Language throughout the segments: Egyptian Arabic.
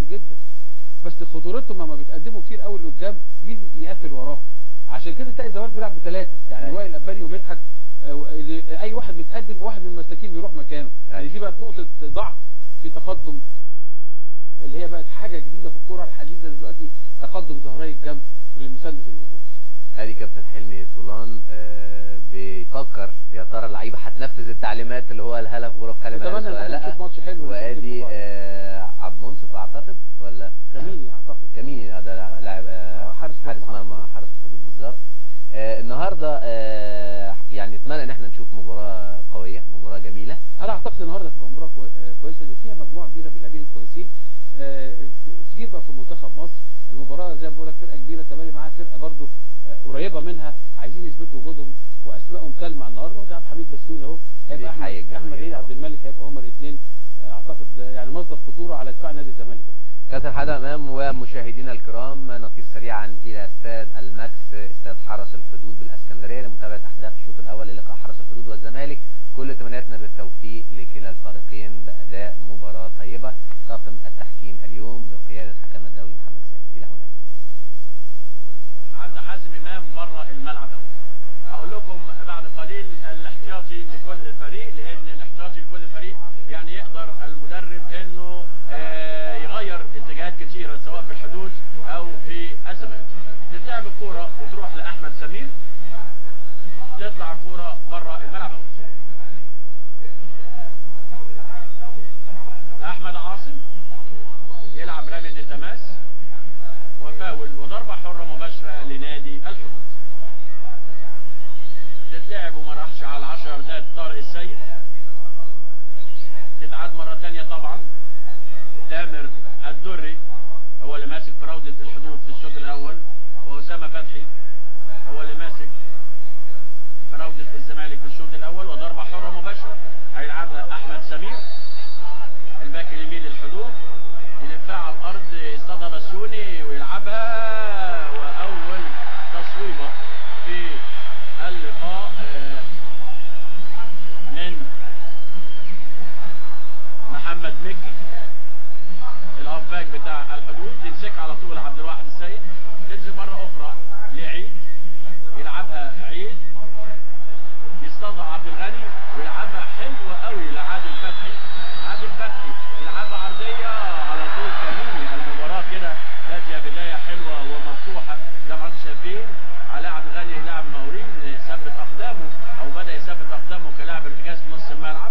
جدا بس خطورتهم لما بيتقدموا كتير قوي لقدام مين يقفل وراهم عشان كده تلاقي الزمالك بيلعب بثلاثه يعني أيوة. وائل الاباني ومدحت آه، اللي- اي واحد بيتقدم واحد من المساكين بيروح مكانه يعني أيوة. دي بقت نقطه ضعف في تقدم اللي هي بقت حاجه جديده في الكوره الحديثه دلوقتي تقدم ظهري الجنب للمسدس الهجوم ادي كابتن حلمي طولان آه، بيفكر يا ترى اللعيبه هتنفذ التعليمات اللي هو قالها لها في غرف كلمه نتمنى ولا ان احنا لا نشوف ماتش حلو وادي للاتنين في بعض. آه، عبد المنصف اعتقد ولا كميني اعتقد كمين ده لاعب آه، آه، حارس حارس مرمى. مرمى حارس الحدود بالظبط آه، النهارده آه، يعني نتمنى ان احنا نشوف مباراه قويه مباراه جميله انا اعتقد النهارده تبقى مباراه كوي- آه، كويسه اللي فيها مجموعه كبيره من اللاعبين الكويسين آه، كتير بقى في منتخب مصر المباراه زي ما بقول لك فرقه كبيره تمالي معاها فرقه برضو آه، قريبه منها عايزين يثبتوا وجودهم واسمائهم تلمع النهارده وده عبد الحميد بسيوني اهو هيبقى بيحيي احمد الجماهير احمد عيد طبعا. عبد الملك هيبقوا هما الاثنين اعتقد آه، يعني مصدر خطوره على دفاع نادي الزمالك كابتن حدا امام ومشاهدينا الكرام نطير سريعا الى استاد الماكس استاد حرس الحدود بالاسكندريه لمتابعه احداث الشوط الاول للقاء حرس الحدود والزمالك كل تمنياتنا بالتوفيق لكلا الفريقين باداء مباراه طيبه طاقم التحكيم اليوم بقياده حكم الدولي محمد سعيد الى هناك عند حازم امام بره الملعب قوي هقول لكم بعد قليل الاحتياطي لكل فريق لان الاحتياطي لكل فريق يعني يقدر المدرب انه آه، يغير اتجاهات كتيره سواء في الحدود او في الزمالك تتلعب الكوره وتروح لاحمد سمير تطلع الكوره بره الملعب قوي احمد عاصم يلعب رمية التماس وفاول وضربة حرة مباشرة لنادي الحدود تتلعب وما راحش على العشر ياردات طارق السيد تتعاد مرة تانية طبعا تامر الدري هو اللي ماسك فراودة الحدود في الشوط الأول وأسامة فتحي هو اللي ماسك فراودة الزمالك في الشوط الأول وضربة حرة مباشرة هيلعبها أحمد سمير الباك اليمين للحدود يلفها على الارض يصطادها بسيوني ويلعبها واول تصويبه في اللقاء آه، من محمد مكي الهافاك بتاع الحدود يمسكها على طول عبد الواحد السيد تنزل مره اخرى لعيد يلعبها عيد يصطادها عبد الغني ويلعبها حلوه قوي لعادل فتحي عادل فتحي يلعبها عرضيه على طول كميني المباراه كده باديه بدايه حلوه ومفتوحه زي ما انتم شايفين علاء عبد الغني يلعب مورين يثبت اقدامه او بدا يثبت اقدامه كلاعب ارتكاز في نص الملعب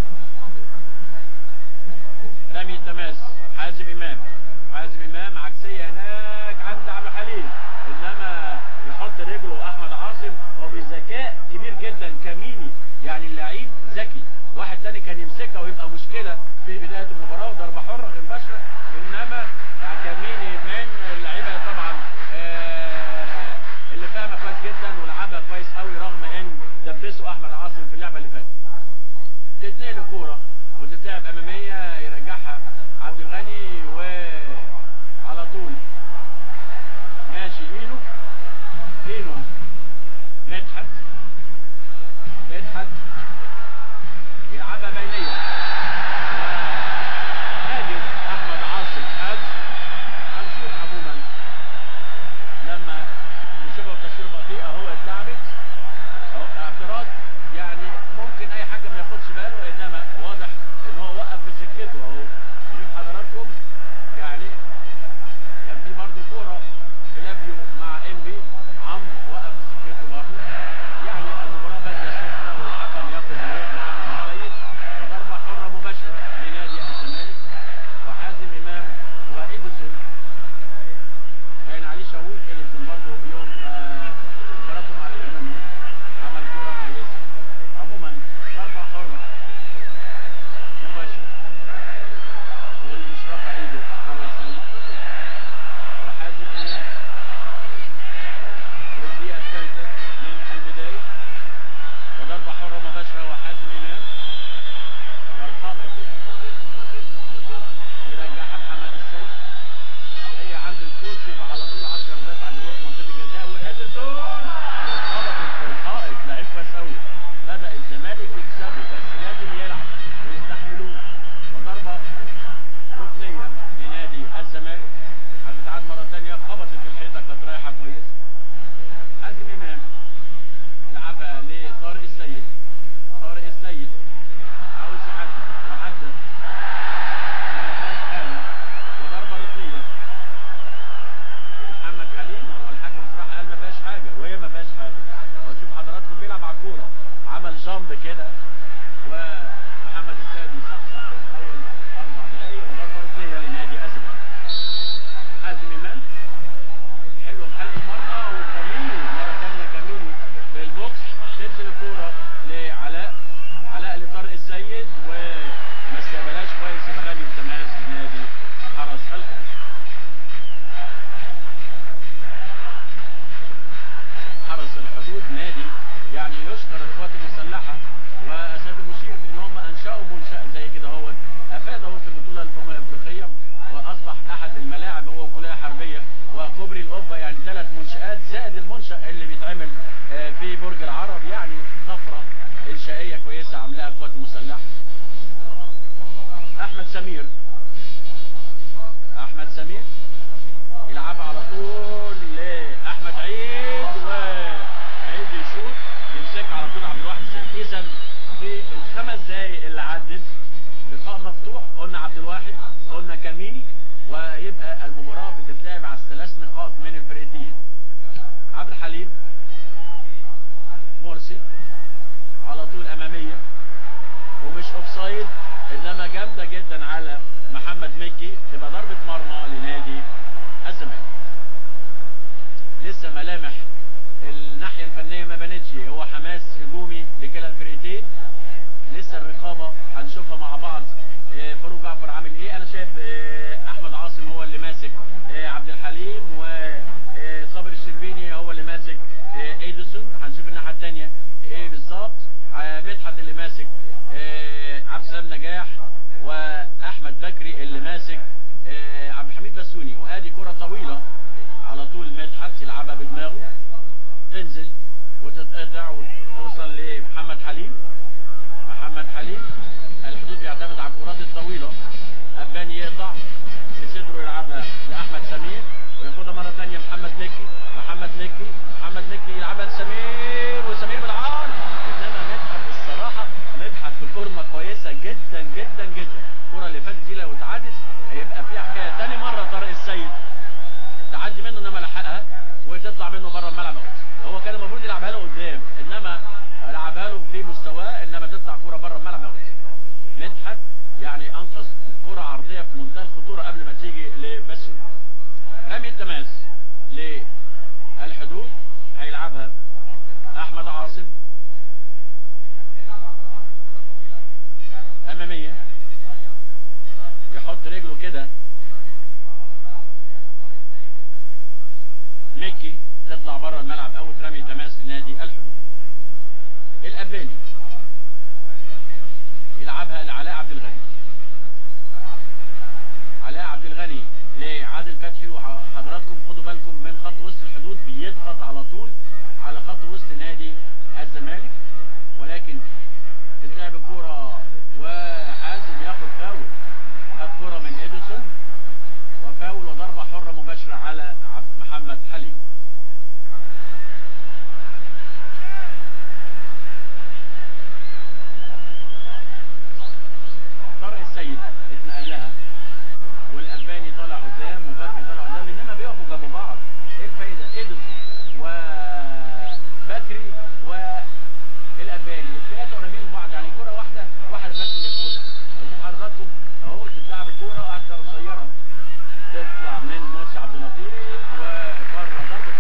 رمي التماس حازم امام حازم امام عكسيه هناك عند عبد الحليم انما يحط رجله احمد عاصم وبذكاء كبير جدا كميني يعني اللعيب ذكي واحد تاني كان يمسكها ويبقى مشكله في بدايه المباراه وضربه حره غير مباشره انما يعني كميني من اللعيبه طبعا آه، اللي فاهمه كويس جدا ولعبها كويس قوي رغم ان دبسه احمد عاصم في اللعبه اللي فاتت تتنقل الكوره وتتلعب اماميه يرجعها عبد الغني وعلى طول ماشي اينو اينو مدحت مدحت يلعبها بينيه وهاجم احمد عاصم حاج هنشوف عموما لما نشوفها بتصوير بطيئه هو اتلعبت اهو اعتراض يعني ممكن اي حاجه ما ياخدش باله انما واضح ان هو وقف في سكته اهو شوف حضراتكم يعني كان في برضه كوره فلافيو مع انبي عمرو وقف في سكته برضه يعني المباراه باديه سخنه والحكم ياخد بريق محمد السيد وضربه حره مباشره لنادي الزمالك وحازم امام واديسون باين عليه شويت اديسون برضه يوم آه، مباراته مع الترنمي عمل كوره كويسه عموما ضربه حره مباشره واللي مش رافع ايده محمد سيد وحازم امام والدقيقه الثالثه من البدايه وضربه حره مباشره وحازم امام والحائط يرجعها محمد السيد هي عند الكوش يبقى على طول 10 ياردات عند جوه منطقه الجزاء جامب كده ومحمد السيد يصحصح في اول اربع دقايق وضربه ركنيه لنادي ازمه حازم امام حلو في حلق المرمى وكاميني مره ثانيه كاميني في البوكس تنزل الكوره لعلاء علاء لطارق السيد وما استقبلهاش كويس يبقى رامي التماس لنادي حرس الحدود حرس الحدود نادي يعني يشكر القوات المسلحه واساد المشير في ان هم انشاوا منشا زي كده هو افاده في البطوله الامم الافريقيه واصبح احد الملاعب هو كليه حربيه وكوبري القبه يعني ثلاث منشات زائد المنشا اللي بيتعمل آه، في برج العرب يعني طفره انشائيه كويسه عاملاها القوات المسلحه احمد سمير احمد سمير يلعبها على طول لاحمد عيد وعيد يشوط يمسكها على طول عبد الواحد السيد اذا في الخمس دقايق اللي عدت لقاء مفتوح قلنا عبد الواحد قلنا كميني ويبقى المباراه بتتلعب على الثلاث نقاط من الفرقتين عبد الحليم مرسي على طول اماميه ومش اوفسايد انما جامده جدا على محمد مكي تبقى ضربه مرمى لنادي الزمالك لسه ملامح الناحيه الفنيه ما بانتش هو حماس هجومي لكلا الفرقتين لسه الرقابه هنشوفها مع بعض آه، فاروق جعفر عامل ايه انا شايف آه، احمد عاصم هو اللي ماسك آه، عبد الحليم وصابر الشربيني هو اللي ماسك آه، ايدسون هنشوف الناحيه الثانيه ايه بالظبط آه، مدحت اللي ماسك آه، عبد السلام نجاح واحمد بكري اللي ماسك آه، عبد الحميد بسوني وادي كره طويله على طول مدحت يلعبها بدماغه تنزل وتتقطع وتوصل لمحمد حليم محمد حليم الحدود بيعتمد على الكرات الطويلة أباني يقطع بصدره يلعبها لأحمد سمير وياخدها مرة تانية محمد مكي محمد مكي محمد مكي يلعبها لسمير وسمير بالعرض إنما مدحت الصراحة مدحت في فورمة كويسة جدا جدا جدا الكرة اللي فاتت دي لو اتعادت هيبقى فيها حكاية تاني مرة طارق السيد تعدي منه انما لحقها وتطلع منه بره الملعب أوت. هو كان المفروض يلعبها له قدام انما لعبها له في مستواه انما تطلع كوره بره الملعب أوت. مدحت يعني انقذ كره عرضيه في منتهى الخطوره قبل ما تيجي لبسو رمي التماس للحدود هيلعبها احمد عاصم اماميه يحط رجله كده ميكي تطلع بره الملعب او ترمي تماس لنادي الحدود الاباني يلعبها لعلاء عبد الغني علاء عبد الغني لعادل فتحي وحضراتكم خدوا بالكم من خط وسط الحدود بيضغط على طول على خط وسط نادي الزمالك ولكن تتلعب الكوره وحازم ياخد فاول خد كوره من اديسون وفاول وضربه حره مباشره على عبد محمد حليم طارق السيد اتنقل لها والالباني طالع قدام وبكري طالع قدام انما بيقفوا جنب بعض ايه الفايده اديسون وبكري والالباني الفئات قريبين من بعض يعني كره واحده واحد بس اللي ياخدها شوف حضراتكم اهو تتلعب الكوره حتى قصيره تطلع من مرسي عبد اللطيف وبره ضربه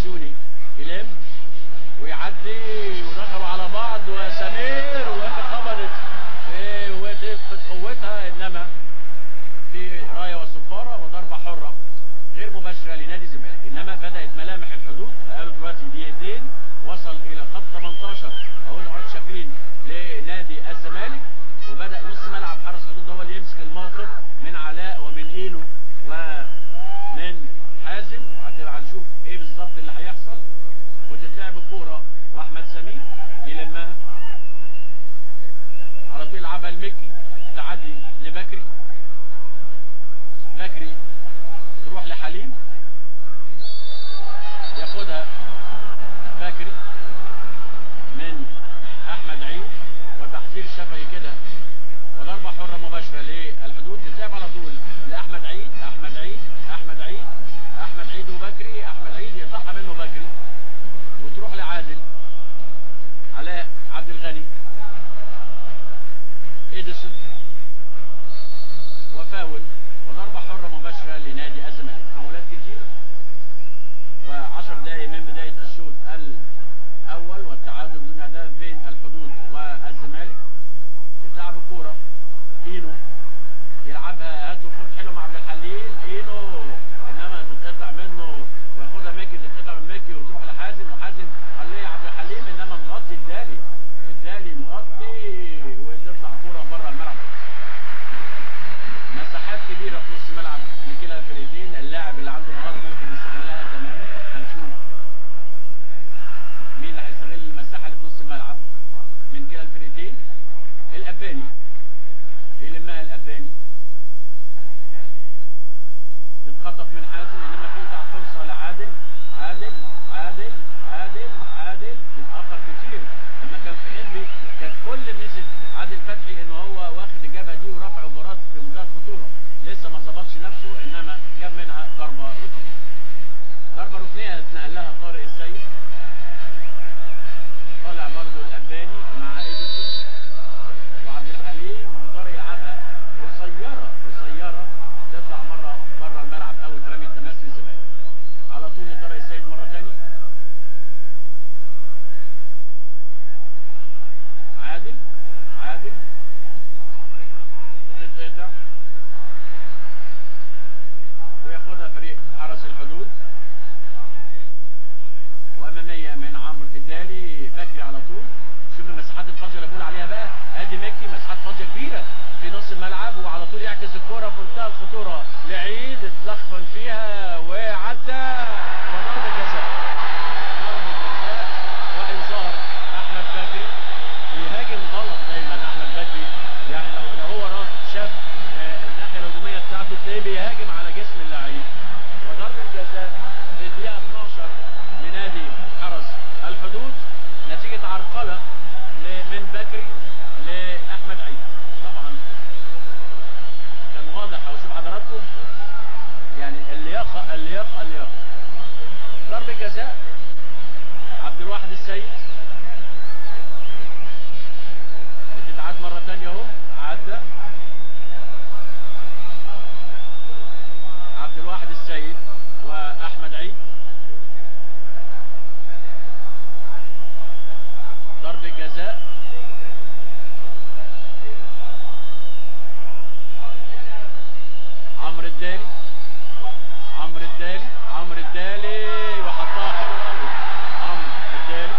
بسيوني يلم ويعدي ودخلوا على بعض وسمير وخبطت في وتفقد قوتها انما في رايه وصفاره وضربه حره غير مباشره لنادي الزمالك انما بدات ملامح الحدود بقاله دلوقتي دقيقتين وصل الى خط 18 اهو زي ما حضرتك شايفين لنادي الزمالك وبدا نص ملعب حرس حدود هو اللي يمسك الموقف من علاء ومن اينو ومن حازم وهتبقى هنشوف ايه بالظبط اللي هيحصل وتتلعب الكوره واحمد سمير يلمها على طول يلعبها المكي تعدي لبكري بكري تروح لحليم ياخدها بكري من احمد عيد وتحذير شفهي كده وضربه حره مباشره للحدود تتلعب على طول لاحمد عيد احمد عيد احمد عيد احمد عيد وبكري احمد عيد يقطعها منه بكري وتروح لعادل علاء عبد الغني اديسون وفاول وضربة حرة مباشرة لنادي الزمالك فاولات كتير وعشر دقايق من بداية الشوط الأول والتعادل بدون أهداف بين الحدود والزمالك تتلعب الكورة إينو يلعبها هاتو فوت حلو مع عبد الحليم إينو إنما تتقطع منه وياخدها ميكي تتقطع من ميكي وتروح لحازم وحازم عليه عبد الحليم إنما مغطي الدالي الدالي مغطي وتطلع كورة بره الملعب مساحات كبيرة في نص الملعب لكلا الفريقين اللاعب اللي عنده مهارة ممكن يستغلها تماما هنشوف مين اللي هيستغل المساحة اللي في نص الملعب من كلا الفريقين الأباني يلمها الأباني تتخطف من حازم انما في بتاع فرصة لعادل عادل عادل عادل عادل بيتأخر كتير لما كان في انبي كان كل نزل عادل فتحي ان هو واخد الجبهة دي ورفع اوفرات في منتهى الخطورة لسه ما ظبطش نفسه انما جاب منها ضربة ركنية ضربة ركنية اتنقل لها طارق السيد طالع برضو الأباني مع إيديسون وعبد الحليم وطارق يلعبها قصيرة قصيرة تطلع مرة بره الملعب أو ترمي التماس للزمالك على طول لطارق السيد مرة تاني عادل عادل تتقطع وياخدها فريق حرس الحدود واماميه من عمرو الدالي بكري على طول شوف المساحات الفاضيه اللي بقول عليها بقى ادي مكي مساحات فاضيه كبيره في نص الملعب وعلى طول يعكس الكوره في منتهى الخطوره لعيد اتلخفن فيها وعدى وضربه جزاء ضربه جزاء وانذار احمد بكري بيهاجم غلط دايما احمد بكري يعني لو لو هو راس شاف آه، الناحيه الهجوميه بتاعته تلاقيه بيهاجم على جسم اللعيب وضربه جزاء في الدقيقه 12 لنادي حرس الحدود نتيجه عرقله ل- من بكري لاحمد عيد طبعا كان واضح او شوف حضراتكم يعني اللياقه اللياقه اللياقه ضربه جزاء عبد الواحد السيد بتتعاد مرة تانية اهو عدى عبد الواحد السيد واحمد عيد ضربة جزاء عمرو الدالي عمرو الدالي عمرو الدالي وحطها حلو قوي عمرو الدالي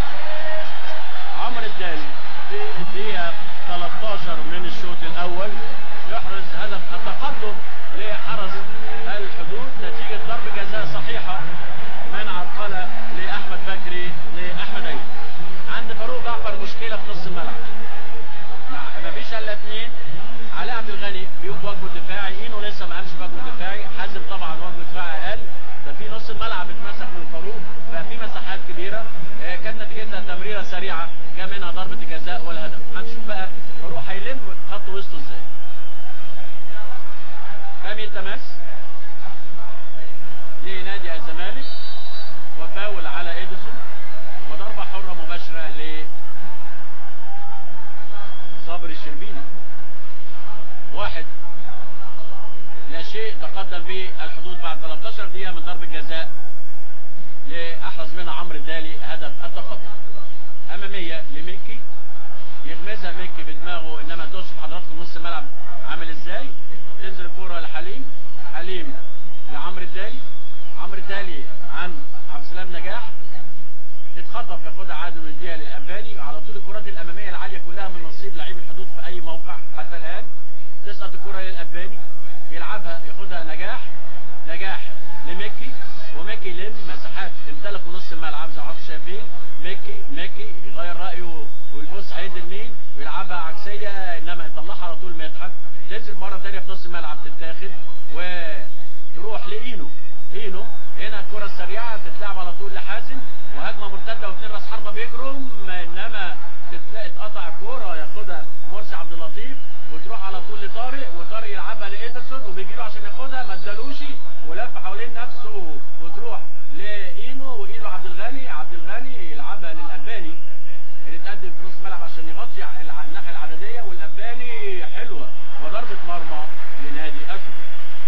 عمرو الدالي في الدقيقة 13 من الشوط الأول يحرز هدف التقدم لحرس الحدود نتيجة ضرب جزاء صحيحة من عرقلة لأحمد بكري لأحمد عيد عند فاروق جعفر مشكلة في نص الملعب مع ما فيش الا اثنين علاء عبد الغني بيقوم بواجبه الدفاعي اينو لسه ما قامش بواجبه الدفاعي حازم طبعا واجبه الدفاعي اقل ففي نص الملعب اتمسك من فاروق ففي مساحات كبيره آه، كانت نتيجتها تمريره سريعه جاء منها ضربه الجزاء والهدف هنشوف بقى فاروق هيلم خط وسطه ازاي رمي التماس لنادي الزمالك وفاول على اديسون وضربه حره مباشره ل صابر الشربيني واحد لا شيء تقدم به الحدود بعد 13 دقيقة من ضربة جزاء لأحمد عمرو الدالي هدف التقدم اماميه لميكي يغمزها ميكي بدماغه انما توصف حضراتكم نص الملعب عامل ازاي تنزل الكوره لحليم حليم لعمرو الدالي عمرو الدالي عن عبد السلام نجاح تتخطف ياخدها عادل ويديها للاباني على طول الكرات الاماميه العاليه كلها من نصيب لعيب الحدود في اي موقع حتى الان تسقط الكره للاباني يلعبها ياخدها نجاح نجاح لميكي وميكي يلم مساحات امتلكوا نص الملعب زي ما حضراتكم شايفين ميكي ميكي يغير رايه ويبص هيدي لمين ويلعبها عكسيه انما يطلعها على طول مدحت تنزل مره ثانيه في نص الملعب تتاخد وتروح لاينو اينو هنا الكره السريعه تتلعب على طول لحازم وهجمه مرتده واثنين راس حربه بيجروا انما تتلاقي اتقطع الكوره ياخدها مرسي عبد اللطيف وتروح على طول لطارق وطارق يلعبها لايدرسون وبيجي له عشان ياخدها ما ادالوش ولف حوالين نفسه وتروح لاينو واينو عبد الغني عبد الغني يلعبها للاباني اللي اتقدم في نص الملعب عشان يغطي الع- الناحيه العدديه والاباني حلوه وضربه مرمى لنادي اشبه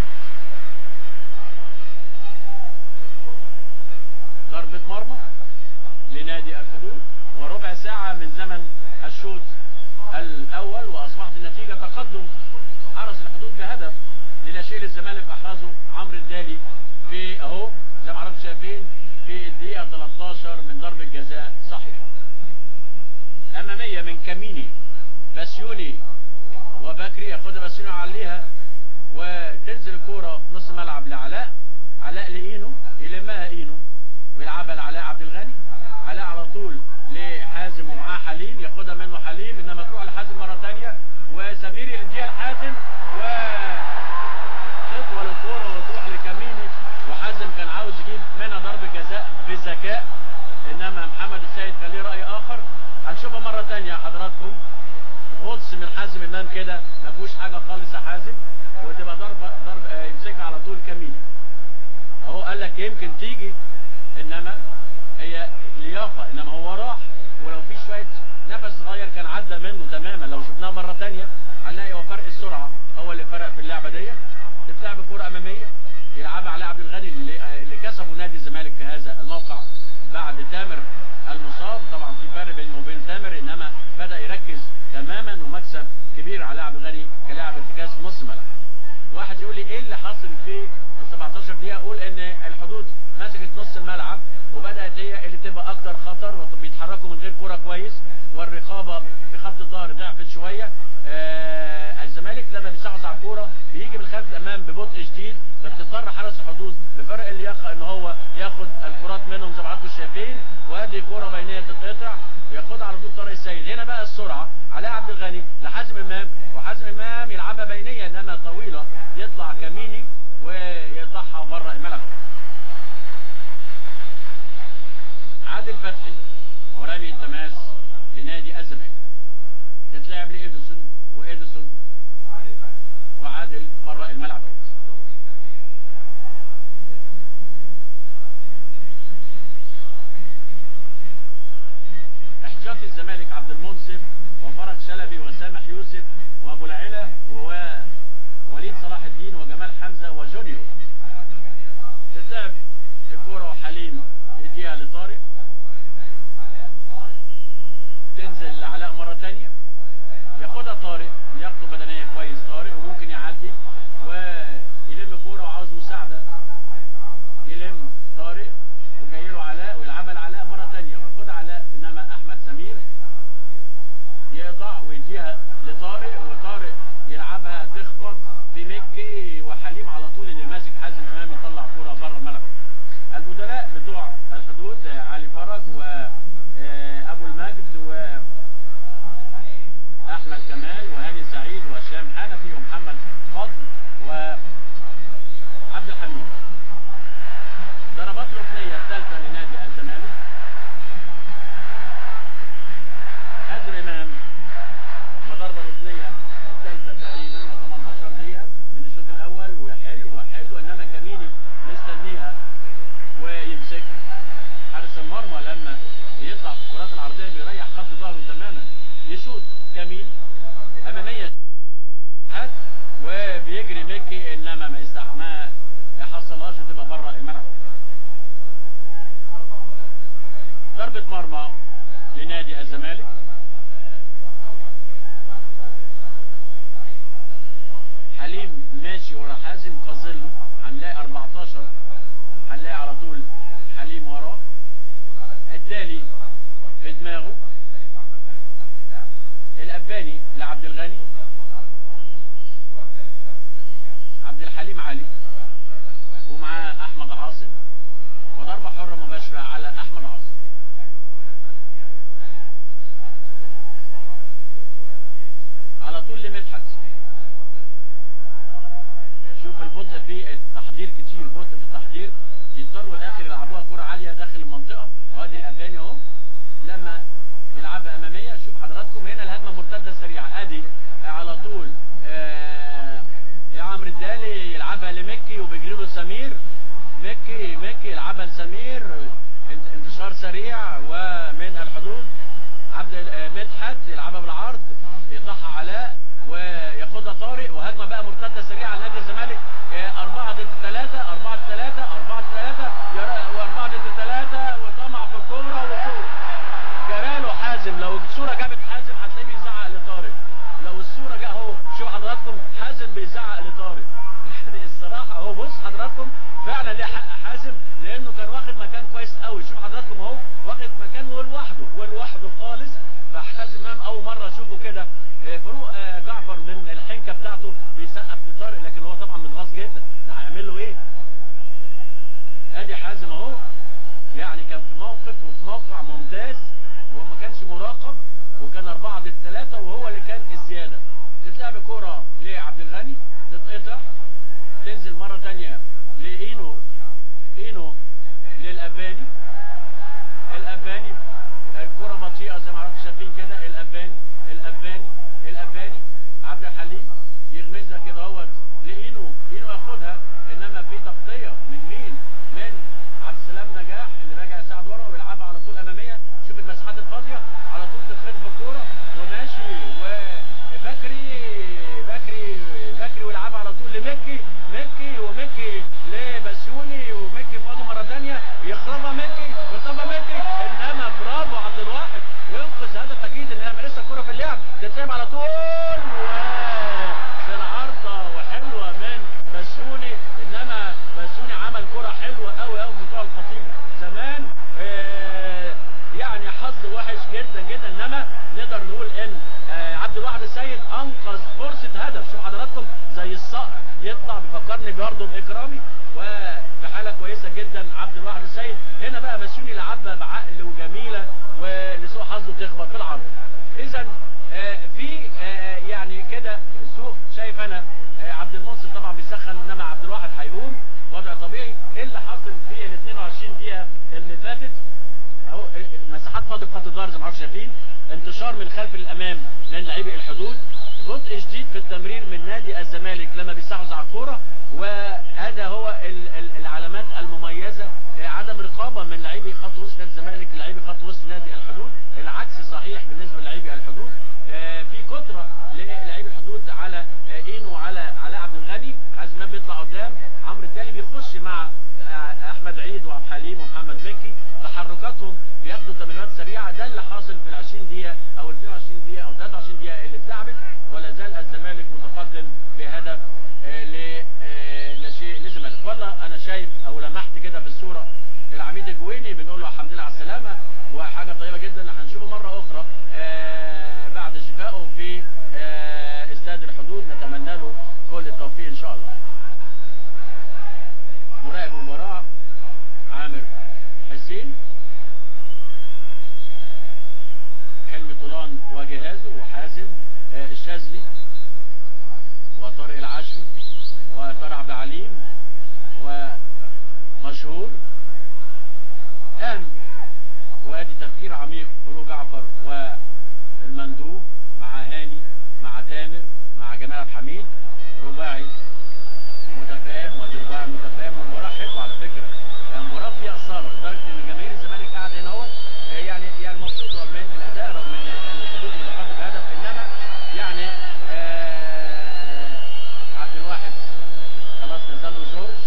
ضربة مرمى لنادي الحدود وربع ساعة من زمن الشوط الأول وأصبحت النتيجة تقدم حرس الحدود بهدف لنشيل الزمالك أحرزه عمرو الدالي في أهو زي ما حضراتكم شايفين في الدقيقة 13 من ضربة جزاء صحيح أمامية من كاميني بسيوني وبكري ياخدها بسيوني يعليها وتنزل الكورة في نص ملعب لعلاء علاء لإينو يلمها إينو ويلعبها لعلاء عبد الغني علاء على طول لحازم ومعاه حليم ياخدها منه حليم انما تروح لحازم مره ثانيه وسمير يديها لحازم و تطول الكوره وتروح لكاميني وحازم كان عاوز يجيب منها ضربه جزاء بذكاء انما محمد السيد كان ليه راي اخر هنشوفها مره ثانيه حضراتكم غطس من حازم امام كده ما فيهوش حاجه خالص يا حازم وتبقى ضربه ضرب آه، يمسكها على طول كاميني اهو قال لك يمكن تيجي انما هي لياقه انما هو راح ولو في شويه نفس صغير كان عدى منه تماما لو شفناها مره تانية هنلاقي هو فرق السرعه هو اللي فرق في اللعبه دي تتلعب كره اماميه يلعبها على عبد الغني اللي, آه، اللي كسبوا نادي الزمالك في هذا الموقع بعد تامر المصاب طبعا في فرق بينه وبين تامر انما بدا يركز تماما ومكسب كبير على عبد الغني كلاعب ارتكاز في نص الملعب واحد يقول لي ايه اللي حصل في ال 17 دقيقه اقول ان الحدود مسكت نص الملعب وبدات هي اللي تبقى اكتر خطر وبيتحركوا من غير كره كويس والرقابه في خط الظهر ضعفت شويه آه الزمالك لما بيستحوذ على الكوره بيجي من خلف الامام ببطء شديد فبتضطر حارس الحدود بفرق اللياقه ان هو ياخد الكرات منهم زي ما حضراتكم شايفين وادي كوره بينيه تتقطع وياخدها على طول طارق السيد هنا بقى السرعه علاء عبد الغني لحازم امام وحازم امام يلعبها بينيه انما طويله يطلع كميني ويقطعها بره الملعب عادل فتحي ورامي التماس لنادي الزمالك تتلعب لإيدرسون وإيدرسون وعادل بره الملعب أوت. احتياطي الزمالك عبد المنصف وفرج شلبي وسامح يوسف وابو العلا ووليد صلاح الدين وجمال حمزه وجونيور تتلعب الكوره وحليم يديها لطارق تنزل لعلاء مره تانية ياخدها طارق لياقته بدنيه كويس طارق وممكن يعدي ويلم كوره وعاوز مساعده يلم طارق وجاي له علاء ويلعبها لعلاء مره تانية وياخدها علاء انما احمد سمير يقطع ويديها لطارق وطارق يلعبها تخبط في مكي وحليم على طول اللي ماسك حازم امام يطلع كوره بره الملعب البدلاء بتوع الحدود آه، علي فرج وابو المجد و احمد كمال وهاني سعيد وهشام حنفي ومحمد فضل وعبد الحميد ضربات ركنيه الثالثه لنادي الزمالك حازم امام وضربه ركنيه الثالثه تقريبا و18 دقيقه من الشوط الاول وحلو وحلو انما كميني مستنيها ويمسكها حارس المرمى لما يطلع في الكرات العرضيه بيريح خط ظهره تماما يشوط كمين اماميه حد وبيجري ميكي انما ما يستح ما يحصلهاش وتبقى بره الملعب ضربة مرمى لنادي الزمالك حليم ماشي ورا حازم قازله هنلاقي 14 هنلاقي على طول حليم وراه التالي في دماغه الأباني لعبد الغني عبد الحليم علي ومعاه أحمد عاصم وضربة حرة مباشرة على أحمد عاصم على طول لمدحت شوف البطء في التحضير كتير بطء في التحضير يضطروا الاخر يلعبوها كرة عالية داخل المنطقة ادي الاباني اهو لما يلعبها امامية شوف حضراتكم هنا الهجمة مرتدة سريعة ادي على طول آه يا عمرو الدالي يلعبها لمكي وبيجري له سمير مكي مكي يلعبها لسمير انت- انتشار سريع ومن الحدود عبد آه، مدحت يلعبها بالعرض يقطعها علاء وياخدها طارق وهجمه بقى مرتده سريعه على نادي الزمالك آه، أربعة ضد ثلاثة أربعة ضد ثلاثة أربعة ضد ثلاثة يرى- وأربعة ضد ثلاثة وطمع في الكورة وفوق جراله حازم لو الصورة جابت حازم هتلاقيه بيزعق لطارق لو الصورة جا اهو شوف حضراتكم حازم بيزعق لطارق يعني الصراحة اهو بص حضراتكم فعلا ليه حق حازم لانه كان واخد مكان كويس قوي شوف حضراتكم اهو واخد مكان ولوحده ولوحده خالص فحازم امام اول مرة اشوفه كده آه، فاروق آه، جعفر من الحنكة بتاعته بيسقف لطارق لكن هو طبعا متغاظ جدا ده هيعمل له ايه ادي حازم اهو يعني كان في موقف وفي موقع ممتاز وما كانش مراقب وكان أربعة ضد ثلاثة وهو اللي كان الزيادة تتلعب كرة لعبد الغني تتقطع تنزل مرة تانية لإينو إينو للأباني الأباني الكرة بطيئة زي ما حضراتكم شايفين كده الأباني الأباني الأباني عبد الحليم يغمزها كده اهوت لإينو إينو ياخدها إنما في تغطية من مين؟ من عبد السلام نجاح اللي راجع يساعد ورا ويلعبها على طول أمامية شوف المساحات الفاضية على طول تتخطف الكورة وماشي وبكري بكري بكري ويلعبها على طول لمكي مكي ومكي لبسيوني ومكي فاضي مرة تانية يخربها مكي يخربها مكي انما برافو عبد الواحد ينقذ هدف اكيد انها لسه الكورة في اللعب تتلعب على طول وفي العارضة وحلوة من بسيوني انما بسيوني عمل كرة حلوة قوي قوي بتوع الخطيب زمان آه، يعني حظ وحش جدا جدا انما نقدر نقول ان آه، عبد الواحد السيد انقذ فرصة هدف شوف حضراتكم زي الصقر يطلع بيفكرني برضه باكرامي وفي حالة كويسة جدا عبد الواحد السيد هنا بقى بسيوني لعبها بعقل وجميلة ولسوء حظه تخبط في العرض اذا آه، في آه، يعني كده سوء شايف انا آه، عبد المنصف طبعا بيسخن انما عبد الواحد هيقوم وضع طبيعي ايه اللي حصل في ال 22 دقيقة اللي فاتت اهو مساحات فاضيه في خط الظهر زي ما حضراتكم شايفين انتشار من خلف للامام من لاعبي الحدود بطء شديد في التمرير من نادي الزمالك لما بيستحوذ على الكوره وهذا هو ال- ال- العلامات المميزه آه، عدم رقابه من لاعبي خط وسط نادي الزمالك لاعبي خط وسط نادي الحدود العكس صحيح بالنسبه للاعبي الحدود آه، في كتره للاعبي الحدود على آه، اينو وعلى علاء عبد الغني حازم امام بيطلع قدام عمرو التالي بيخش مع آه، احمد عيد وعبد الحليم ومحمد مكي تحركاتهم بياخدوا تمريرات سريعه ده اللي حاصل في ال 20 دقيقه او ال 22 دقيقه او 23 دقيقه اللي اتلعبت ولا زال الزمالك متقدم بهدف آه، ل آه، لا شيء للزمالك والله انا شايف او لمحت كده في الصوره العميد الجويني بنقول له الحمد لله على السلامه وحاجه طيبه جدا هنشوفه مره اخرى آه، بعد شفائه في آه، استاد الحدود نتمنى له كل التوفيق ان شاء الله مراقب المباراه عامر حسين حلمي طولان وجهازه وحازم آه، الشاذلي وطارق العشري وطارق عبد العليم ومشهور قام وادي تفكير عميق فاروق جعفر والمندوب مع هاني مع تامر مع جمال عبد الحميد رباعي متفاهم وادي رباعي متفاهم المباراه حلوه على فكره المباراه فيها اثاره لدرجه ان جماهير الزمالك قاعد هنا اهوت آه، يعني يعني مبسوطه من الاداء رغم ان إن الحدود متقدم بهدف انما يعني آه عبد الواحد خلاص نزل له جورج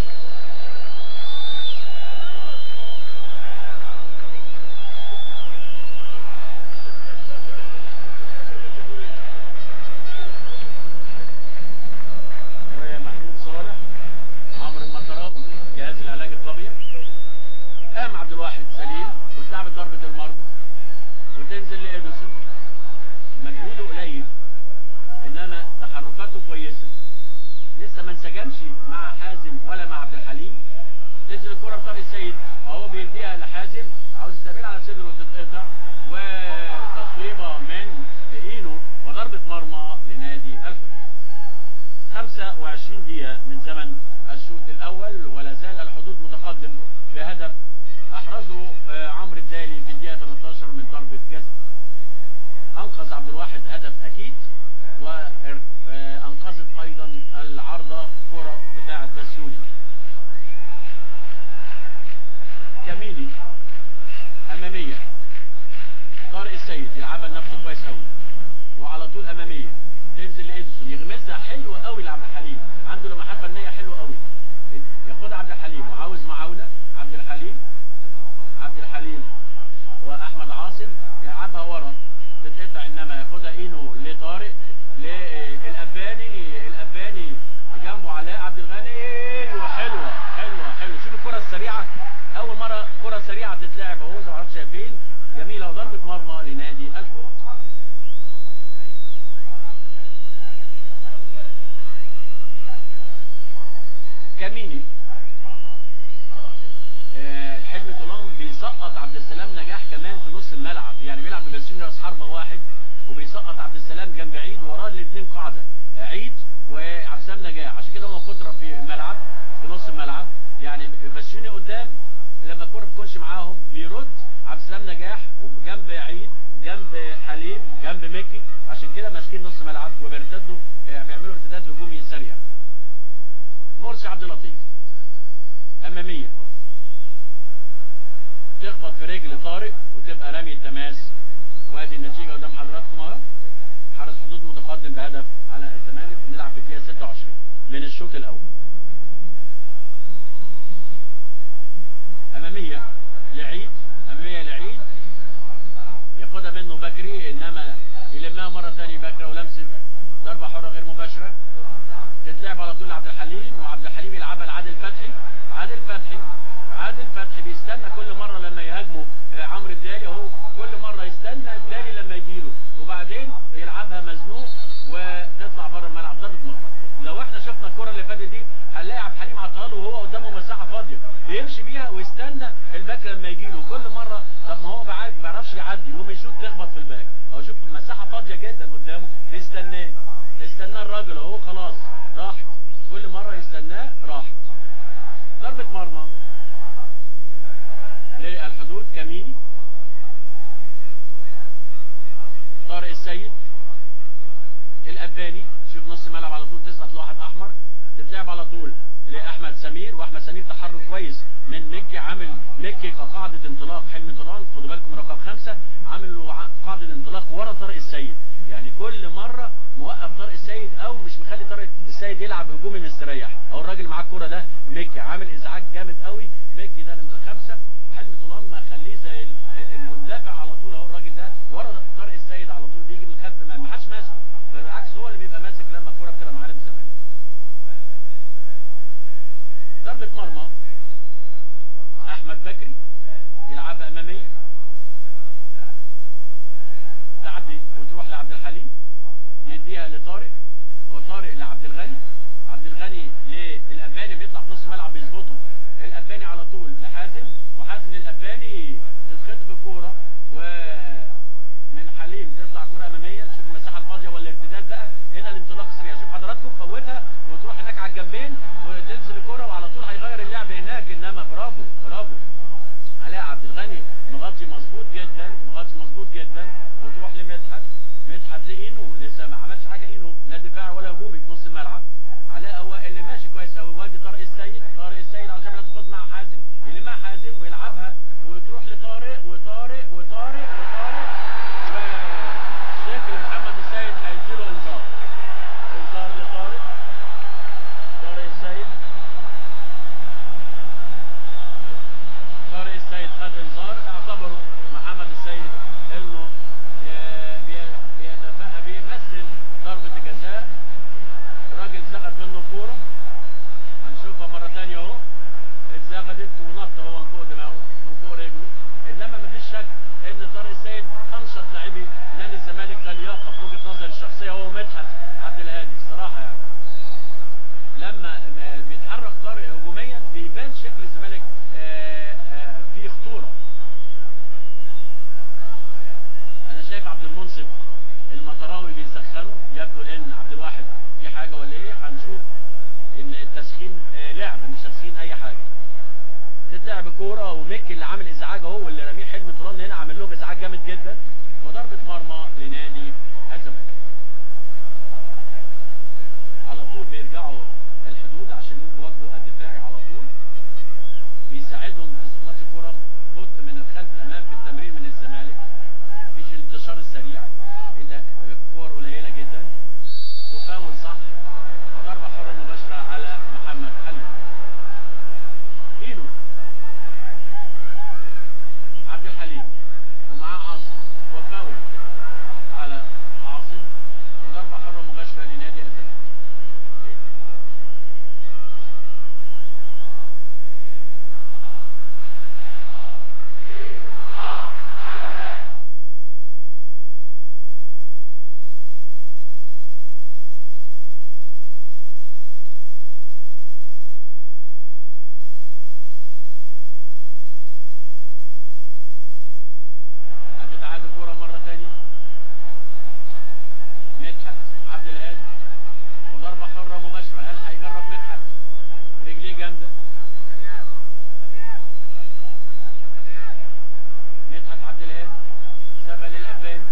ياخد ضربة المرمى وتنزل لإيدوسون مجهوده قليل انما تحركاته كويسة لسه ما انسجمش مع حازم ولا مع عبد الحليم تنزل الكرة لطارق السيد اهو بيديها لحازم عاوز يستقبل على صدره وتتقطع وتصويبة من اينو وضربة مرمى لنادي الفتح 25 دقيقة من زمن الشوط الأول ولا زال الحدود متقدم بهدف أحرزه آه، عمرو الدالي في الدقيقة 13 من ضربة جزاء. أنقذ عبد الواحد هدف أكيد وأنقذت أيضا العارضة كرة بتاعة بسيوني. كميني أمامية طارق السيد يلعبها لنفسه كويس قوي وعلى طول أمامية تنزل لإدسون يغمزها حلو قوي لعبد الحليم عنده لمحات فنية حلوة قوي ياخدها عبد الحليم وعاوز معاونة عبد الحليم عبد الحليم واحمد عاصم يلعبها ورا تتقطع انما ياخدها اينو لطارق للاباني الاباني جنبه علاء عبد الغني وحلوه حلوه حلوه شوف الكره السريعه اول مره كره سريعه بتتلعب اهو زي ما حضرتك شايفين جميله وضربه مرمى لنادي الفوز كميني آه، حلمي طولان بيسقط عبد السلام نجاح كمان في نص الملعب يعني بيلعب ببسيوني راس حربه واحد وبيسقط عبد السلام جنب عيد وراه الاثنين قاعده آه، عيد وعبد السلام نجاح عشان كده هو كتره في الملعب في نص الملعب يعني بسيوني قدام لما الكوره ما تكونش معاهم بيرد عبد السلام نجاح وجنب عيد جنب حليم جنب مكي عشان كده ماسكين نص ملعب وبيرتدوا آه، بيعملوا ارتداد هجومي سريع مرسي عبد اللطيف اماميه تخبط في رجل طارق وتبقى رمي التماس وادي النتيجه قدام حضراتكم اهو حارس حدود متقدم بهدف على الزمالك بنلعب في الدقيقه 26 من الشوط الاول اماميه لعيد اماميه لعيد ياخدها منه بكري انما يلمها مره ثانيه بكري ولمسه ضربه حره غير مباشره تتلعب على طول لعبد الحليم وعبد الحليم يلعبها لعادل فتحي عادل فتحي عادل فتحي بيستنى كل مره لما يهاجمه آه، عمرو الدالي اهو كل مره يستنى الدالي لما يجيله وبعدين يلعبها مزنوق وتطلع بره الملعب ضربه مرمى لو احنا شفنا الكره اللي فاتت دي هنلاقي عبد الحليم عطاها له وهو قدامه مساحه فاضيه بيمشي بيها ويستنى الباك لما يجيله كل مره طب ما هو بعد- ما بيعرفش يعدي يقوم يشوط تخبط في الباك او شوف مساحه فاضيه جدا قدامه يستناه استناه الراجل اهو خلاص راحت كل مره يستناه راحت ضربه مرمى للحدود كميني طارق السيد الاباني شوف نص ملعب على طول تسقط لواحد احمر تتلعب على طول لاحمد سمير واحمد سمير تحرك كويس من مكي عامل مكي كقاعده انطلاق حلمي طولان خدوا بالكم رقم خمسه عامل له ع- قاعده انطلاق ورا طارق السيد يعني كل مره موقف طارق السيد او مش مخلي طارق السيد يلعب هجومي مستريح او الراجل معاه الكوره ده مكي عامل ازعاج جامد قوي مكي ده نمره خمسه وحلمي طولان ما خليه زي ال- المندفع على طول اهو الراجل ده ورا طارق السيد على طول بيجي من الخلف ما ما حدش ماسكه بالعكس هو اللي بيبقى ماسك لما الكوره بتبقى معانا بالزمان ضربة مرمى احمد بكري يلعبها امامية تعدي وتروح لعبد الحليم يديها لطارق وطارق لعبد الغني عبد الغني للاباني بيطلع في نص الملعب بيظبطه الاباني على طول لحازم وحازم للاباني تتخطف الكوره ومن حليم تطلع كوره اماميه شوف المساحه الفاضيه ولا الارتداد بقى هنا الانطلاق سريع شوف حضراتكم فوتها وتروح هناك على الجنبين وتنزل الكوره وعلى طول هيغير اللعب هناك انما برافو برافو علاء عبد الغني مغطي مظبوط جدا مغطي مظبوط جدا وتروح لمدحت مدحت لاينو لسه ما عملش حاجه اينو لا دفاع ولا هجومي في نص الملعب علاء هو اللي ماشي كويس قوي وادي طارق السيد طارق السيد عشان تاخد مع حازم اللي مع حازم ويلعبها وتروح لطارق وطارق وطارق وطارق وشكل محمد السيد هيديله انذار انذار لطارق طارق السيد طارق السيد خد انذار اعتبروا محمد السيد انه ي- بي- بيتفق بيمثل ضربة جزاء الراجل زغد منه الكورة هنشوفها مرة تانية اهو اتزغدت ونط هو من فوق دماغه من فوق رجله انما مفيش شك السيد انشط لاعبي نادي الزمالك كلياقه في وجهه نظري الشخصيه هو مدحت عبد الهادي الصراحه يعني لما م- بيتحرك طارق هجوميا بيبان شكل الزمالك آه، آه، فيه خطوره انا شايف عبد المنصف المطراوي بيسخنه يبدو ان عبد الواحد في حاجه ولا ايه هنشوف ان التسخين آه، لعب مش تسخين اي حاجه تتلعب كوره وميكي اللي عامل ازعاج اهو واللي رميه حلمي طولان هنا عامل لهم ازعاج جامد جدا وضربه مرمى لنادي الزمالك على طول بيرجعوا الحدود عشان يبقوا واجبوا الدفاعي على طول بيساعدهم في استخلاص الكرة بطء من الخلف الامام في التمرير من الزمالك مفيش الانتشار السريع الا كور قليله جدا وفاول صح وضربه حره مباشره على محمد حلمي اينو عبد الحليم ومعاه عاصم وفاول على عاصم وضربه حره مباشره لنادي الزمالك هتتعاد الكرة مرة تانية مدحت عبد الهادي وضربة حرة مباشرة هل هيجرب مدحت رجليه جامدة مدحت عبد الهادي سابها للأباني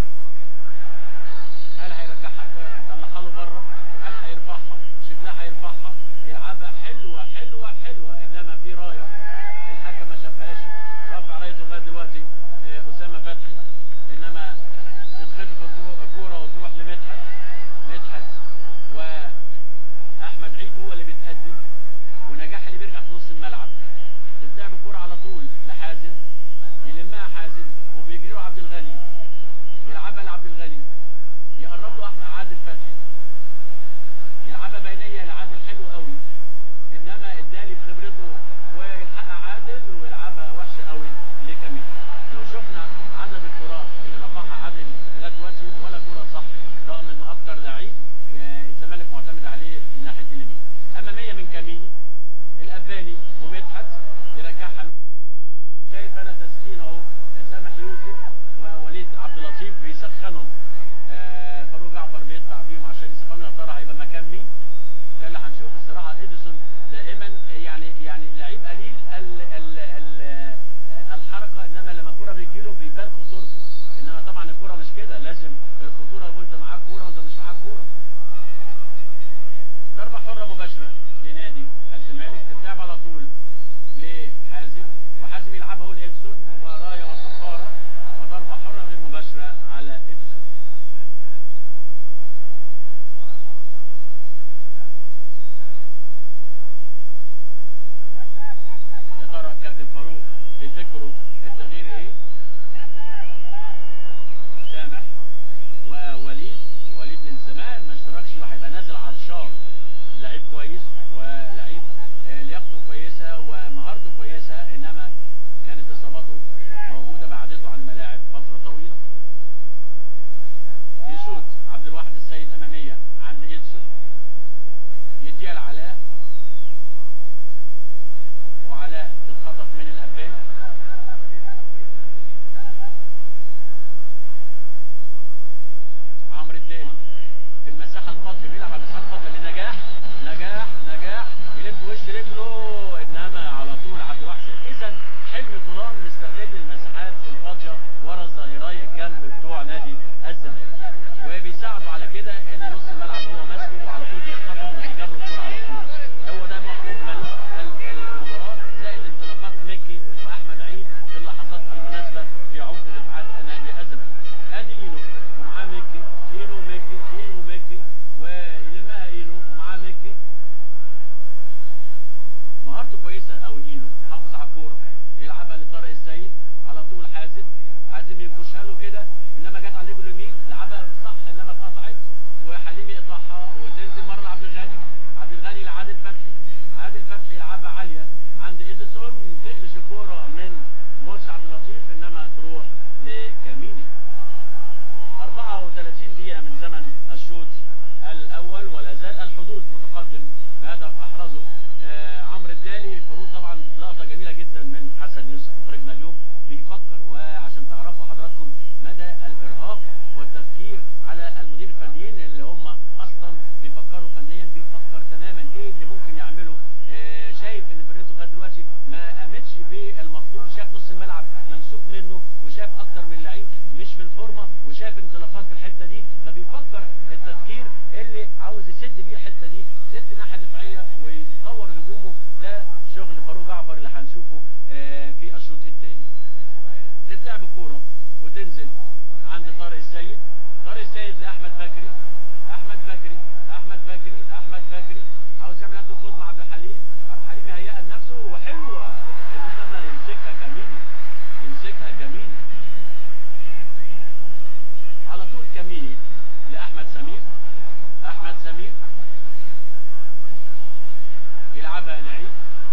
هل هيرجعها يطلعها له بره هل هيرفعها شكلها هيرفعها يلعبها حلوة حلوة حلوة إنما في راية الحكم ما شافهاش رافع رايته لغاية دلوقتي آه، أسامة فتحي إنما تتخطف الكو- الكورة وتروح لمدحت مدحت وأحمد عيد هو اللي بيتقدم ونجاح اللي بيرجع في نص الملعب تتلعب الكورة على طول لحازم يلمها حازم وبيجري له عبد الغني يلعبها لعبد الغني يقرب له احمد عادل فتحي يلعبها بينيه لعادل حلو قوي انما ادالي بخبرته ويلحقها عادل ويلعبها وحشه قوي لكمين لو شفنا عدد الكرات اللي رفعها عادل لغايه دلوقتي ولا كره صح رغم انه اكتر لعيب آه، الزمالك معتمد عليه من ناحيه اليمين اماميه من كميني الاباني ومدحت يرجعها شايف انا تسخين اهو سامح يوسف ووليد عبد اللطيف بيسخنوا آه، فاروق جعفر بيدفع بيهم عشان يسخنوا يا ترى هيبقى مكان مين ده اللي هنشوف الصراحه اديسون دائما يعني يعني لعيب قليل ال ال ال الحركه انما لما الكوره بتجيله بيبان خطورته انما طبعا الكوره مش كده لازم الخطوره وانت معاك كوره وانت مش معاك كوره ضربه حره مباشره لنادي الزمالك تتلعب على طول لحازم وحازم يلعبها هو لإدسون ورايا وصفارة وضربة حرة غير مباشرة على إدسون يا ترى كابتن فاروق في فكره التغيير ايه؟ سامح ووليد وليد من زمان ما اشتركش وهيبقى نازل عطشان لعيب كويس ولعيب آه، لياقته كويسه ومهارته كويسه انما كانت اصاباته موجوده بعدته عن الملاعب فتره طويله يشوت عبد الواحد السيد اماميه عند ايدسون يديها لعلاء وعلاء تتخطف من الابان عمرو الدالي في المساحه الفاضيه بيلعب على المساحه الفاضيه لنجاح نجاح نجاح يلف وش رجله انما على طول عبد الواحد اذا حلمي طولان مستغل المساحات الفاضيه ورا ظهيراي الجنب بتوع نادي الزمالك وبيساعدوا على كده ان نص الملعب هو ماسكه وعلى طول بيخطفهم وبيجروا الكوره على طول هو ده مجمل ال- المباراه زائد انطلاقات ميكي واحمد عيد في اللحظات المناسبه في عمق دفاعات نادي الزمالك ادي اينو ومعاه ميكي اينو ميكي اينو ميكي ويلمها اينو ومعاه ميكي مهارته كويسه قوي اينو حافظ على الكوره يلعبها لطارق السيد على طول حازم حازم ينكشها له كده انما جت على رجله اليمين لعبها صح انما اتقطعت وحليم يقطعها وتنزل مره لعبد الغني عبد الغني لعادل فتحي عادل فتحي يلعبها عاليه عند اديسون تقلش الكوره من مرسي عبد اللطيف انما تروح لكمين الاول ولا زال الحدود متقدم بهدف احرزه آه، عمرو الدالي فاروق طبعا لقطه جميله جدا من حسن يوسف مخرجنا اليوم بيفكر وعشان تعرفوا حضراتكم مدى الارهاق والتفكير على المدير الفنيين اللي هم اصلا بيفكروا فنيا بيفكر تماما ايه اللي ممكن يعمله آه، شايف ان فرقته لغايه دلوقتي ما قامتش بالمطلوب شاف نص الملعب ممسوك منه وشاف اكتر من لعيب مش في الفورمه وشاف انطلاقات في الحته دي فبيفكر التفكير اللي عاوز يسد بيه الحته دي يسد ناحيه دفاعيه ويطور هجومه ده شغل فاروق جعفر اللي هنشوفه آه، في الشوط الثاني تتلعب الكوره وتنزل عند طارق السيد طارق السيد لاحمد بكري احمد بكري احمد بكري احمد بكري عاوز يعمل هات الخط مع عبد الحليم عبد الحليم يهيئها لنفسه وحلوه انما يمسكها كميني يمسكها كميني على طول كميني لاحمد سمير احمد سمير يلعبها لعيب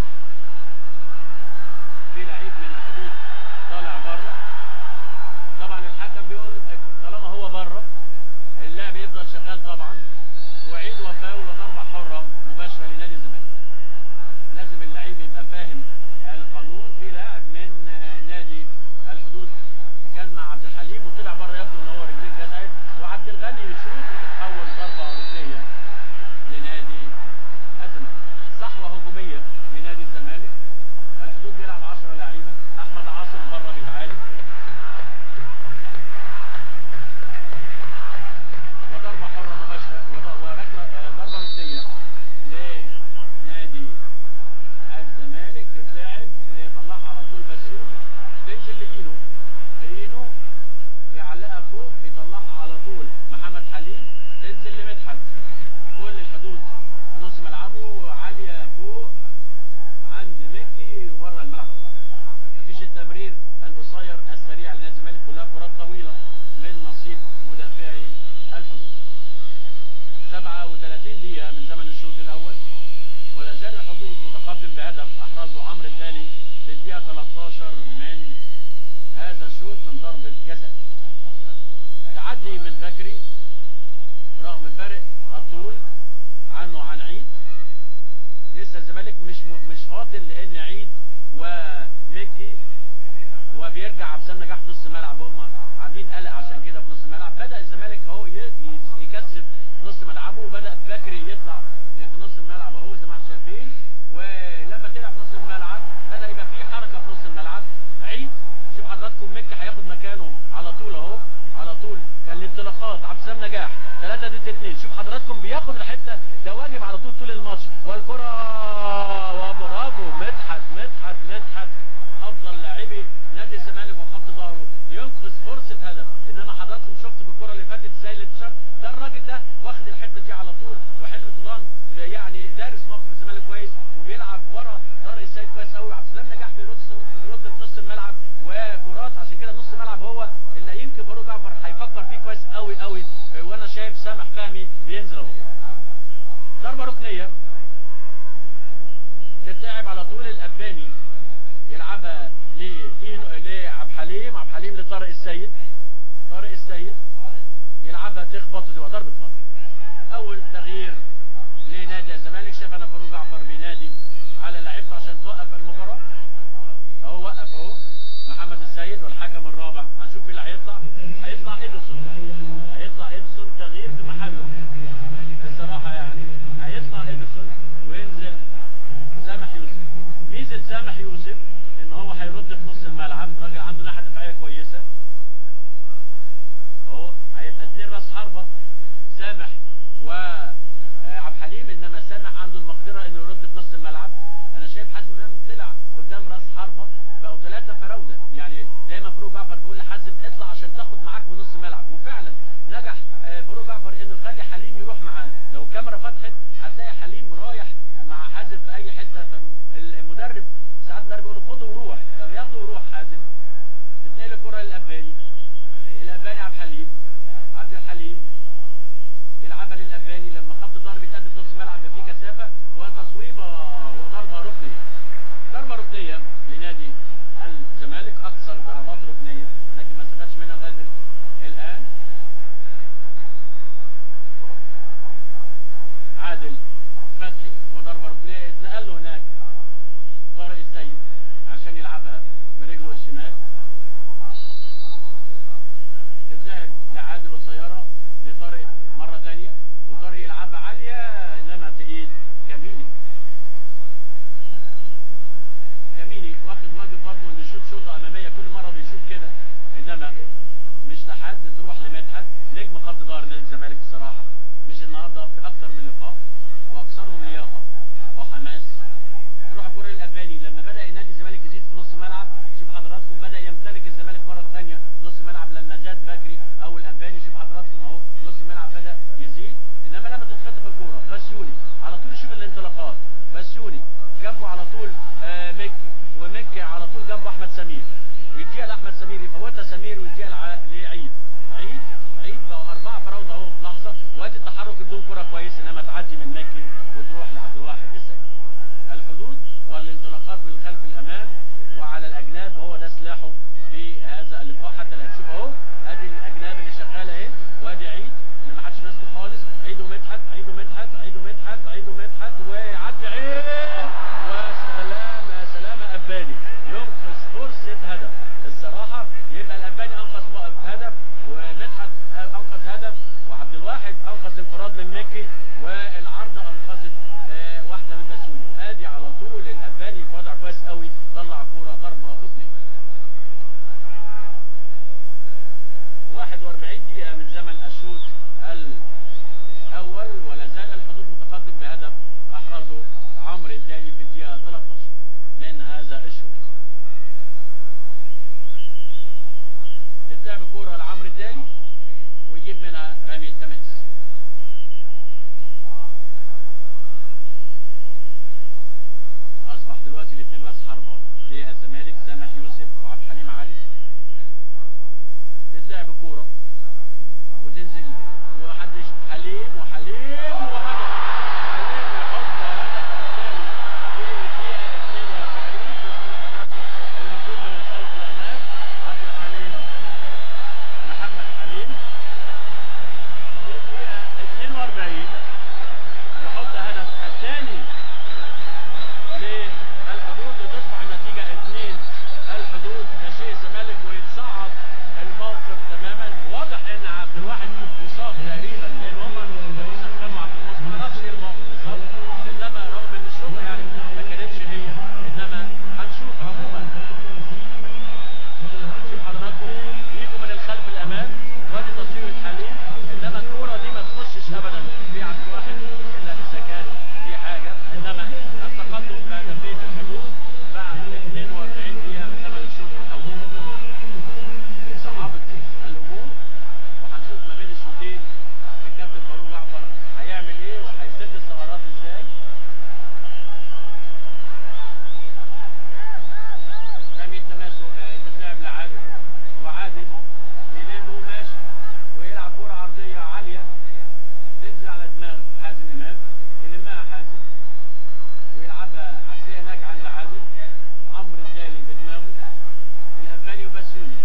في لعيب من الحدود طالع بره طبعا الحكم بيقول طالما هو بره اللعب يفضل شغال طبعا وعيد وفاول وضربه حره مباشره لنادي الزمالك لازم اللعيب يبقى فاهم القانون في لاعب من آه، نادي الحدود كان مع عبد الحليم وطلع بره يبدو ان هو رجليه اتجزعت وعبد الغني يشوط وتتحول ضربه ركنيه لنادي الزمالك صحوه هجوميه لنادي الزمالك الحدود بيلعب 10 لعيبه احمد عاصم بره بيتعالج وضربه حره مباشره وض- وركله آه، ضربه ركنيه لنادي الزمالك تتلعب يطلعها على طول بسيوني تنزل لاينو اينو يعلقها فوق يطلعها على طول محمد حليم تنزل لمدحت كل الحدود في نص ملعبه عاليه فوق عند مكي وبره الملعب مفيش التمرير القصير السريع لنادي الزمالك كلها كرات طويله من نصيب مدافعي الحدود 37 دقيقه من زمن الشوط الاول ولا زال الحدود متقدم بهدف احرزه عمرو الدالي في الدقيقه 13 من هذا الشوط من ضربه جزاء تعدي من بكري رغم فرق الطول عنه عن عيد لسه الزمالك مش م... مش فاضل لان عيد ومكي وبيرجع عبد نجاح في نص الملعب هم عاملين قلق عشان كده في نص الملعب بدا الزمالك اهو ي... ي- يكثف نص ملعبه وبدا بكري يطلع في نص الملعب اهو زي ما احنا شايفين ولما طلع في نص الملعب بدا يبقى في حركه في نص الملعب عيد شوف حضراتكم مكي هياخد مكانه على طول اهو على طول كان الانطلاقات عبد السلام نجاح 3 ضد 2 شوف حضراتكم بياخد الحته ده واجب على طول طول الماتش والكره وبرافو مدحت مدحت مدحت افضل لاعبي نادي الزمالك وخط ظهره ينقذ فرصه هدف انما حضراتكم شفتوا في الكره اللي فاتت ازاي الانتشار ده الراجل ده واخد الحته دي على طول وحلمي طولان يعني دارس موقف الزمالك كويس وبيلعب ورا طارق السيد كويس قوي عبد السلام نجاح بيرد بيرد في نص الملعب وكرات عشان كده نص الملعب هو اللي يمكن فاروق جعفر هيفكر فيه كويس قوي قوي وانا شايف سامح فهمي بينزل اهو ضربه ركنيه تتلعب على طول الاباني يلعبها لإينو- لعبد الحليم عبد الحليم لطارق السيد طارق السيد يلعبها تخبط وتبقى ضربه مرمى اول تغيير لنادي الزمالك شاف انا فاروق جعفر بينادي على لعيبته عشان توقف المباراه اهو وقف اهو محمد السيد والحكم الرابع هنشوف مين اللي هيطلع هيطلع اديسون هيطلع اديسون تغيير في محله الصراحه يعني هيطلع اديسون وينزل سامح يوسف ميزه سامح يوسف ان هو هيرد في نص الملعب راجل عنده ناحيه دفاعيه كويسه اهو هيبقى اتنين راس حربه سامح وعبد الحليم انما سامح عنده المقدره انه يرد في نص الملعب انا شايف حازم امام طلع قدام راس حربه بقوا ثلاثه فراوده يعني دايما فاروق جعفر بيقول لحازم اطلع عشان تاخد معاك من نص الملعب وفعلا نجح آه، فاروق جعفر انه يخلي حليم يروح معاه لو الكاميرا فتحت هتلاقي حليم رايح مع حازم في اي حته فالمدرب ساعات المدرب يقول له خده وروح فبياخده ويروح حازم تتنقل الكره للاباني الاباني عبد الحليم عبد الحليم يلعبها للاباني لما خط الضرب يتقدم في نص الملعب يبقى فيه كثافه وتصويبه وضربه ركنيه ضربه ركنيه لنادي الزمالك اكثر ضربات ركنيه لكن ما استفادش منها لغايه الان مرة تانية وطارق يلعبها عالية انما في ايد كاميني كاميني واخد واجب برضه انه يشوط شوطة امامية كل مرة بيشوط كده انما مش لحد تروح لمدحت نجم خط ظهر نادي الزمالك الصراحة مش النهارده في اكتر من لقاء واكثرهم لياقة وحماس تروح الكرة للأباني لما بدأ نادي الزمالك يزيد في نص الملعب شوف حضراتكم بدأ يمتلك الزمالك مرة ثانية نص الملعب لما زاد بكري أو الأباني شوف حضراتكم أهو نص الملعب بدأ يزيد إنما لما تتخطف الكورة بسيوني على طول شوف الانطلاقات بسيوني جنبه على طول آه مكي ومكي على طول جنبه أحمد سمير ويديها لأحمد سمير يفوتها سمير ويديها لع- لعيد عيد عيد بقوا أربعة فراودة أهو في لحظة وادي التحرك بدون كرة كويس إنما تعدي من مكي وتروح لعبد الواحد السيد الحدود والانطلاقات من خلف الامام وعلى الاجناب هو ده سلاحه في هذا اللقاء حتى الان شوف اهو ادي الاجناب اللي شغاله اهي وادي عيد اللي ما حدش ماسكه خالص عيد ومدحت عيد ومدحت عيد ومدحت عيد ومدحت ويعدي عيد وسلام يا سلام يا اباني ينقذ فرصه هدف الصراحه يبقى الاباني انقذ م- هدف ومدحت انقذ هدف وعبد الواحد انقذ انفراد من مكي والعارضه انقذت آه، واحده من بسوني وادي على طول الاباني في وضع كويس قوي طلع كوره ضربه ركنيه 41 دقيقه من زمن الشوط الاول ولا زال الحدود متقدم بهدف احرزه عمرو الدالي في الدقيقه 13 من هذا الشوط تتلعب كوره لعمرو الدالي ويجيب منها رمي التماس اصبح دلوقتي الاثنين راس حربه للزمالك سامح يوسف وعبد الحليم علي تتلعب الكوره وتنزل ومحدش حليم وحليم وهدف حليم يحط هدف الثاني في الدقيقه 42 الهجوم من الخلف الامام عبد الحليم محمد حليم في الدقيقه 42 يحط هدف الثاني للحدود لتصبح النتيجة 2 الحدود ناشئ الزمالك ويتصعد الموقف تماما واضح ان عبد الواحد مصاب تقريبا لان هم كانوا سخنوا عبد الموسى ما اعرفش ايه الموقف بالظبط انما رغم ان الشوطه يعني ما كانتش هي انما هنشوف عموما شوف حضراتكم يجوا من الخلف الامام وادي تصوير الحليم انما الكوره دي ما تخشش ابدا في عبد الواحد الا اذا كان في حاجه انما التقدم بهدفين الحدود بعد 42 دقيقه من زمن الشوط الاول صعبت الامور وهنشوف ما بين الشوطين الكابتن فاروق جعفر هيعمل ايه وهيسد الثغرات ازاي رمي التماسك آه، تتلعب لعادل وعادل يلم وماشي ويلعب كرة عرضية عالية تنزل على دماغ حازم إمام يلمها حازم ويلعبها عكسية هناك عند عادل عمرو الدالي بدماغه الأباني وبسوني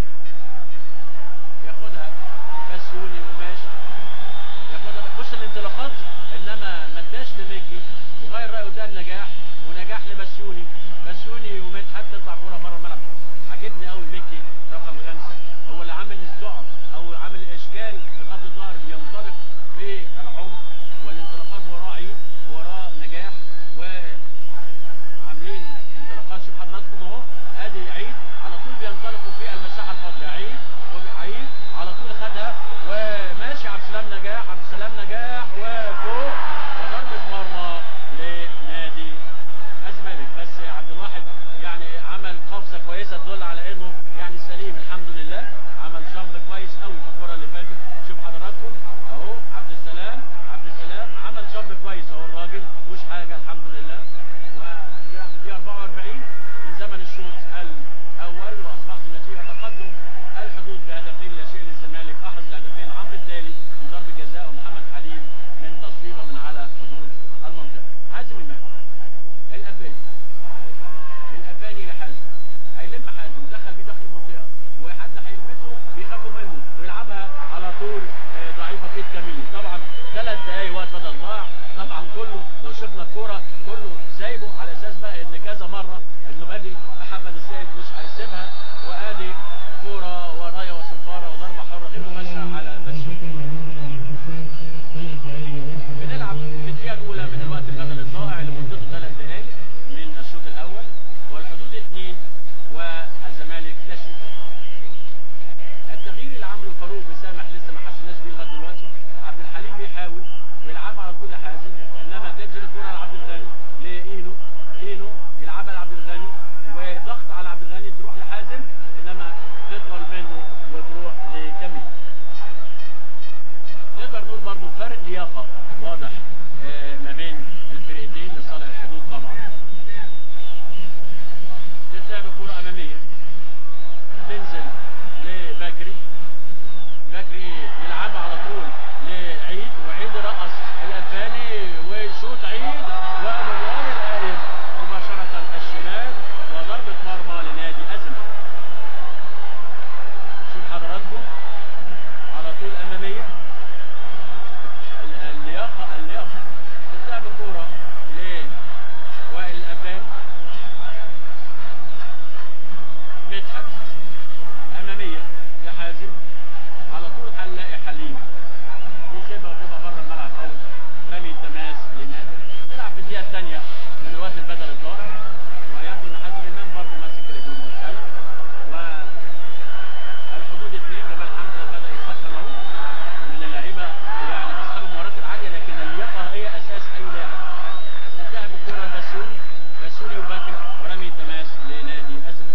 ياخدها بسوني وماشي ياخدها بص الانطلاقات انما ما اداش لميكي وغير رايه ده النجاح ونجاح لبسيوني بسيوني ومدحت تطلع كوره بره الملعب عجبني قوي ميكي رقم خمسه هو اللي عامل الزعر او عامل الاشكال في خط الظهر بينطلق في العمق والانطلاقات وراه عيد وراه نجاح وعاملين انطلاقات شوف حضراتكم اهو ادي عيد على طول بينطلقوا في المساحه الفاضيه عيد وعيد على طول خدها وماشي عبد السلام نجاح عبد السلام نجاح وفوق وضربه مرمى لنادي الزمالك بس عبد الواحد يعني عمل قفزه كويسه تدل على انه يعني سليم الحمد لله عمل جامب كويس قوي في الكره اللي فاتت شوف حضراتكم اهو عبد السلام عبد السلام عمل جامب كويس اهو الراجل مش حاجه الحمد لله وفي الدقيقه 44 من زمن الشوط الاول واصبحت النتيجه تقدم الحدود بهدفين لا شيء للزمالك احرز الهدفين عمرو الدالي من ضربه جزاء ومحمد حليم من تصويبه من على حدود المنطقه حازم امام الاباني الاباني لحازم هيلم حازم دخل بيه داخل المنطقه وحد هيلمسه بيخافوا منه ويلعبها على طول آه، ضعيفه في ايد كميني طبعا ثلاث دقايق وقت بدل ضاع طبعا كله لو شفنا الكوره كله سايبه على اساس بقى ان كذا مره انه ادي محمد السيد مش هيسيبها وادي كوره ورايه وصفاره وضربه حره غير مباشره على بسيوني تكون لحازم انما تنزل الكره لعبد الغني لاينو اينو يلعبها لعبد الغني وضغط على عبد الغني تروح لحازم انما تطول منه وتروح لكميل نقدر نقول برضو فرق لياقه واضح آه، ما بين الفرقتين لصالح الحدود طبعا تتلعب الكره اماميه تنزل لبكري بكري يلعبها على طول لعيد وعيد رقص الألباني ويشوط عيد ومروان القايم مباشرة الشمال وضربة مرمى لنادي أزمة شوف حضراتكم على طول أمامية ال- اللياقة اللياقة بتلعب الكورة لوائل الأبان مدحت أمامية لحازم على طول هنلاقي حليم يسيبها وتبقى بره الملعب أو رمي التماس لنادر يلعب في الدقيقة الثانية من الوقت البدل الضائع ويبدو إن حازم إمام برضه ماسك رجله المسألة والحدود اثنين جمال حمزة بدأ يسخن أهو من اللعيبة يعني أصحاب المهارات العالية لكن اللياقة هي أساس أي لاعب تتلعب الكرة البسيوني بسيوني وبكري ورمي التماس لنادي أسد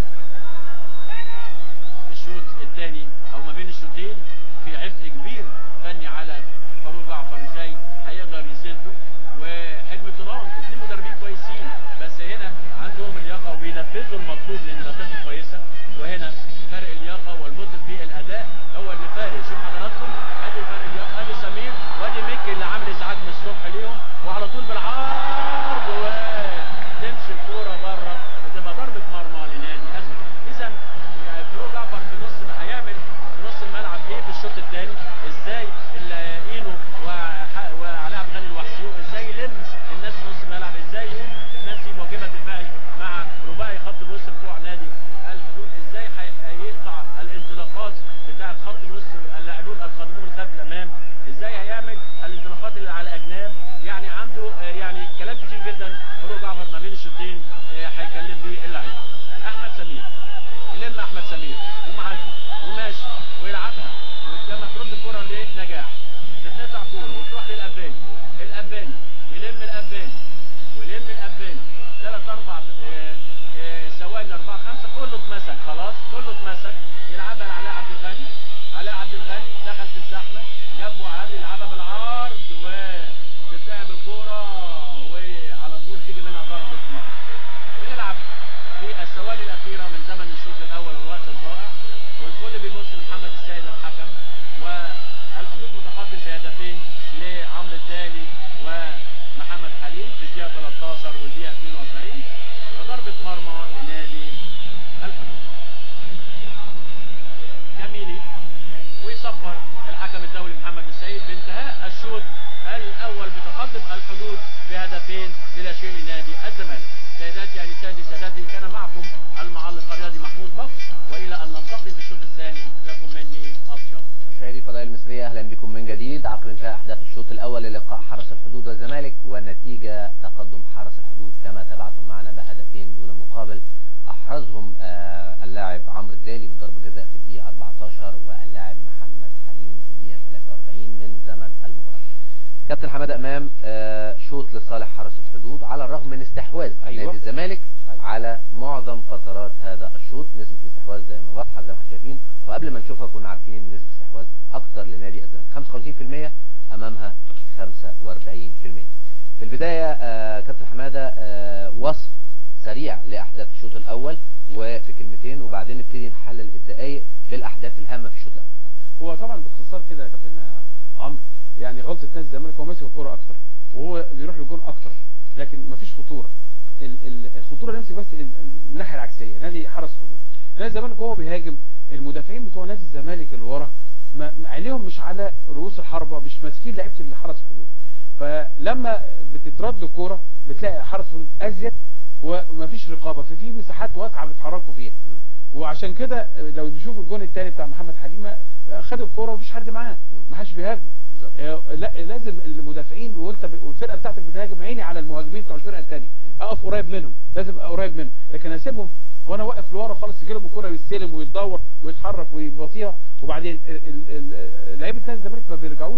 الشوط الثاني او ما بين الشوطين في عبء كبير فني على فاروق جعفر ازاي هيقدر يسده وحلمي طولان اثنين مدربين كويسين بس هنا عندهم اللياقه وبينفذوا المطلوب لان نتائجهم كويسه وهنا فرق اللياقه والبطء في الاداء هو اللي فارق شوف حضراتكم ادي فرق اللياقه ادي سمير وادي ميكي اللي عامل ازعاج من الصبح ليهم وعلى طول بالعرض وتمشي الكوره بره وتبقى ضربه مرمى لنادي ازمه اذا يعني فاروق جعفر في نص هيعمل في نص الملعب ايه في الشوط الثاني ازاي ال- اينو وح- وعلاء عبد الغني لوحده ازاي يلم الناس في نص الملعب ازاي يقوم الناس دي مواجهه دفاعي مع رباعي خط الوسط بتوع نادي الحدود ازاي هي- هيقطع الانطلاقات بتاعه خط الوسط اللاعبون القادمون خلف الامام ازاي هيعمل الانطلاقات اللي على الاجناب يعني عنده آه، يعني كلام كتير جدا فاروق جعفر ما بين الشوطين آه، هيكلم بيه اللعيبه احمد سمير يلم احمد سمير ومعدي وماشي ويلعبها ولما ترد الكره لنجاح تتقطع كوره وتروح للاباني الاباني يلم الاباني ويلم الاباني ثلاث اربع آه، آه، ثواني اربعه خمسه كله اتمسك خلاص كله اتمسك يلعبها لعلاء عبد الغني علاء عبد الغني دخل في الزحمه جنبه علي يلعبها بالعرض وتتلعب الكوره وعلى طول تيجي منها ضربه مرمى بنلعب في الثواني الأخيرة من زمن الشوط الأول والوقت الضائع والكل بيبص لمحمد السيد الحكم والحدود متقدم بهدفين لعمرو الدالي ومحمد حليم في الدقيقة 13 والدقيقة 42 وضربة مرمى لنادي الحدود. كميلي ويصفر الحكم الدولي محمد السيد بانتهاء الشوط الاول بتقدم الحدود بهدفين بلا شيء لنادي الزمالك سيداتي انساتي سادتي كان معكم المعلق الرياضي محمود بكر والى ان نلتقي في الشوط الثاني لكم مني اطيب مشاهدي الفضائية المصرية أهلا بكم من جديد عقب انتهاء أحداث الشوط الأول للقاء حرس الحدود والزمالك والنتيجة تقدم حرس الحدود كما تابعتم معنا بهدفين دون مقابل أحرزهم آه، اللاعب عمرو الدالي من ضربة جزاء في الدقيقة 14 واللاعب محمد حليم في الدقيقة 43 من زمن المباراة. كابتن حماده امام آه، شوط لصالح حرس الحدود على الرغم من استحواذ أيوة. نادي الزمالك أيوة. على معظم فترات هذا الشوط نسبه الاستحواذ زي ما واضحه زي ما احنا شايفين وقبل ما نشوفها كنا عارفين ان نسبه الاستحواذ اكتر لنادي الزمالك 55% امامها 45% في البدايه آه، كابتن حماده آه، وصف سريع لاحداث الشوط الاول وفي كلمتين وبعدين نبتدي نحلل الدقائق بالاحداث الهامه في الشوط الاول هو طبعا باختصار كده يا كابتن عمرو يعني غلطه نادي الزمالك هو ماسك الكوره اكتر وهو بيروح للجون اكتر لكن مفيش خطوره ال- ال- الخطوره نمسك بس ال- الناحيه العكسيه نادي حرس حدود نادي الزمالك وهو بيهاجم المدافعين بتوع نادي الزمالك اللي ورا ما- ما- عينيهم مش على رؤوس الحربه مش ماسكين لعيبه اللي حرس حدود فلما بتترد الكوره بتلاقي حرس حدود ازيد ومفيش رقابه ففي مساحات واسعه بيتحركوا فيها وعشان كده لو نشوف الجون الثاني بتاع محمد حليم خد الكوره ومفيش حد معاه ما حدش بيهاجمه بالظبط. آه، لا لازم المدافعين وانت ب... والفرقه بتاعتك بتهاجم عيني على المهاجمين بتوع الفرقه الثانيه اقف قريب منهم لازم ابقى قريب منهم لكن اسيبهم وانا واقف لورا خالص تجي لهم الكوره يستلم ويتدور ويتحرك ويباصيها وبعدين ال- ال- ال- لعيبه نادي الزمالك ما بيرجعوش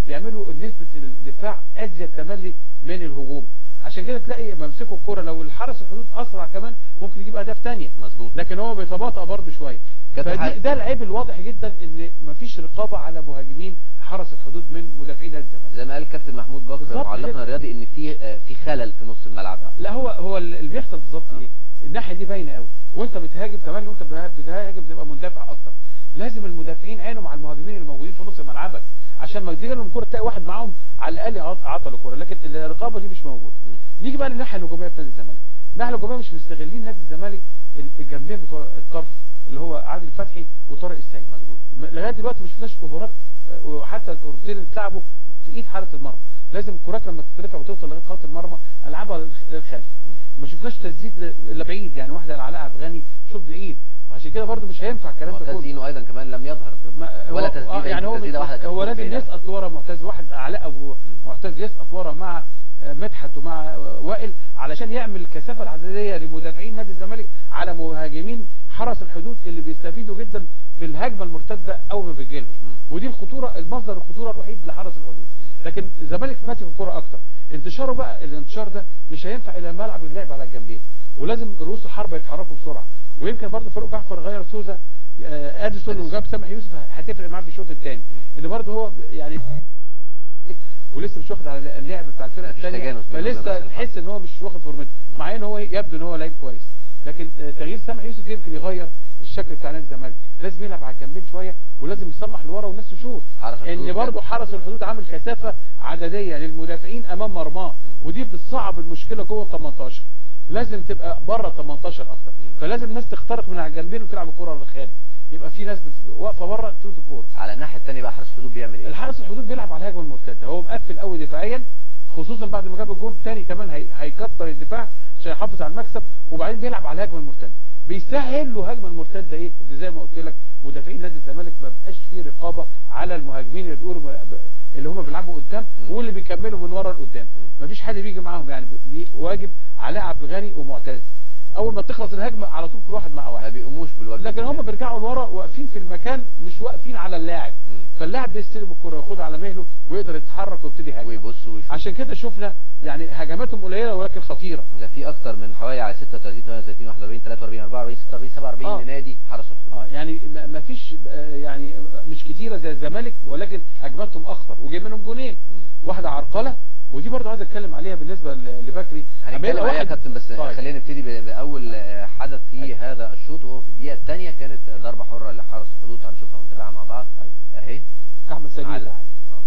بيعملوا نسبه الدفاع ازيد تملي من الهجوم عشان كده تلاقي لما يمسكوا الكوره لو الحرس الحدود اسرع كمان ممكن يجيب اهداف تانية مظبوط لكن هو بيتباطأ برضه شويه كابتن فدي حق- ده العيب الواضح جدا ان مفيش رقابه على مهاجمين حرس الحدود من مدافعين نادي الزمالك زي ما قال كابتن محمود بكر بالظبط معلقنا كده. الرياضي ان في آه، في خلل في نص الملعب لا هو هو اللي بيحصل بالظبط ايه الناحيه دي باينه قوي وانت بتهاجم كمان وانت بتهاجم تبقى مندفع اكتر لازم المدافعين عينهم على المهاجمين اللي موجودين في نص ملعبك عشان ما تيجي لهم كوره تلاقي واحد معاهم على الاقل عط- عطل الكوره لكن الرقابه دي مش موجوده نيجي بقى للناحيه الهجوميه في نادي الزمالك الناحيه الهجوميه مش مستغلين نادي الزمالك ال- الجنبين بتوع الطرف اللي هو عادل فتحي وطارق السيد مظبوط م- لغايه دلوقتي ما شفناش اوفرات آه، وحتى الكورتين اللي اتلعبوا في ايد حارس المرمى لازم الكرات لما تترفع وتوصل لغايه خط المرمى العبها للخ- للخلف ما شفناش تسديد ل- لبعيد يعني واحده لعلاء عبد الغني شوط بعيد وعشان كده برضو مش هينفع الكلام ده معتز كله زينو ايضا كمان لم يظهر ما- ولا هو- تسديدة، آه، يعني هو تسديدة واحدة كانت هو فوق لازم بعيدة. يسقط لورا معتز واحد علاء ابو معتز يسقط لورا مع آه، مدحت ومع آه، وائل علشان يعمل الكثافه العدديه لمدافعين نادي الزمالك على مهاجمين حرس الحدود اللي بيستفيدوا جدا بالهجمه المرتده اول ما بتجيلهم ودي الخطوره المصدر الخطوره الوحيد لحرس الحدود لكن الزمالك ماسك الكوره اكتر انتشاره بقى الانتشار ده مش هينفع الا الملعب اللعب على الجنبين ولازم رؤوس الحربه يتحركوا بسرعه ويمكن برضه فاروق جعفر غير سوزا آه، اديسون وجاب سامح يوسف هتفرق معاه في الشوط الثاني ان برضه هو يعني ولسه مش واخد على اللعب بتاع الفرقه مفيش الثانيه تجانس بينه وبين فلسه رأس الحربة. تحس ان هو مش واخد فورمته مع ان هو يبدو ان هو لعيب كويس لكن آه، تغيير سامح يوسف يمكن يغير الشكل بتاع نادي الزمالك لازم يلعب على الجنبين شويه ولازم يصلح لورا والناس تشوف حرس الحدود ان برضه كان- حرس الحدود عامل كثافه عدديه للمدافعين امام مرماه ودي بتصعب المشكله جوه ال 18 لازم تبقى بره ال 18 اكتر فلازم الناس تخترق من على الجنبين وتلعب الكره للخارج يبقى في ناس بت- واقفه بره تشوط الكوره على الناحيه الثانيه بقى حارس الحدود بيعمل ايه الحارس الحدود بيلعب على الهجمه المرتده هو مقفل قوي دفاعيا خصوصا بعد ما جاب الجون الثاني كمان هي... هيكتر الدفاع عشان يحافظ على المكسب وبعدين بيلعب على الهجمه المرتده بيسهل له هجمه المرتده ايه اللي زي ما قلت لك مدافعين نادي الزمالك ما بقاش فيه رقابه على المهاجمين اللي بيقولوا اللي هم بيلعبوا قدام واللي بيكملوا من ورا لقدام مفيش حد بيجي معاهم يعني بي- واجب علاء عبد الغني ومعتز اول ما تخلص الهجمه على طول كل واحد مع ما واحد بيقوموش بالواجب لكن هم بيرجعوا لورا واقفين في المكان مش واقفين على اللاعب مم. فاللاعب بيستلم الكره وياخدها على مهله ويقدر يتحرك ويبتدي يهاجم ويبص ويشوف عشان كده شفنا يعني هجماتهم قليله ولكن خطيره ده في اكتر من حوالي على 36 38 41 43 44 46 47 آه. لنادي حرس الحدود اه يعني ما ما فيش آه، يعني مش كتيره زي الزمالك ولكن هجماتهم اخطر وجايب منهم جونين واحده عرقله ودي برضه عايز اتكلم عليها بالنسبه ل- لبكري أما هنتكلم يبقى عليها يا واحد- كابتن بس طيب. خلينا نبتدي ب- باول آه، حدث في أيوة. هذا الشوط وهو في الدقيقه الثانيه كانت ضربه حره لحرس الحدود هنشوفها ونتابعها مع بعض اهي احمد سمير ونعلق عليه. آه.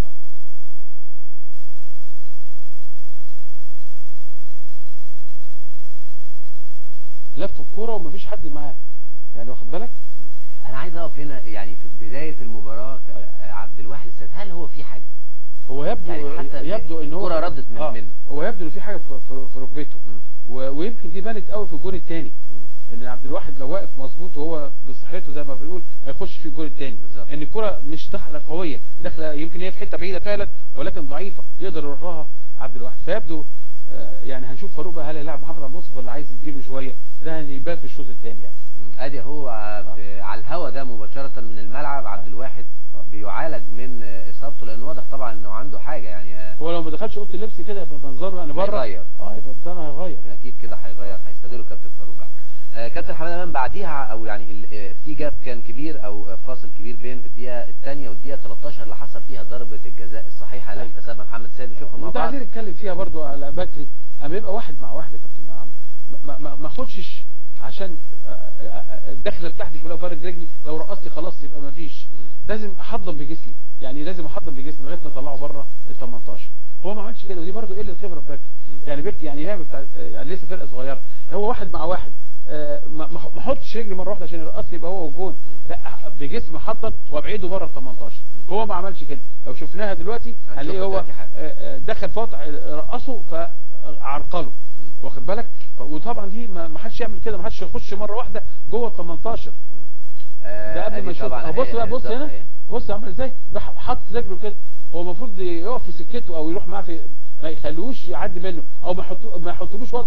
لف الكوره ومفيش حد معاه يعني واخد بالك انا عايز اقف هنا يعني في بدايه المباراه ك- آه، عبد الواحد السيد هل هو في حاجه هو يبدو يعني حتى يبدو ان هو الكرة ردت من- آه منه. هو يبدو ان في حاجه في, في, في ركبته مم. و- ويمكن دي بانت قوي في الجون الثاني ان عبد الواحد لو واقف مظبوط وهو بصحته زي ما بنقول هيخش في الجون الثاني بالظبط. ان الكره مش داخله قويه داخله يمكن هي في حته بعيده فعلا ولكن ضعيفه يقدر يروح لها عبد الواحد فيبدو آه، يعني هنشوف فاروق بقى هل هيلاعب محمد عبد المنصف ولا عايز يديله شويه ده هيبان في الشوط الثاني يعني مم. ادي هو ع- في على الهوا ده مباشره من الملعب عبد الواحد آه. بيعالج من آه، اصابته لان واضح طبعا انه عنده حاجه يعني آه، هو لو ما دخلش اوضه اللبس كده يبقى منظره يعني بره هيغير. اه يبقى منظره هيغير يعني اكيد كده هيغير هيستديله كابتن فاروق جعفر آه، كابتن حماد امام بعديها او يعني ال- آه، في جاب كان كبير او آه، فاصل كبير بين الدقيقه الثانيه والدقيقه 13 اللي حصل فيها ضربه الجزاء الصحيحه اللي أيوة. احتسبها محمد سيد نشوفها مع وانت بعض عايزين نتكلم فيها برضو على بكري اما يبقى واحد مع واحد يا كابتن نعم ما ما ما اخدش عشان آه، آه، آه، الدخله بتاعتي كلها فارد رجلي لو رقصتي خلاص يبقى ما فيش لازم احضن بجسمي يعني لازم احضن بجسمي لغايه ما اطلعه بره ال 18 هو ما عملش كده ودي برضو قله خبره في بكري يعني بير يعني لعب بتاع آه، يعني لسه فرقه صغيره هو واحد مع واحد آه، ما ما ما احطش رجلي مره واحده عشان يرقصني يبقى هو والجون لا بجسمي احضن وابعده بره ال 18 هو ما عملش كده لو شفناها دلوقتي هنشوف هنلاقيه هو دلوقتي حاجة. آه، آه، دخل في وضع رقصه فعرقله واخد بالك ف- وطبعا دي ما ما حدش يعمل كده ما حدش يخش مره واحده جوه ال 18 آه، ده قبل أدي ما يشوف طبعاً آه، بص أهي- بقى بص بالظبط هنا أهي. بص عمل ازاي راح حط رجله كده هو المفروض يقف في سكته او يروح معاه في ما يخلوش يعدي منه او ما يحطو ما يحطلوش وضع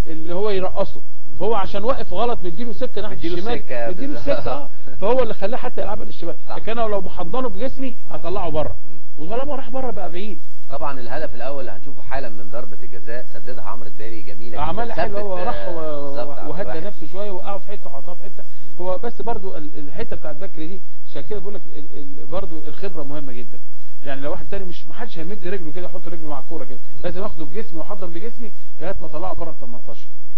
اللي هو يرقصه فهو عشان واقف غلط مديله سكه ناحيه مديله الشمال سكة مديله بالظبط. سكه اه فهو اللي خلاه حتى يلعبها للشمال صح. لكن انا لو محضنه بجسمي هطلعه بره وطالما راح بره بقى بعيد طبعا الهدف الاول اللي هنشوفه حالا من ضربه الجزاء سددها عمرو الدالي جميله جدا عملها حلو ثبت، هو آه، راح و- بالظبط عبد وهدى الواحد. نفسه شويه وقعه في حته وحطها في حته هو بس برضو ال- الحته بتاعت بكري دي عشان كده بقول لك ال- ال- برضو الخبره مهمه جدا يعني لو واحد تاني مش محدش هيمد رجله كده يحط رجله مع الكوره كده لازم اخده بجسمي واحضن بجسمي لغايه ما اطلعه بره ال 18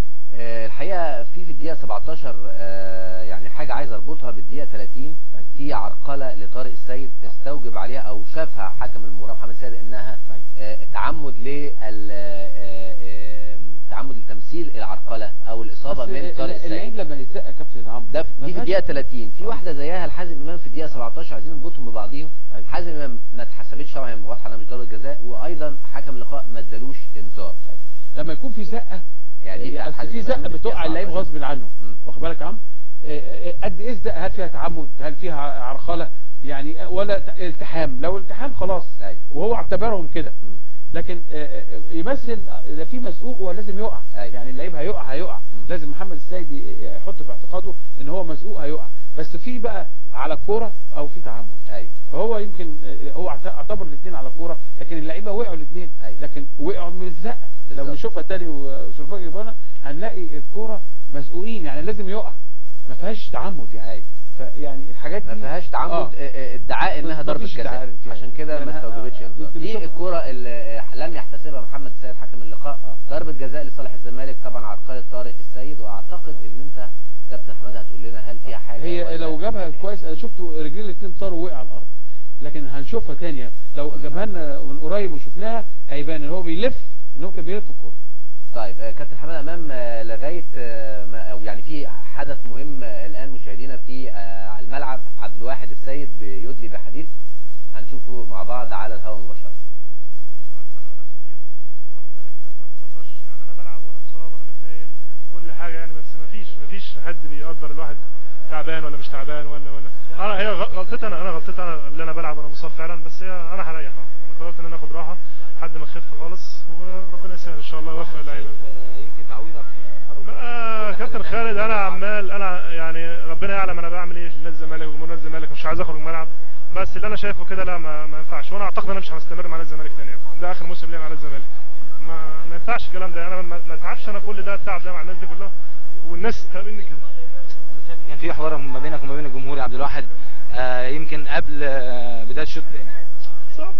آه، الحقيقه في في الدقيقه 17 آه، يعني حاجه عايز اربطها بالدقيقه 30 في عرقله لطارق السيد استوجب عليها او شافها حكم المباراه محمد سيد انها آه، تعمد لل آه، آه، تعمد لتمثيل العرقله او الاصابه بس من ال- طارق اللعيب السيد لما يزق يا كابتن عمرو ده في- ما دي في فيهاش- الدقيقه 30 في واحده زيها لحازم امام في الدقيقه 17 عايزين نربطهم ببعضيهم أيوة. حازم امام ما اتحسبتش طبعا هي واضحه انها مش ضربه جزاء وايضا حكم اللقاء ما ادالوش انذار لما يكون في زقه يعني دي بتاعت أصل حازم في إمام زقه في الدقيقة بتوقع اللعيب 17. غصب عنه مم. واخد بالك يا عم آه، آه، قد ايه الزقه هل فيها تعمد هل فيها عرقله يعني آه، ولا ت- التحام لو التحام خلاص أيوة. وهو اعتبرهم كده مم. لكن آه، آه، يمثل اذا في مسؤول هو لازم يقع أيوة. يعني اللعيب هيقع هيقع مم. لازم محمد السيد ي- يحط في اعتقاده ان هو مسؤول هيقع بس في بقى على الكوره او في تعمد ايوه فهو يمكن آه، هو اعت- اعتبر الاثنين على كوره لكن اللعيبه وقعوا الاثنين أيوة. لكن وقعوا من الزقه لو بالظبط. نشوفها تاني وشرفاج يبانا هنلاقي الكوره مسؤولين يعني لازم يقع ما فيهاش تعمد يعني ايوه فيعني الحاجات دي ما فيهاش تعمد آه. آه، آه، ادعاء انها ما ضربه فيش جزاء ادعاء فيها. عشان كده ما لأنها- استوجبتش آه، انذار يمكن دي نشوفها. الكره اللي آه، لم يحتسبها محمد السيد حكم اللقاء آه. ضربه جزاء لصالح الزمالك طبعا عرقله طارق السيد واعتقد ان انت كابتن حماده هتقول لنا هل فيها حاجه هي ولا لو جابها إيه؟ كويس انا شفت رجلين الاثنين طاروا وقع على الارض لكن هنشوفها تانية لو جابها لنا من قريب وشفناها هيبان ان هو بيلف ان هو كان بيلف الكوره طيب آه، كابتن حماده امام آه، لغايه آه، ما أو يعني في حدث مهم آه، الان مشاهدينا في آه، على الملعب عبد الواحد السيد بيدلي بحديث هنشوفه مع بعض على الهواء مباشره الواحد حمل على نفسه كتير ورغم ذلك الناس ما بتقدرش يعني انا بلعب وانا مصاب وانا متنايم كل حاجه يعني بس ما فيش ما فيش حد بيقدر الواحد تعبان ولا مش تعبان ولا ولا انا هي غ- غلطتي انا انا غلطتي انا اللي انا بلعب وانا مصاب فعلا بس هي انا هريح أهو. انا قررت ان انا اخد راحه لحد ما اخف خالص وربنا يسهل ان شاء الله يوفق اللعيبه يمكن تعويضك لا كابتن خالد انا عمال انا يعني ربنا يعلم انا بعمل ايه لنادي الزمالك وجمهور نادي الزمالك مش عايز اخرج من الملعب بس اللي انا شايفه كده لا ما, ما ينفعش وانا اعتقد انا مش هنستمر مع نادي الزمالك تاني يعني. ده اخر موسم ليا مع نادي الزمالك ما, ما ينفعش الكلام ده انا ما, ما اتعبش انا كل ده التعب ده مع الناس دي كلها والناس تقابلني كده كان في حوار ما بينك وما بين الجمهور يا عبد الواحد آه يمكن قبل آه بدايه الشوط الثاني صعب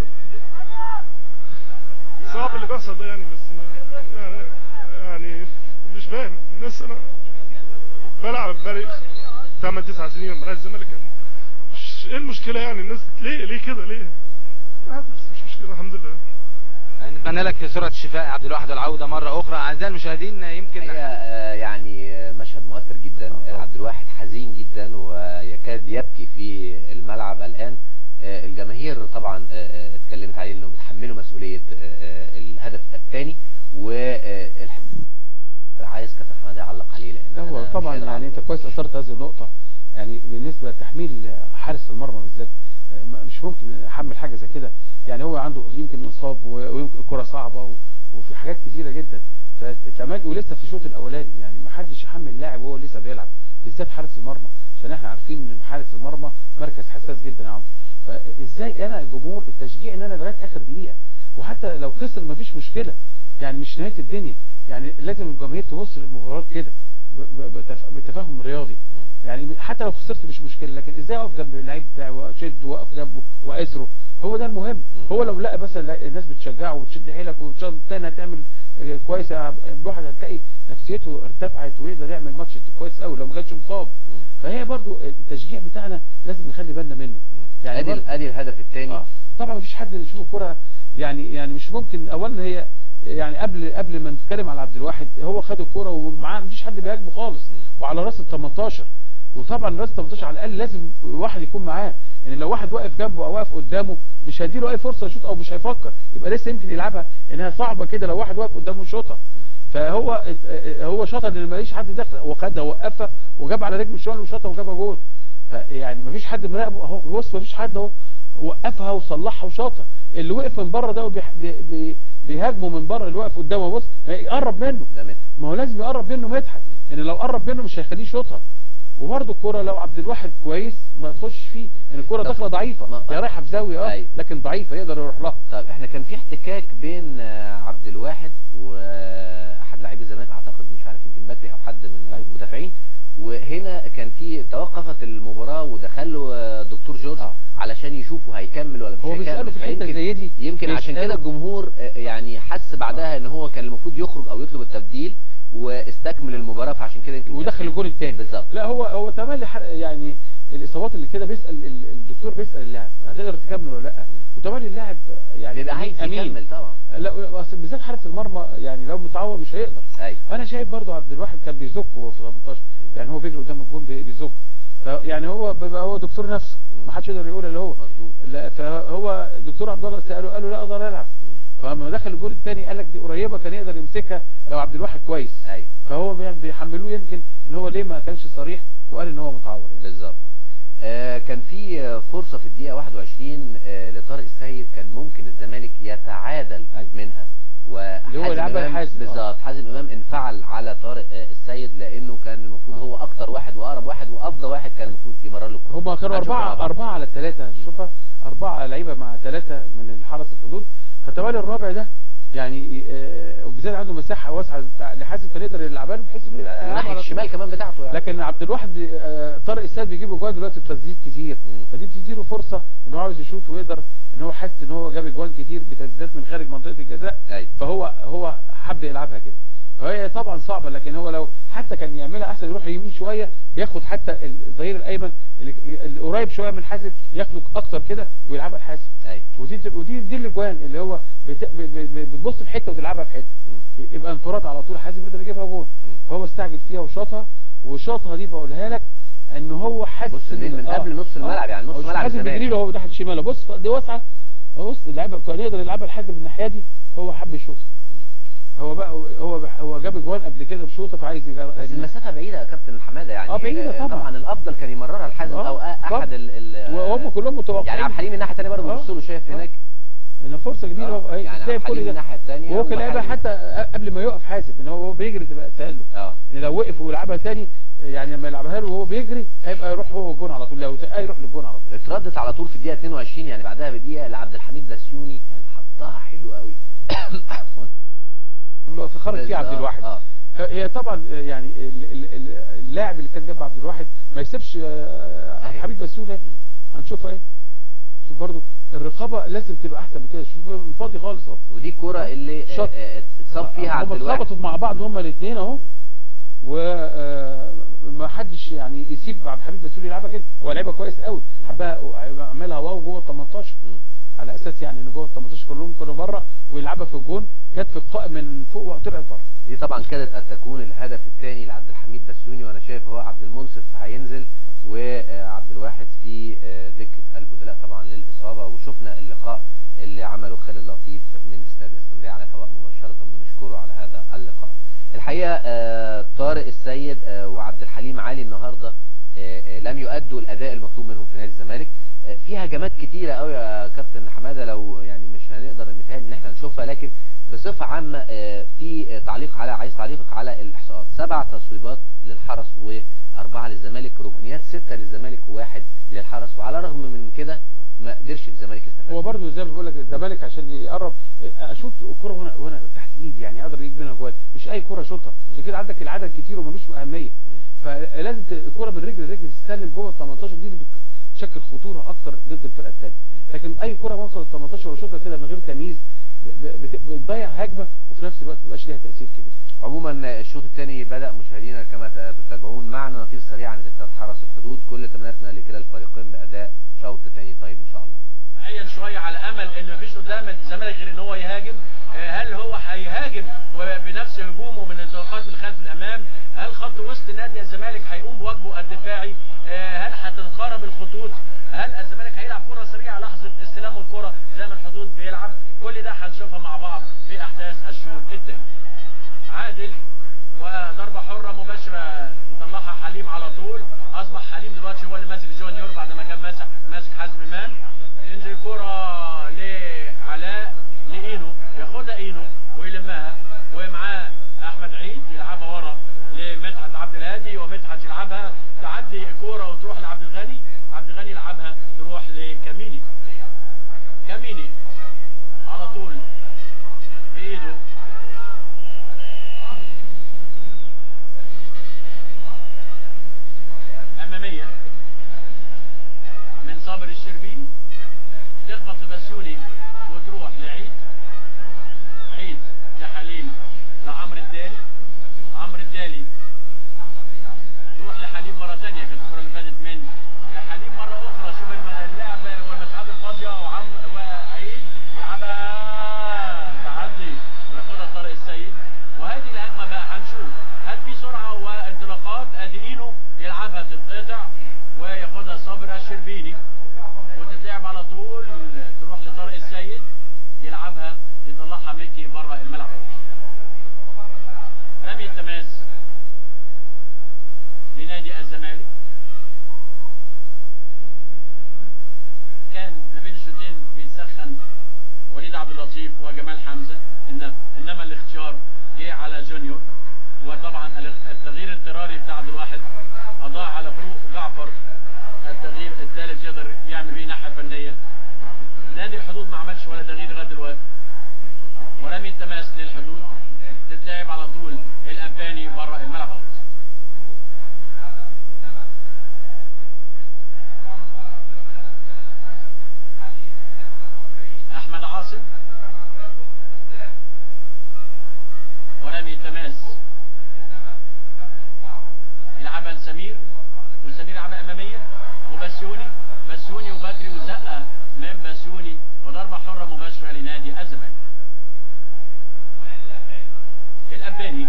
صعب اللي بيحصل ده يعني بس ما يعني, يعني مش فاهم الناس انا بلعب بقالي 8 9 سنين مع نادي الزمالك يعني مش- ايه المشكله يعني الناس ليه ليه كده ليه؟ عادي بس مش مشكله الحمد لله نتمنى لك سرعه الشفاء يا عبد الواحد والعوده مره اخرى اعزائي المشاهدين يمكن هي آه، يعني آه، مشهد مؤثر جدا آه، عبد الواحد حزين جدا ويكاد يبكي في الملعب الان آه، الجماهير طبعا آه، آه، اتكلمت عليه انه بيتحملوا مسؤوليه آه، آه، الهدف الثاني عايز كابتن حماده يعلق عليه لان لا هو أنا مش طبعا قادر يعني انت أعلق. كويس اثرت هذه النقطه يعني بالنسبه لتحميل حارس المرمى بالذات آه، ما- مش ممكن احمل حاجه زي كده يعني هو عنده يمكن اصاب و- ويمكن كره صعبه و- وفي حاجات كتيره جدا فتمام ولسه في الشوط الاولاني يعني ما حدش يحمل لاعب وهو لسه بيلعب بالذات حارس المرمى عشان احنا عارفين ان حارس المرمى مركز حساس جدا يا عم فازاي انا الجمهور التشجيع ان انا لغايه اخر دقيقه وحتى لو خسر مفيش مشكله يعني مش نهايه الدنيا يعني لازم الجماهير تبص للمباراه كده ب- ب- بتف- بتفاهم رياضي يعني حتى لو خسرت مش مشكله لكن ازاي اقف جنب اللعيب بتاعي واشد واقف جنبه واسره هو ده المهم هو لو لقى مثلا لا- الناس بتشجعه وتشد حيلك والتاني هتعمل آه، كويس يا عب- الواحد هتلاقي نفسيته ارتفعت ويقدر يعمل ماتش كويس قوي لو ما كانش مصاب فهي برضو التشجيع بتاعنا لازم نخلي بالنا منه ادي برضو- ادي الهدف الثاني آه. طبعا مفيش حد يشوف الكرة يعني يعني مش ممكن اولا هي يعني قبل قبل ما نتكلم على عبد الواحد هو خد الكرة ومعاه مفيش حد بيهاجمه خالص وعلى راس ال 18 وطبعا راس ال 18 على الاقل لازم واحد يكون معاه يعني لو واحد واقف جنبه او واقف قدامه مش هيديله اي فرصه يشوط او مش هيفكر يبقى لسه يمكن يلعبها انها صعبه كده لو واحد واقف قدامه يشوطها فهو ات- هو شاطها ان ماليش حد داخل هو خدها وقفها وجاب على رجله الشمال وشاطها وجابها جول فيعني مفيش حد مراقبه اهو بص مفيش حد اهو وقفها وصلحها وشاطها اللي وقف من بره ده وبيح- بي- بي- بيهاجمه من بره اللي واقف قدامه بص يقرب منه ده مدحت ما هو لازم يقرب منه مدحت ان لو قرب منه مش هيخليه يشوطها وبرده الكرة لو عبد الواحد كويس ما تخش فيه ان الكرة طب- داخله ضعيفه ما- هي رايحه في زاويه اه أيوة. لكن ضعيفه يقدر يروح لها طيب احنا كان في احتكاك بين آه، عبد الواحد واحد لاعبي الزمالك اعتقد مش عارف يمكن بكري او حد من أيوة. المدافعين وهنا كان في توقفت المباراه ودخلوا آه، دكتور جورج آه. علشان يشوفوا هيكمل ولا مش هو هيكمل بيسأله في الحتة فيمكن- زي دي يمكن عشان بيسأله. كده الجمهور آه، يعني حس بعدها ان هو كان المفروض يخرج او يطلب التبديل واستكمل المباراه فعشان كده يمكن ودخل الجول الثاني بالظبط لا هو هو تملي حر- يعني الاصابات اللي كده بيسال ال- الدكتور بيسال اللاعب هتقدر تكمل ولا لا وتملي اللاعب يعني بيبقى عايز امين يكمل طبعا لا أصل بالذات حارس المرمى يعني لو متعور مش هيقدر ايوه انا شايف برضو عبد الواحد كان بيزك وهو في 18 يعني هو بيجري قدام الجون بي- بيزك ف- يعني هو بيبقى هو دكتور نفسه مم. ما حدش يقدر يقول اللي هو مظبوط لا فهو الدكتور عبد الله ساله قال له لا اقدر العب فلما دخل الجول الثاني قال لك دي قريبه كان يقدر يمسكها لو عبد الواحد كويس ايوه فهو بي- بيحملوه يمكن ان هو ليه ما كانش صريح وقال ان هو متعور يعني بالظبط آه كان في آه، فرصة في الدقيقة 21 آه لطارق السيد كان ممكن الزمالك يتعادل أيوة. منها اللي هو وحازم لعبها إمام- حازم، آه. بالظبط حازم امام انفعل على طارق آه السيد لانه كان المفروض آه. هو اكتر واحد واقرب واحد وافضل واحد كان المفروض يمرر له الكرة. هما كانوا هنشوفها مع أربعة بعض. أربعة على ثلاثة شوفها أربعة لعيبة مع ثلاثة من الحرس الحدود فتوالي الرابع ده يعني آه، وبالذات عنده مساحة واسعة بتاع- لحازم كان يقدر يلعبها له بحيث انه يلعبها على وناحية طول. الشمال كمان بتاعته يعني لكن عبد الواحد بي- آه، طارق السيد بيجيب اجوان دلوقتي بتسديد كتير مم. فدي بتديله فرصة ان هو عاوز يشوط ويقدر ان هو حاسس ان هو جاب اجوان كتير بتسديدات من خارج منطقة الجزاء ايوه فهو هو حب يلعبها كده فهي طبعا صعبه لكن هو لو حتى كان يعملها احسن يروح يمين شويه بياخد حتى الظهير الايمن اللي اللي قريب شويه من حازم ياخده اكتر كده ويلعبها لحازم ايوه ودي ودي دي الاجوان اللي هو بت- ب- ب- ب- بتبص في حته وتلعبها في حته مم. يبقى انفراد على طول حازم يقدر يجيبها جول مم. فهو استعجل فيها وشاطها وشاطها دي بقولها لك ان هو حاسس بص إن- النيل من آه، قبل نص الملعب، يعني نص هو ملعب حازم الزمالك. بيجري له هو ناحيه الشمال بص دي واسعه هو بص اللعيبه كان يقدر يلعبها لحد من الناحيه دي هو حب يشوطها هو بقى هو بح- هو جاب اجوان قبل كده بشوطه فعايز يجرب بس المسافة بعيدة يا كابتن حمادة يعني آه، بعيدة آه، طبعا. طبعا الافضل كان يمررها لحازم آه، او آه، طبعا. احد ال ال وهم كلهم متوقعين يعني عبد الحليم الناحية الثانية برضه آه. بيبص له شايف آه. هناك ان فرصه كبيره آه، هو- يعني تلاقي عبد كل الحليم ده الناحية الثانية وهو كان لعبها وحازم. حتى قبل ما يقف حاسب ان هو وهو بيجري تبقى سهل له اه ان لو وقف ويلعبها تاني يعني لما يلعبها له وهو بيجري هيبقى يروح هو الجون على طول لو زقها يروح للجون على طول اتردت على طول في الدقيقة 22 يعني بعدها بدقيقة لعبد الحميد دسيوني حطها حلو قوي عفوا اللي خرج فيه عبد بالظبط، الواحد اه هي طبعا يعني ال- ال- ال- اللاعب اللي كان جنب عبد الواحد ما يسيبش آه، عبد صحيح. الحميد بسيونة هنشوفها ايه شوف برضو الرقابه لازم تبقى احسن من كده شوف فاضي خالص اهو ودي الكرة اللي آه، شاط. آه، اتصاب فيها عبد هم الواحد اتخبطوا مع بعض هما الاثنين اهو وما حدش يعني يسيب عبد الحميد بسيوني يلعبها كده هو لعبها كويس قوي حبها عملها واو جوه ال 18 مم. على اساس يعني ان جوه ال 18 كلهم كانوا بره ويلعبها في الجون جت في القائم من فوق وطلعت بره دي طبعا كادت ان تكون الهدف الثاني لعبد الحميد بسيوني وانا شايف هو عبد المنصف هينزل وعبد الواحد في آه، دكه البدلاء طبعا للاصابه وشفنا اللقاء اللي عمله خالد لطيف من استاد الاسكندريه على الهواء مباشره بنشكره على هذا اللقاء. الحقيقه آه، طارق السيد آه، وعبد الحليم علي النهارده آه، آه، لم يؤدوا الاداء المطلوب منهم في نادي الزمالك آه، في هجمات كتيره قوي يا كابتن حماده لو يعني مش هنقدر متهيألي ان احنا نشوفها لكن بصفه عامه آه، في آه، تعليق على عايز تعليقك على الاحصاءات سبع تصويبات للحرس واربعه للزمالك ركنيات سته للزمالك وواحد للحرس وعلى الرغم من كده ما قدرش الزمالك يستفاد هو برضه زي ما بقول لك الزمالك عشان يقرب اشوط الكره وانا وانا تحت ايدي يعني اقدر يجيب منها جوال مش اي كره اشوطها عشان كده عندك العدد كتير وملوش اهميه فلازم ت- الكره من رجل لرجل تستلم جوه ال 18 دي اللي بتشكل خطوره اكتر ضد الفرقه الثانيه لكن اي كره موصل ال 18 واشوطها كده من غير تمييز ب- ب- بت- بتضيع هجمه وفي نفس الوقت ما بيبقاش ليها تاثير كبير عموما الشوط الثاني بدأ مشاهدينا كما ت- تتابعون معنا نطير سريعا لاستاد حرس الحدود كل تمنياتنا لكلا الفريقين بأداء شوط ثاني طيب إن شاء الله عين شويه على امل ان مفيش قدام الزمالك غير ان هو يهاجم آه، هل هو هيهاجم وبنفس هجومه من الانطلاقات من خلف الامام هل خط وسط نادي الزمالك هيقوم بواجبه الدفاعي آه، هل هتتقارب الخطوط هل الزمالك هيلعب كره سريعه لحظه استلام الكره زي ما الحدود بيلعب كل ده هنشوفها مع بعض في احداث الشوط الثاني عادل وضربه حره مباشره مطلعها حليم على طول اصبح حليم دلوقتي هو اللي ماسك جونيور بعد ما كان ماسك ماسك حازم امام ينزل كرة لعلاء لإينو ياخدها إينو ويلمها ومعاه احمد عيد يلعبها ورا لمدحت عبد الهادي ومدحت يلعبها تعدي الكوره وتروح لعبد الغني عبد الغني يلعبها تروح لكميني كميني على طول بايده اماميه من صابر الشربين تخبط بسيوني وتروح لعيد عيد لحليم لعمرو الدالي عمرو الدالي تروح لحليم مرة تانية كانت الكرة اللي فاتت من حليم مرة أخرى شوف الم- اللعب والمساحات الفاضية وعم وعيد يلعبها تعدي وياخدها طارق السيد وهذه الهجمة بقى هنشوف هل في سرعة وانطلاقات ادي اينو يلعبها تتقطع وياخدها صابر الشربيني وتتلعب على طول تروح لطارق السيد يلعبها يطلعها ميكي بره الملعب رمي التماس لنادي الزمالك كان ما بين الشوطين بيتسخن وليد عبد اللطيف وجمال حمزه إن- انما الاختيار جه على جونيور وطبعا الاخ- التغيير الاضطراري بتاع عبد الواحد اضاع على فاروق جعفر التغيير الثالث يقدر يعمل بيه ناحيه فنيه نادي الحدود ما عملش ولا تغيير لغايه دلوقتي ورمي التماس للحدود تتلعب على طول الاباني بره الملعب احمد عاصم ورمي التماس يلعبها لسمير وسمير يلعبها اماميه وبسيوني بسيوني وبكري وزقه من بسيوني وضربه حره مباشره لنادي الزمالك الاباني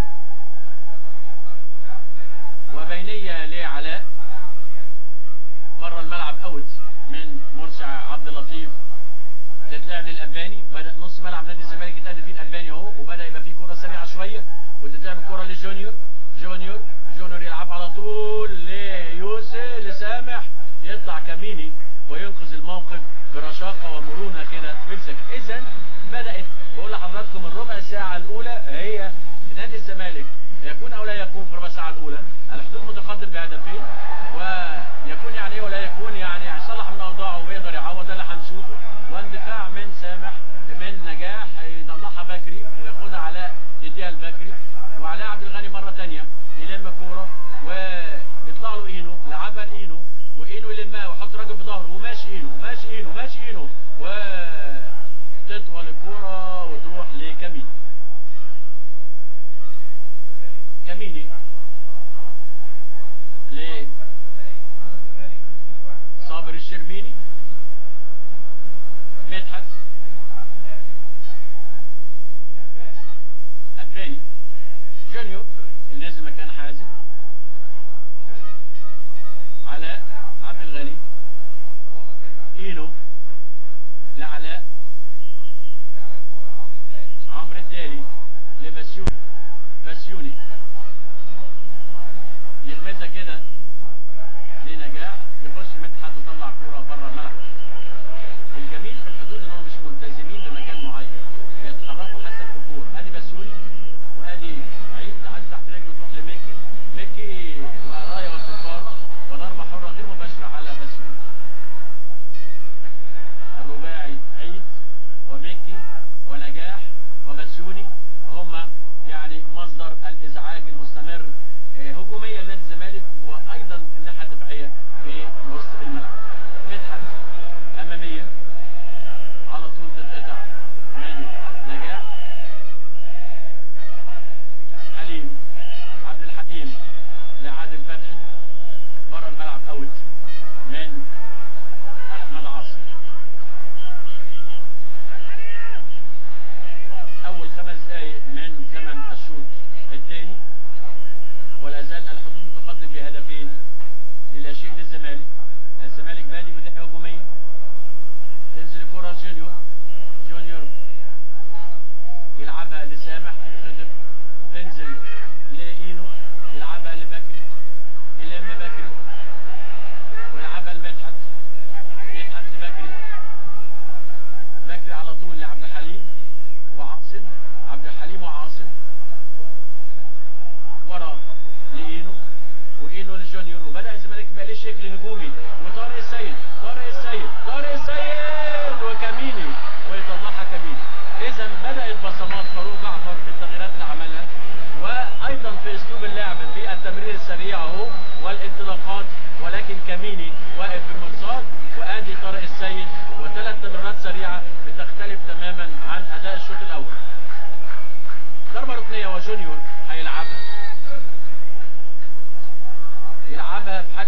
وبينيه لعلاء بره الملعب اوت من مرسى عبد اللطيف تتلعب للاباني بدا نص ملعب نادي الزمالك يتقدم فيه الاباني اهو وبدا يبقى فيه كره سريعه شويه وتتلعب الكره لجونيور جونيور جونيور يلعب على طول ليوسف لسامح يطلع كميني وينقذ الموقف برشاقه ومرونه كده بيمسك اذا بدات بقول لحضراتكم الربع ساعه الاولى هي نادي الزمالك يكون او لا يكون في الربع ساعه الاولى الحدود متقدم بهدفين ويكون يعني ايه ولا يكون يعني يصلح من اوضاعه ويقدر يعوض ده اللي هنشوفه واندفاع من سامح من نجاح يطلعها بكري وياخدها علاء يديها لبكري وعلاء عبد الغني مره تانية يلم الكوره ويطلع له اينو لعبها لاينو واينو يلمها ويحط راجل في ظهره وماشي اينو ماشي اينو ماشي اينو وتطول الكوره وتروح لكميني كميني ل صابر الشربيني مدحت الثاني جونيور اللي نزل مكان حازم علاء عبد الغني اينو لعلاء عمرو الدالي لبسيوني بسيوني يغمزها كده لنجاح يخش مدحت وطلع كوره بره الملعب الجميل في الحدود ان هم مش ملتزمين بمكان معين بيتحركوا حسب الكوره ادي بسيوني وادي عيد تعدي تحت رجله تروح لميكي ميكي ورايه والصفاره وضربه حره غير مباشره على بسيوني الرباعي عيد وميكي ونجاح وبسيوني هم يعني مصدر الازعاج المستمر آه، هجوميا لنادي الزمالك وايضا الناحيه الدفاعيه في وسط الملعب مدحت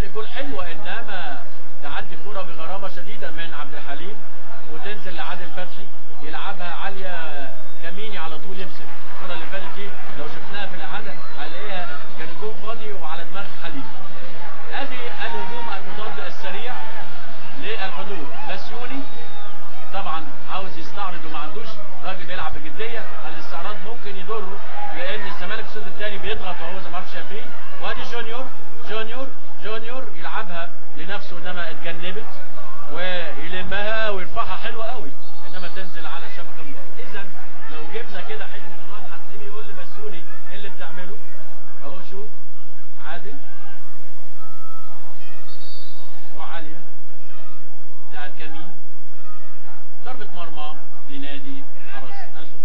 يكون حلو انما تعدي كرة بغرابة شديدة من عبد الحليم وتنزل لعادل فتحي يلعبها عالية كميني على طول يمسك الكرة اللي فاتت دي لو شفناها في الإعادة هنلاقيها كان الجون فاضي وعلى دماغ حليم ادي الهجوم المضاد السريع للحدود بسيوني طبعا عاوز يستعرض وما عندوش راجل بيلعب بجديه الاستعراض ممكن يضره لان الزمالك الشوط الثاني بيضغط وهو زي ما احنا شايفين وادي جونيور جونيور جونيور يلعبها لنفسه انما اتجنبت ويلمها ويرفعها حلوه قوي انما تنزل على الشبكه من بره اذا لو جبنا كده حلم طوال هتلاقيه يقول لي بسيوني ايه اللي بتعمله اهو شوف عادل وعاليه بتاعت كمين ضربة مرمى لنادي حرس الحدود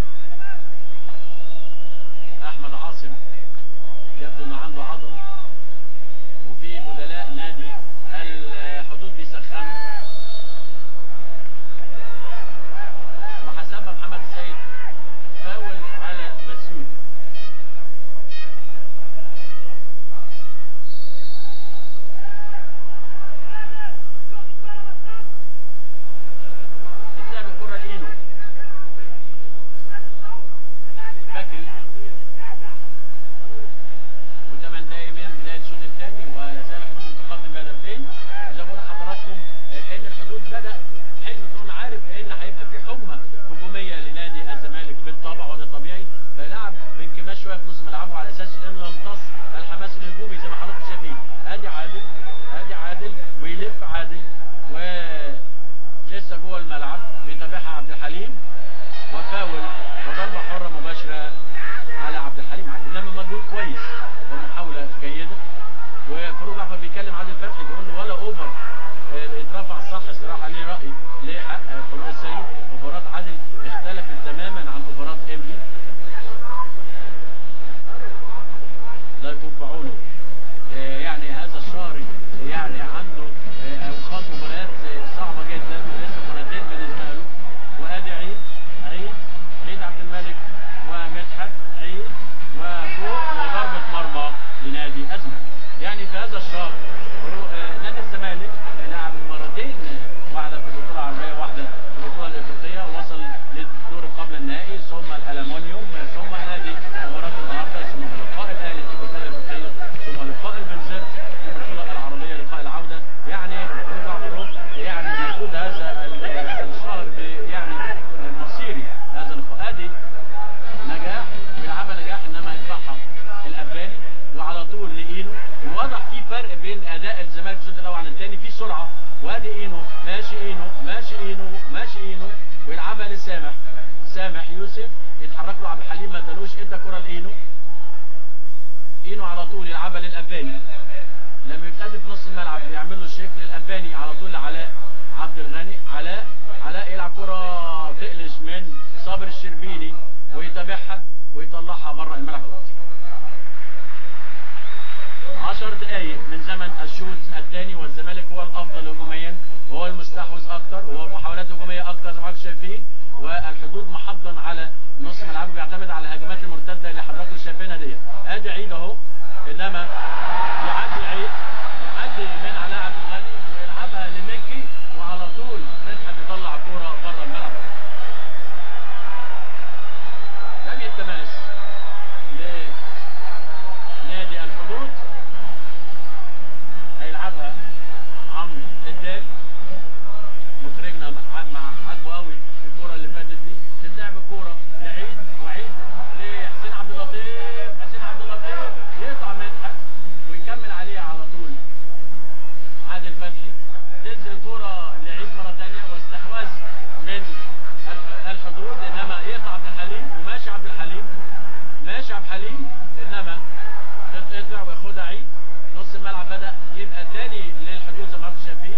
احمد عاصم يبدو انه عنده عضل وفي بدلاء نادي الحدود بيسخنوا وحسبها محمد السيد فاول على بسيوني بتلعب الكرة لإينو بكري وثمان دقايق من بداية الشوط الثاني ولا زال الحدود متقدم بهدفين زي ما بقول لحضراتكم آه، إن الحدود بدأ حلم طبعا عارف إن هيبقى في حمى هجومية لنادي الزمالك بالطبع وده طبيعي فلعب بانكماش شوية في نص ملعبه على أساس إنه يمتص الحماس الهجومي زي ما حضراتكم شايفين أدي عادل أدي عادل ويلف عادل و لسه جوه الملعب بيتابعها عبد الحليم وفاول وضربه حره مباشره على عبد الحليم علي انما مجهود كويس ومحاوله جيده وفاروق جعفر بيكلم عادل فتحي بيقول له ولا اوفر آه، اترفع صح الصراحه ليه راي ليه حق آه، فاروق السيد مباراه عادل اختلفت تماما عن مباراه انبي لا يكون في عونه آه، يعني هذا الشهر يعني عنده آه، اوقات مباريات آه، صعبه جدا ولسه مباراتين بالنسبه له وادي عيد عيد عيد عبد الملك ومدحت عيد وفوق وضربه مرمى لنادي ازمه يعني في هذا الشهر فرو- آه، نادي الزمالك لعب مرتين آه، واحده في البطوله العربيه واحده في البطوله الافريقيه وصل للدور قبل النهائي ثم الالومنيوم ثم نادي مباراه النهارده ثم لقاء الاهلي في البطوله الافريقيه ثم لقاء البنزرت في البطوله العربيه لقاء العوده يعني فريق عمرو يعني بيقود هذا ال- الشهر ب- يعني مصيري هذا اللقاء ادي نجاح بيلعبها نجاح انما يقطعها الاباني وعلى طول لاينو وواضح في فرق بين اداء الزمالك الشوط الاول عن الثاني في سرعه وادي اينو ماشي اينو ماشي اينو ماشي اينو ويلعبها لسامح سامح يوسف يتحرك له عبد الحليم ما ادالوش ادى كره لاينو اينو على طول يلعبها للاباني لما يتقدم في نص الملعب بيعمل له الشكل الاباني على طول لعلاء عبد الغني علاء علاء يلعب كره تقلش من صابر الشربيني ويتابعها ويطلعها بره الملعب 10 دقايق من زمن الشوط الثاني والزمالك هو الافضل هجوميا وهو المستحوذ اكتر وهو المحاولات الهجوميه اكتر زي ما حضراتكم شايفين والحدود محافظا على نص ملعبه بيعتمد على الهجمات المرتده اللي حضراتكم شايفينها ديت ادي عيد اهو انما يعدي عيد يعدي من علاء عبد الغني ويلعبها لمكي وعلى طول مدحت يطلع الكوره بره الملعب رمي التماس لنادي الحدود هيلعبها عمرو الدال مخرجنا مع مع عاجبه قوي الكوره اللي فاتت دي تتلعب الكوره لعيد وعيد لحسين عبد اللطيف حسين عبد اللطيف يقطع مدحت ويكمل عليها على طول عادل فتحي تنزل الكوره لعيد مره ثانيه واستحواذ من ال- الحدود انما يقطع عبد الحليم وماشي عبد الحليم ماشي عبد الحليم انما تتقطع وياخدها عيد نص الملعب بدا يبقى تاني للحدود زي ما انتم شايفين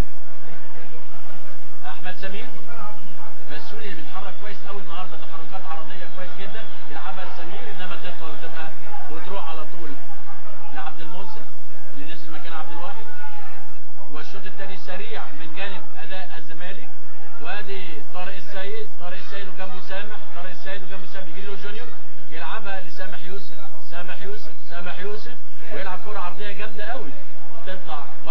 احمد سمير مسؤول اللي بيتحرك كويس قوي النهارده تحركات عرضيه كويس جدا يلعبها لسمير انما تدخل وتبقى وتروح على طول لعبد المنصف اللي نزل مكان عبد الواحد والشوط الثاني سريع من جانب اداء الزمالك وادي طارق السيد طارق السيد وجنبه سامح طارق السيد وجنبه سامح يجي له جونيور يلعبها لسامح يوسف سامح يوسف سامح يوسف ويلعب كره عرضيه جامده قوي تطلع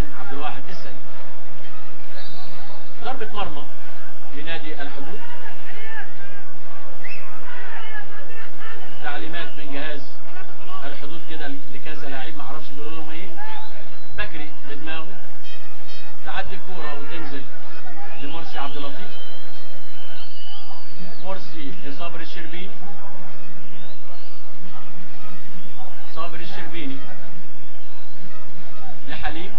من عبد الواحد السيد ضربة مرمى لنادي الحدود تعليمات من جهاز الحدود كده لكذا لعيب معرفش بيقولوا لهم ايه بكري بدماغه تعدي الكوره وتنزل لمرسي عبد اللطيف مرسي لصابر الشربيني صابر الشربيني لحليم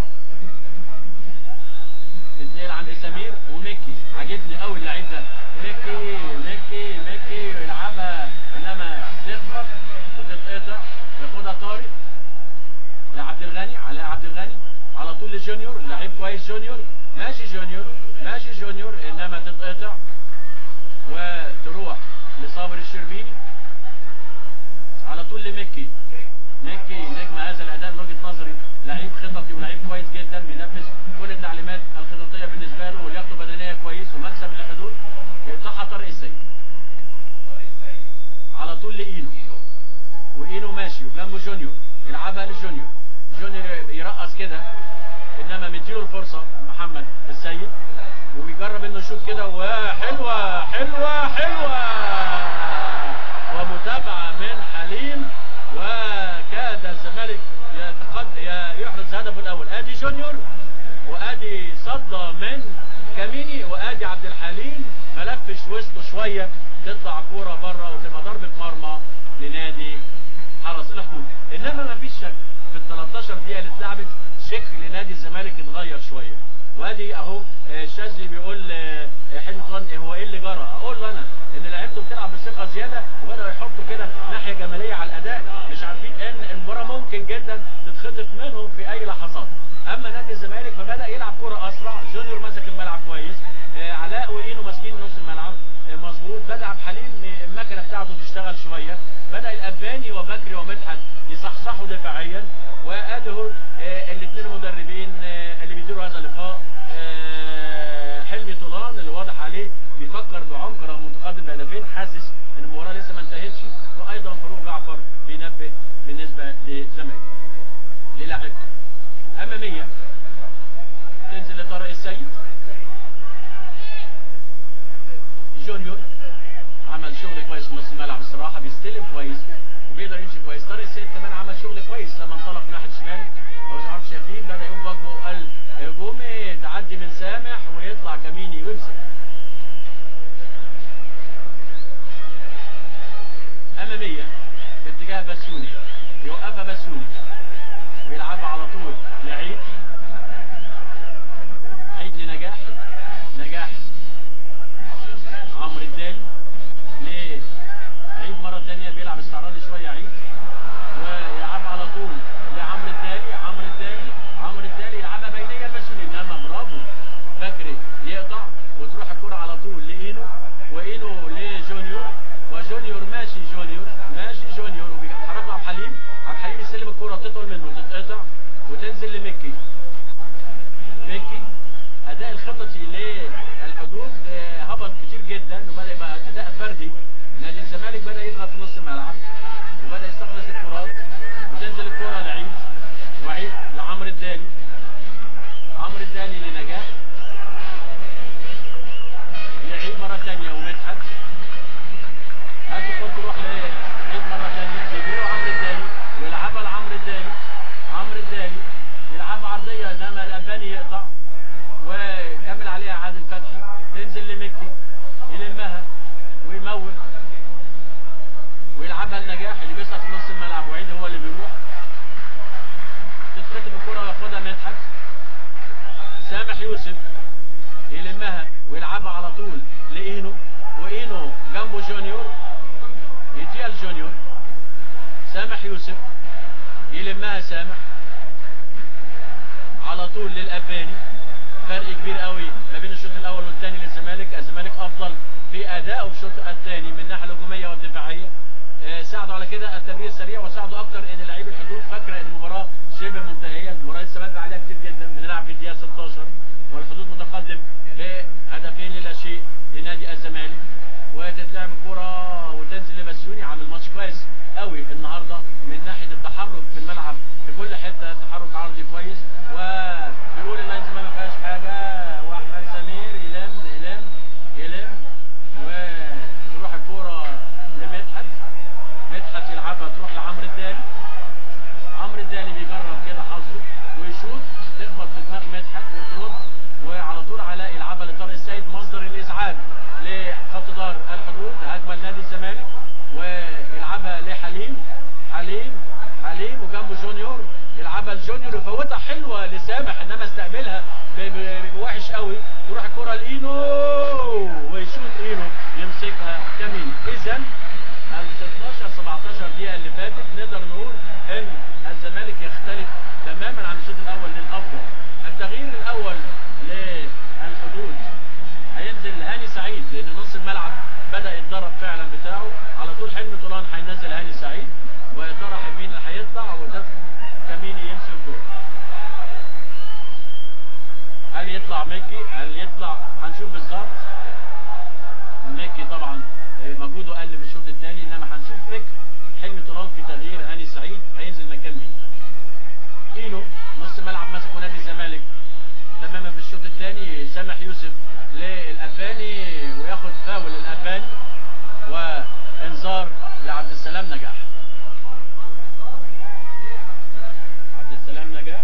تنتقل عند سمير وميكي عاجبني قوي اللعيب ده ميكي ميكي ميكي يلعبها انما تخبط وتتقطع ياخدها طارق لعبد الغني على عبد الغني على طول لجونيور لعيب كويس جونيور ماشي جونيور ماشي جونيور انما تتقطع وتروح لصابر الشربيني على طول لميكي ميكي نجم هذا الاداء من وجهه نظري لعيب خططي ولعيب كويس جدا بينفذ كل التعليمات الخططيه بالنسبه له ولياقته بدنيه كويس ومكسب للحدود يقطعها طارق السيد على طول لاينو واينو ماشي وجنبه جونيور يلعبها لجونيور جونيور يرقص كده انما مديله الفرصه محمد السيد وبيجرب انه يشوط كده وحلوه حلوه حلوه ومتابعه من حليم وكاد الزمالك يتقد ي- يحرز هدفه الاول ادي جونيور وادي صدى من كاميني وادي عبد الحليم ملفش وسطه شويه تطلع كوره بره وتبقى ضربه مرمى لنادي حرس الحدود انما ما فيش شك في ال 13 دقيقه اللي اتلعبت شكل نادي الزمالك اتغير شويه وادي اهو آه، الشاذلي بيقول آه، حلمي طلال هو ايه اللي جرى اقول له انا ان لعيبته بتلعب بثقه زياده وبداوا يحطوا كده ناحيه جماليه على الاداء مش عارفين ان المباراه ممكن جدا تتخطف منهم في اي لحظات اما نادي الزمالك فبدا يلعب كره اسرع جونيور مسك الملعب كويس آه، علاء واينو ماسكين نص الملعب آه، مظبوط بدا عبد الحليم آه، المكنه بتاعته تشتغل شويه بدا الاباني وبكري ومدحت يصحصحوا دفاعيا وادي الاثنين المدربين آه، اللي بيديروا هذا اللقاء آه، حلمي طولان اللي واضح عليه بيفكر بعمق رغم متقدم بهدفين حاسس ان المباراه لسه ما انتهتش وايضا فاروق جعفر بينبه بالنسبه للزمالك للاعب اماميه تنزل لطارق السيد جونيور عمل شغل كويس في نص الملعب الصراحه بيستلم كويس وبيقدر يمشي كويس طارق السيد كمان عمل شغل كويس لما انطلق ناحيه الشمال لو مش عارف شايفين بدا يقوم بواجبه وقال هجومي تعدي من سامح ويطلع كميني ويمسك اماميه في اتجاه بسيوني يوقفها بسيوني ويلعبها على طول لعيد عيد لنجاح نجاح عمرو الدالي لعيد مرة تانية بيلعب استعراضي شوية عيد ويلعب على طول لعمرو الدالي عمرو الدالي عمرو الدالي يلعبها بينية البسوني انما برافو فكري يقطع وتروح الكرة على طول لإينو وإينو لجونيور وجونيور ماشي جونيور ماشي جونيور وبيتحرك له عبد الحليم عبد الحليم يستلم الكرة تطول منه تتقطع وتنزل لمكي مكي اداء الخططي للحدود آه، هبط كتير جدا وبدا يبقى اداء فردي نادي الزمالك بدا يضغط في نص الملعب وبدا يستخلص الكرات وتنزل الكره لعيد وعيد لعمرو الدالي عمرو الدالي لنجاح لعيد مره ثانيه ومدحت هاتوا الكره تروح لعيد مره ثانيه يجروا عمرو الدالي ويلعبها لعمرو الدالي عمرو الدالي يلعبها عرضيه انما الاباني يقطع ويكمل عليها عادل فتحي تنزل لمكي يلمها ويموت ويلعبها لنجاح اللي بيسقط في نص الملعب وعيد هو اللي بيروح تتختم الكرة وياخدها مدحت سامح يوسف يلمها ويلعبها على طول لإينو وإينو جنبه جونيور يديها لجونيور سامح يوسف يلمها سامح على طول للأباني فرق كبير قوي ما بين الشوط الاول والثاني للزمالك الزمالك افضل في ادائه في الشوط الثاني من الناحيه الهجوميه والدفاعيه آه، ساعدوا على كده التمرير السريع وساعدوا اكتر ان لعيب الحدود فاكره ان المباراه شبه منتهيه المباراه لسه بدري عليها كتير جدا بنلعب في الدقيقه 16 والحدود متقدم بهدفين لا شيء لنادي الزمالك وتتلعب الكره وتنزل لبسيوني عامل ماتش كويس قوي النهارده من ناحيه التحرك في الملعب في كل حته تحرك عرضي كويس وبيقول يلعبها تروح لعمرو الدالي عمرو الدالي بيجرب كده حظه ويشوط تخبط في دماغ مدحت وترد وعلى طول علاء يلعبها لطارق السيد مصدر الازعاج لخط دار الحدود هجمه لنادي الزمالك ويلعبها لحليم حليم حليم وجنبه جونيور يلعبها لجونيور يفوتها حلوه لسامح انما استقبلها ب- ب- بوحش قوي تروح الكره لاينو ويشوط اينو يمسكها كمين اذا ال 16 17 دقيقه اللي فاتت نقدر نقول ان الزمالك يختلف تماما عن الشوط الاول للافضل التغيير الاول للحدود هينزل هاني سعيد لان نص الملعب بدا يتضرب فعلا بتاعه على طول حلمي طولان هينزل هاني سعيد ويا ترى مين اللي هيطلع وده كمين يمسك الكوره هل يطلع ميكي هل يطلع هنشوف بالظبط ميكي طبعا آه، مجهوده قل في الشوط الثاني انما هنشوف فكر حلمي طولان في تغيير هاني سعيد هينزل مكان مين اينو نص ملعب ماسكه نادي الزمالك تماما في الشوط الثاني سامح يوسف للاباني وياخد فاول الاباني وانذار لعبد السلام نجاح عبد السلام نجاح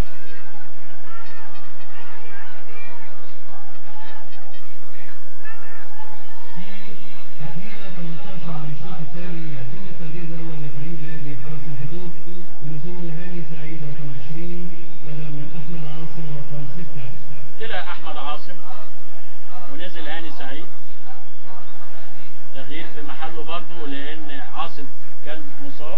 تحليل 18 من الشوط الثاني يتم التغيير الاول لفريق نادي حرس الحدود نزول هاني سعيد رقم 20 بدلا من احمد عاصم رقم 6 طلع احمد عاصم ونزل هاني سعيد تغيير في محله برضه لان عاصم كان مصاب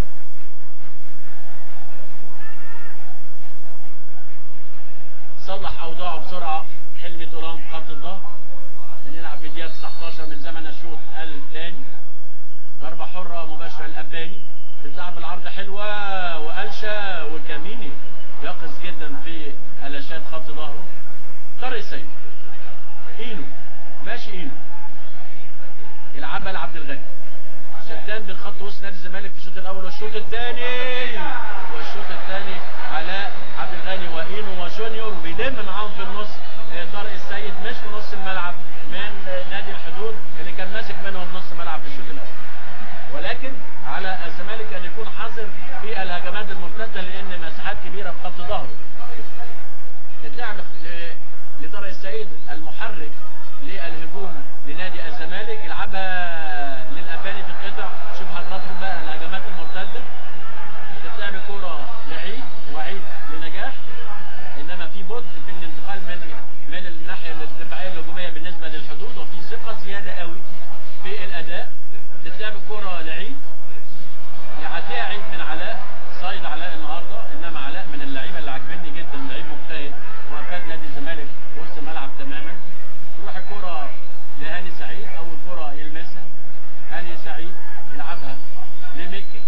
صلح اوضاعه بسرعه حلمي طولان في خط الظهر بنلعب في دقيقه 19 من زمن الشوط الثاني ضربه حره مباشره للاباني بتلعب العرض حلوه وقلشه وكميني يقظ جدا في هلاشات خط ظهره طارق سيد اينو ماشي اينو يلعبها لعبد الغني شدان بين خط وسط نادي الزمالك في الشوط الاول والشوط الثاني والشوط الثاني علاء عبد الغني واينو وجونيور وبيلم معاهم في النص آه، طارق السيد مش في نص الملعب من آه، نادي الحدود اللي كان ماسك منهم نص ملعب في الشوط الاول ولكن على الزمالك ان يكون حذر في الهجمات المرتده لان مساحات كبيره في خط ظهره تتلعب ل- لطارق السيد المحرك للهجوم لنادي الزمالك يلعبها للاباني تتقطع شوف حضراتكم بقى الهجمات المرتده تتلعب الكوره لعيد وعيد لنجاح انما في بطء في الانتقال من من الناحيه الدفاعيه الهجوميه بالنسبه للحدود وفي ثقه زياده قوي في الاداء تتلعب الكوره لعيد يعديها عيد من علاء صايد علاء النهارده انما علاء من اللعيبه اللي عاجبني جدا لعيب مجتهد وافاد نادي الزمالك وسط الملعب تماما تروح الكره لهاني سعيد اول كره يلمسها هاني سعيد يلعبها لميكي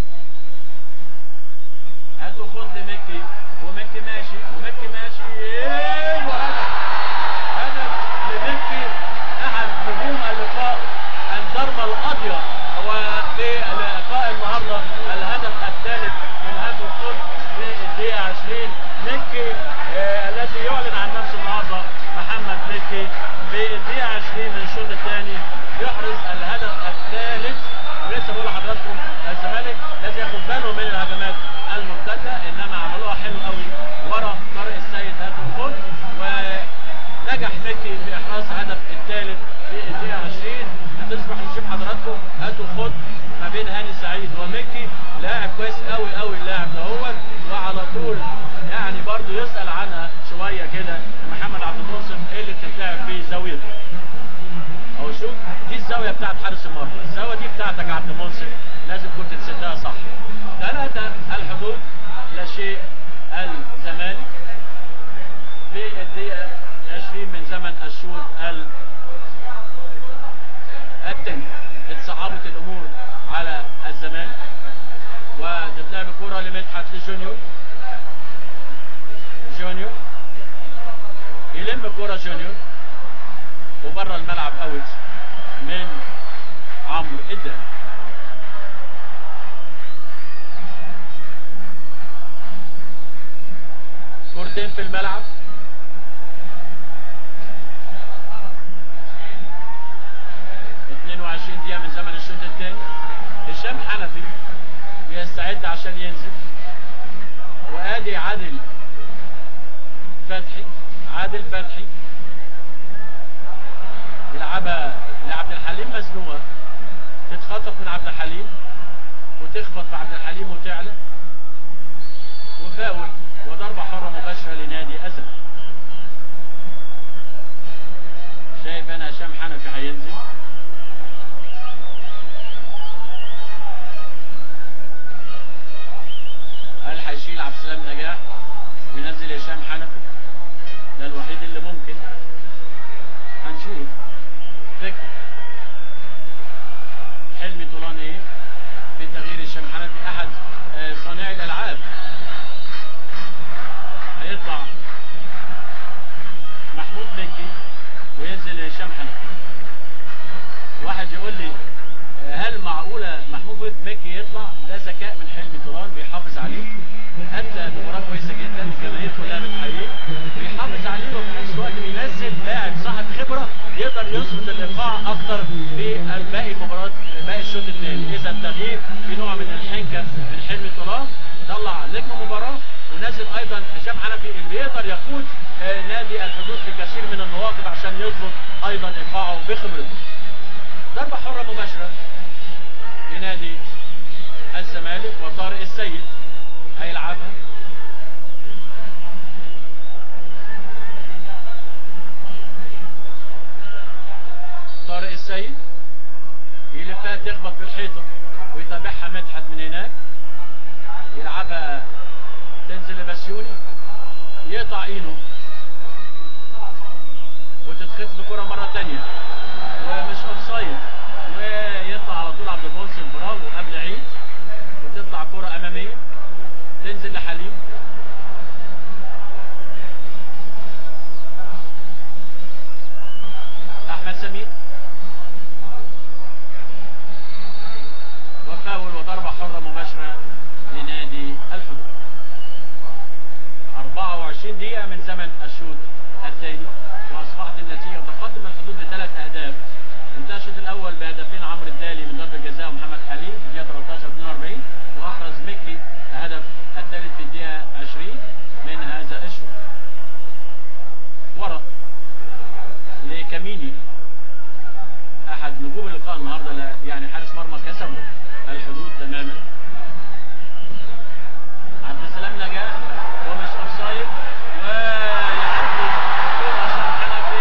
هاتوا خد لميكي وميكي ماشي وميكي ماشي ايوه هدف هدف لميكي احد نجوم اللقاء الضربه القاضيه وفي لقاء النهارده الهدف الثالث من هاتوا الخد في الدقيقه 20 ميكي آه الذي يعلن عن نفسه النهارده محمد ميكي في الدقيقه 20 من الشوط الثاني يحرز الهدف الثالث ولسه بقول لحضراتكم الزمالك لازم ياخد باله من الهجمات المرتده انما عملوها حلو قوي ورا طارق السيد هاتوا الخد ونجح ميكي في احراز هدف الثالث في الدقيقه 20 هتصبح نشوف حضراتكم هاتوا خد ما بين هاني سعيد وميكي لاعب كويس قوي قوي اللاعب ده هو وعلى طول يعني برضو يسال عنها شويه كده محمد عبد المنصف ايه اللي بتتلعب فيه زاويته اهو شوف دي الزاويه بتاعت حارس المرمى الزاويه دي بتاعتك يا عبد المنصف لازم كنت تسدها صح ثلاثه الحدود لا شيء الزمالك في الدقيقه 20 من زمن الشوط ال الثاني اتصعبت الامور على الزمالك وتتلعب الكره لمدحت لجونيور جونيور يلم الكره جونيور وبره الملعب اوت من عمرو الداني كورتين في الملعب اتنين وعشرين دقيقة من زمن الشوط الثاني هشام حنفي بيستعد عشان ينزل وادي عادل فتحي عادل فتحي يلعبها لعبد الحليم مزنوقه تتخطف من عبد الحليم وتخبط في عبد الحليم وتعلى وفاول وضربه حره مباشره لنادي ازرق شايف انا هشام حنفي هينزل هل هيشيل عبد السلام نجاح وينزل هشام حنفي ده الوحيد اللي ممكن هنشوف فكرة حلمي طولان ايه في تغيير هشام حنفي احد آه، صانعي الالعاب هيطلع محمود مكي وينزل هشام حنفي واحد يقول لي آه، هل معقولة محمود مكي يطلع ده ذكاء من حلمي طولان بيحافظ عليه أدى مباراة كويسة جدا الجماهير كلها بتحييه بيحافظ عليه وفي نفس الوقت بينزل لاعب صاحب خبرة يقدر يظبط الإيقاع أكتر في باقي المباريات باقي الشوط الثاني إذا التغيير في نوع من الحنكة من حلمي طولان طلع نجم مباراة ونزل أيضا هشام حنفي اللي بيقدر يقود آه، نادي الحدود في كثير من المواقف عشان يظبط أيضا إيقاعه بخبرته ضربة حرة مباشرة لنادي الزمالك وطارق السيد هيلعبها طارق السيد يلفها تخبط في الحيطة ويتابعها مدحت من هناك يلعبها تنزل لبسيوني يقطع ايده وتتخطف الكرة مرة تانية ومش اوفسايد ويطلع على طول عبد المنصف برافو قبل عيد وتطلع كرة أمامية تنزل لحليم أحمد سمير وفاول وضربة حرة مباشرة لنادي الحدود 24 دقيقة من زمن الشوط الثاني وأصبحت النتيجة تقدم الحدود بثلاث أهداف انتهى الشوط الأول بهدفين عمرو الدالي من ضربة جزاء ومحمد حليم في الدقيقة 13 42 وأحرز مكي الهدف الثالث في الدقيقة 20 من هذا الشوط ورا لكاميني أحد نجوم اللقاء النهارده لا- يعني حارس مرمى كسبوا الحدود تماما عبد السلام نجاح ومش اوفسايد ويعدي الكرة هشام حنفي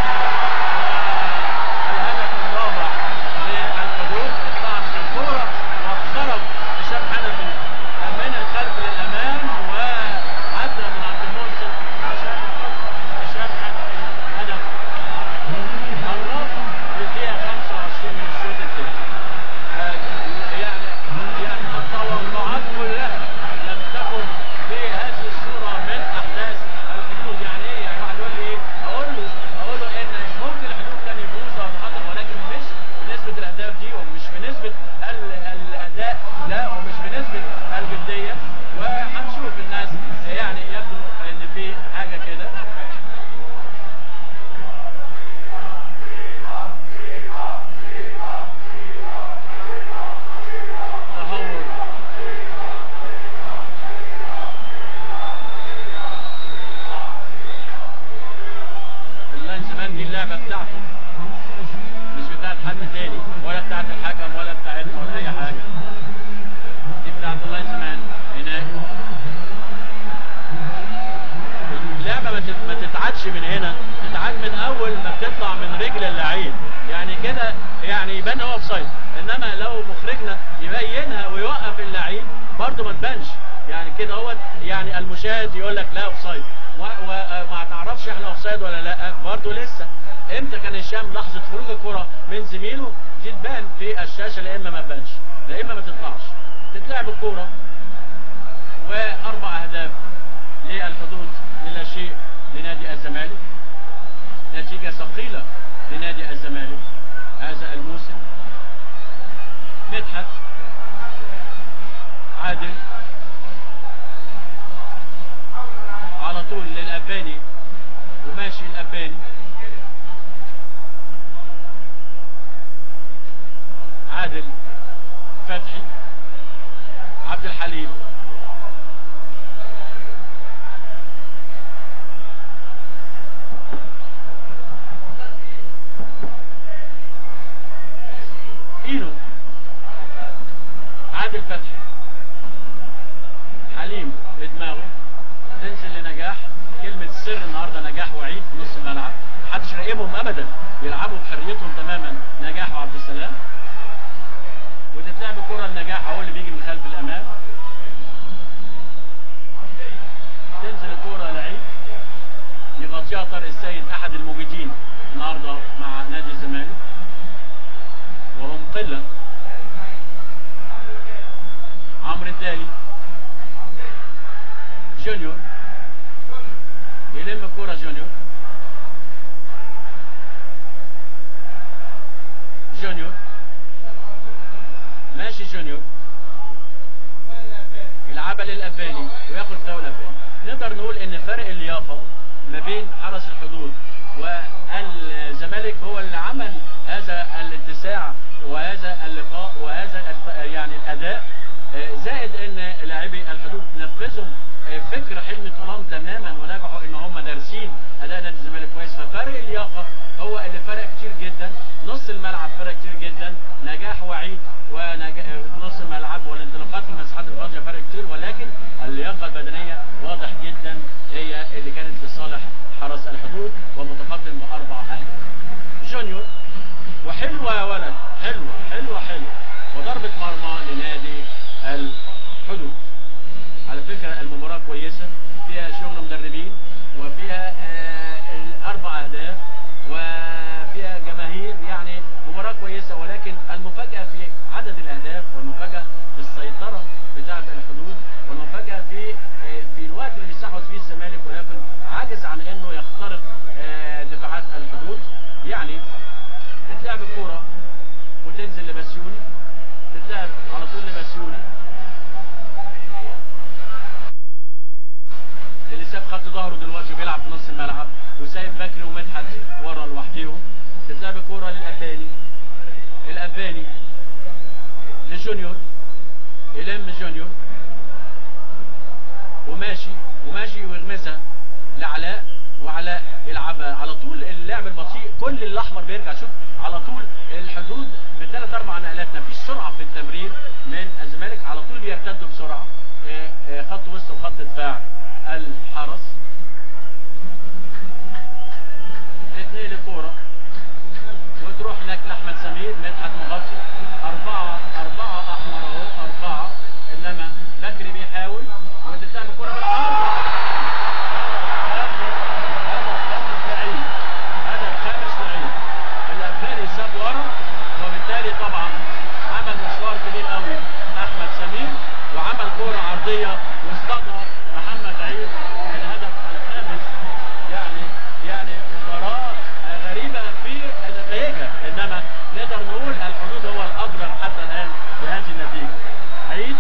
والهدف الرابع للحدود اتلعبت الكرة واخترق هشام حنفي من الخلف للامام وعدى من عبد المنصف عشان يحط هشام حنفي هدف الرابع في الدقيقة 25 من الشوط الثاني يعني يعني التوقعات كلها لم تكن بهذه الصورة من أحداث الحدود يعني إيه؟ يعني واحد يقول لي إيه؟ أقول له أقول له إن ممكن الحدود كان يفوز أو يتقدم ولكن مش بنسبة الأهداف دي ومش بنسبة ال- الأداء لا ومش بنسبة الجدية وهنشوف الناس يعني يبدو إن في حاجة كده تهور اللاين زمان دي اللعبة بتاعته مش بتاعت حد تاني ولا بتاعت الحكم ولا بتاعتنا ولا أي حاجة دي بتاعت اللاين زمان هناك اللعبة ما تت- ما تتعادش من هنا تتعاد من أول ما بتطلع من رجل اللعيب يعني كده يعني يبان هو اوفسايد انما لو مخرجنا يبينها ويوقف اللعيب برضه ما تبانش يعني كده هو يعني المشاهد يقول لك لا اوفسايد وما تعرفش احنا اوفسايد ولا لا برضه لسه امتى كان هشام لحظه خروج الكره من زميله دي تبان في الشاشه لا اما ما تبانش لا اما ما تطلعش تتلعب الكوره واربع اهداف للحدود للا شيء لنادي الزمالك نتيجة ثقيلة لنادي الزمالك هذا الموسم مدحت عادل على طول للأباني وماشي الأباني عادل فتحي حليم اينو عادل فتحي حليم بدماغه تنزل لنجاح كلمة السر النهاردة نجاح وعيد في نص الملعب محدش راقبهم ابدا بيلعبوا بحريتهم تماما نجاح وعبد السلام وتتلعب الكرة لنجاح هو اللي بيجي من خلف الامام تنزل الكرة لعيد يغطيها طارق السيد احد المجيدين النهارده مع نادي الزمالك وهم قلة عمرو الدالي جونيور يلم الكرة جونيور جونيور ماشي جونيور يلعبها للأباني وياخد فاول أباني نقدر نقول ان فرق اللياقة ما بين حرس الحدود والزمالك هو اللي عمل هذا الاتساع وهذا اللقاء وهذا الت- يعني الأداء آه، زائد ان لاعبي الحدود نفذوا آه، فكر حلمي طولان تماما ونجحوا ان هم دارسين اداء نادي الزمالك كويس ففرق اللياقه هو اللي فرق كتير جدا نص الملعب فرق كتير جدا نجاح وعيد ونص الملعب والانطلاقات في المساحات الفاضيه فرق كتير ولكن اللياقه البدنيه واضح جدا هي اللي كانت في صالح حرس الحدود ومتقدم باربع اهداف جونيور وحلوه يا ولد حلوه حلوه حلوه وضربه مرمى لنادي الحدود على فكرة المباراة كويسة فيها شغل مدربين وفيها آه، الأربع أهداف وفيها جماهير يعني مباراة كويسة ولكن المفاجأة في عدد الأهداف والمفاجأة في السيطرة بتاعة الحدود والمفاجأة في آه، في الوقت اللي بيستحوذ فيه الزمالك ولكن عاجز عن إنه يخترق آه، دفاعات الحدود يعني تتلعب الكورة وتنزل لبسيوني تتلعب على طول لبسيوني اللي ساب خط ظهره دلوقتي بيلعب في نص الملعب وسايب بكري ومدحت ورا لوحديهم تتلعب الكوره للاباني الاباني لجونيور يلم جونيور وماشي وماشي ويغمسها لعلاء وعلاء يلعبها على طول اللعب البطيء كل الاحمر بيرجع شوف على طول الحدود بثلاث اربع نقلات مفيش سرعه في التمرير من الزمالك على طول بيرتدوا بسرعه آه، آه، خط وسط وخط دفاع الحرس تتنقل الكوره وتروح هناك لاحمد سمير مدحت مغطي اربعه اربعه احمر اهو اربعه انما بكري بيحاول وتتلعب الكوره بالعرض هدف خامس لعيب هدف خامس لعيب الافغاني ساب ورا وبالتالي طبعا عمل مشوار كبير قوي احمد سمير وعمل كوره عرضيه واصطادها محمد عيد الهدف الخامس يعني يعني مباراه غريبه في نتائجها انما نقدر نقول الحدود هو الاقدر حتى الان بهذه النتيجه عيد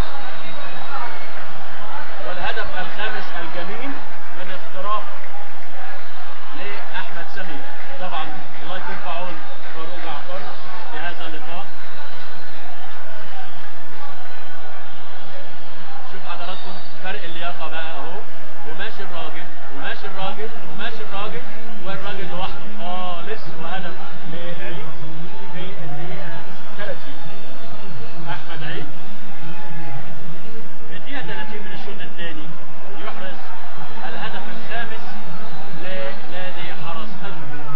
والهدف الخامس الجميل من اختراق لاحمد سمير طبعا الله يكون في عون فاروق جعفر في هذا اللقاء شوف حضراتكم فرق اللياقه بقى اهو وماشي الراجل وماشي الراجل وماشي الراجل والراجل لوحده خالص وهدف لعيد في الدقيقه 30 احمد عيد في الدقيقه 30 من الشوط الثاني يحرز الهدف الخامس لنادي حرس الحدود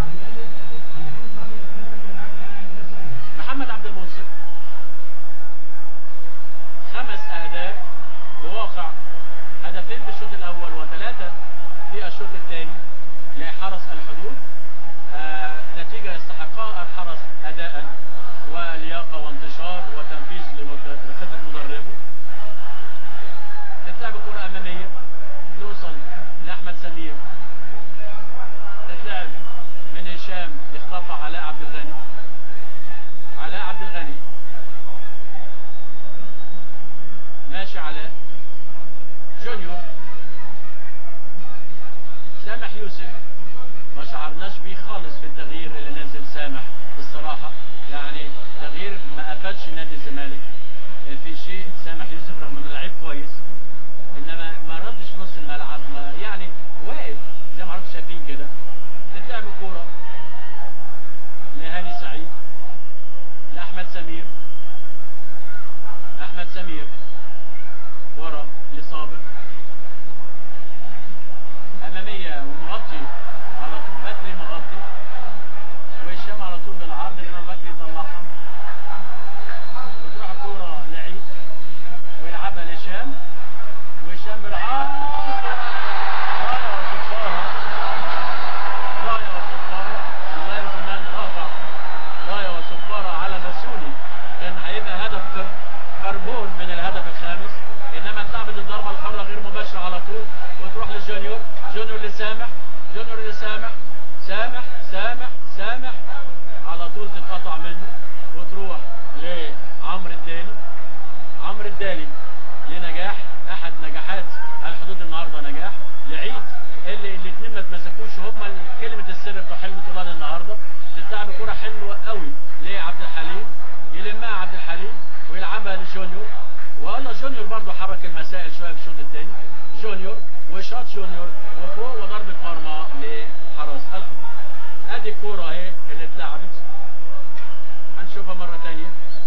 محمد عبد المنصف خمس اهداف بواقع هدفين في الشوط الاول وثلاثه في الشوط الثاني لحرس الحدود آه نتيجه يستحقها الحرس اداء ولياقه وانتشار وتنفيذ لمد- لخطه مدربه تتلعب كره اماميه توصل لاحمد سمير تتلعب من هشام يخطفها علاء عبد الغني علاء عبد الغني ماشي علاء جونيور سامح يوسف ما شعرناش بيه خالص في التغيير اللي نزل سامح الصراحة يعني تغيير ما أفادش نادي الزمالك في شيء سامح يوسف رغم انه لعيب كويس انما ما ردش في نص الملعب ما يعني واقف زي ما حضرتك شايفين كده تتلعب الكوره لهاني سعيد لاحمد سمير احمد سمير ورا لصابر اماميه ومغطي على طول بكري مغطي وهشام على طول بالعرض انما بكري يطلعها وتروح الكوره لعيد ويلعبها لهشام وهشام بالعرض ضايع وصفاره ضايع وصفاره الله زمان رافع ضايع وصفاره على بسوني كان هيبقى هدف كربون من الهدف الخامس انما اتلعبت الضربه الحره غير مباشره على طول وتروح لجونيور جونيور لسامح جونيور لسامح سامح سامح سامح على طول تتقطع منه وتروح لعمرو الدالي عمرو الدالي لنجاح احد نجاحات الحدود النهارده نجاح لعيد اللي الاثنين ما اتمسكوش هما ال- كلمه السر بتوع حلم طولان النهارده تتلعب كوره حلوه قوي لعبد الحليم يلمها عبد الحليم ويلعبها لجونيور ولا جونيور برضه حرك المسائل شويه في الشوط الثاني جونيور وشاط جونيور وفوق وضربه مرمى لحراس الخط ادي الكوره اهي اللي اتلعبت هنشوفها مره ثانيه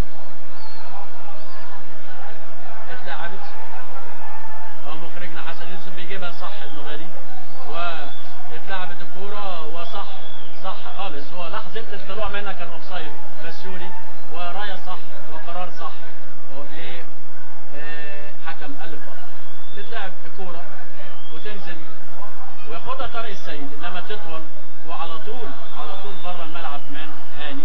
اتلعبت هو مخرجنا حسن يوسف بيجيبها صح المغادي واتلعبت الكوره وصح صح خالص هو لحظه الطلوع منها كان اوفسايد بسيوني ورايه صح وقرار صح ل آه، حكم اللقاء تتلعب الكوره وتنزل وياخدها طارق السيد انما تطول وعلى طول على طول بره الملعب من هاني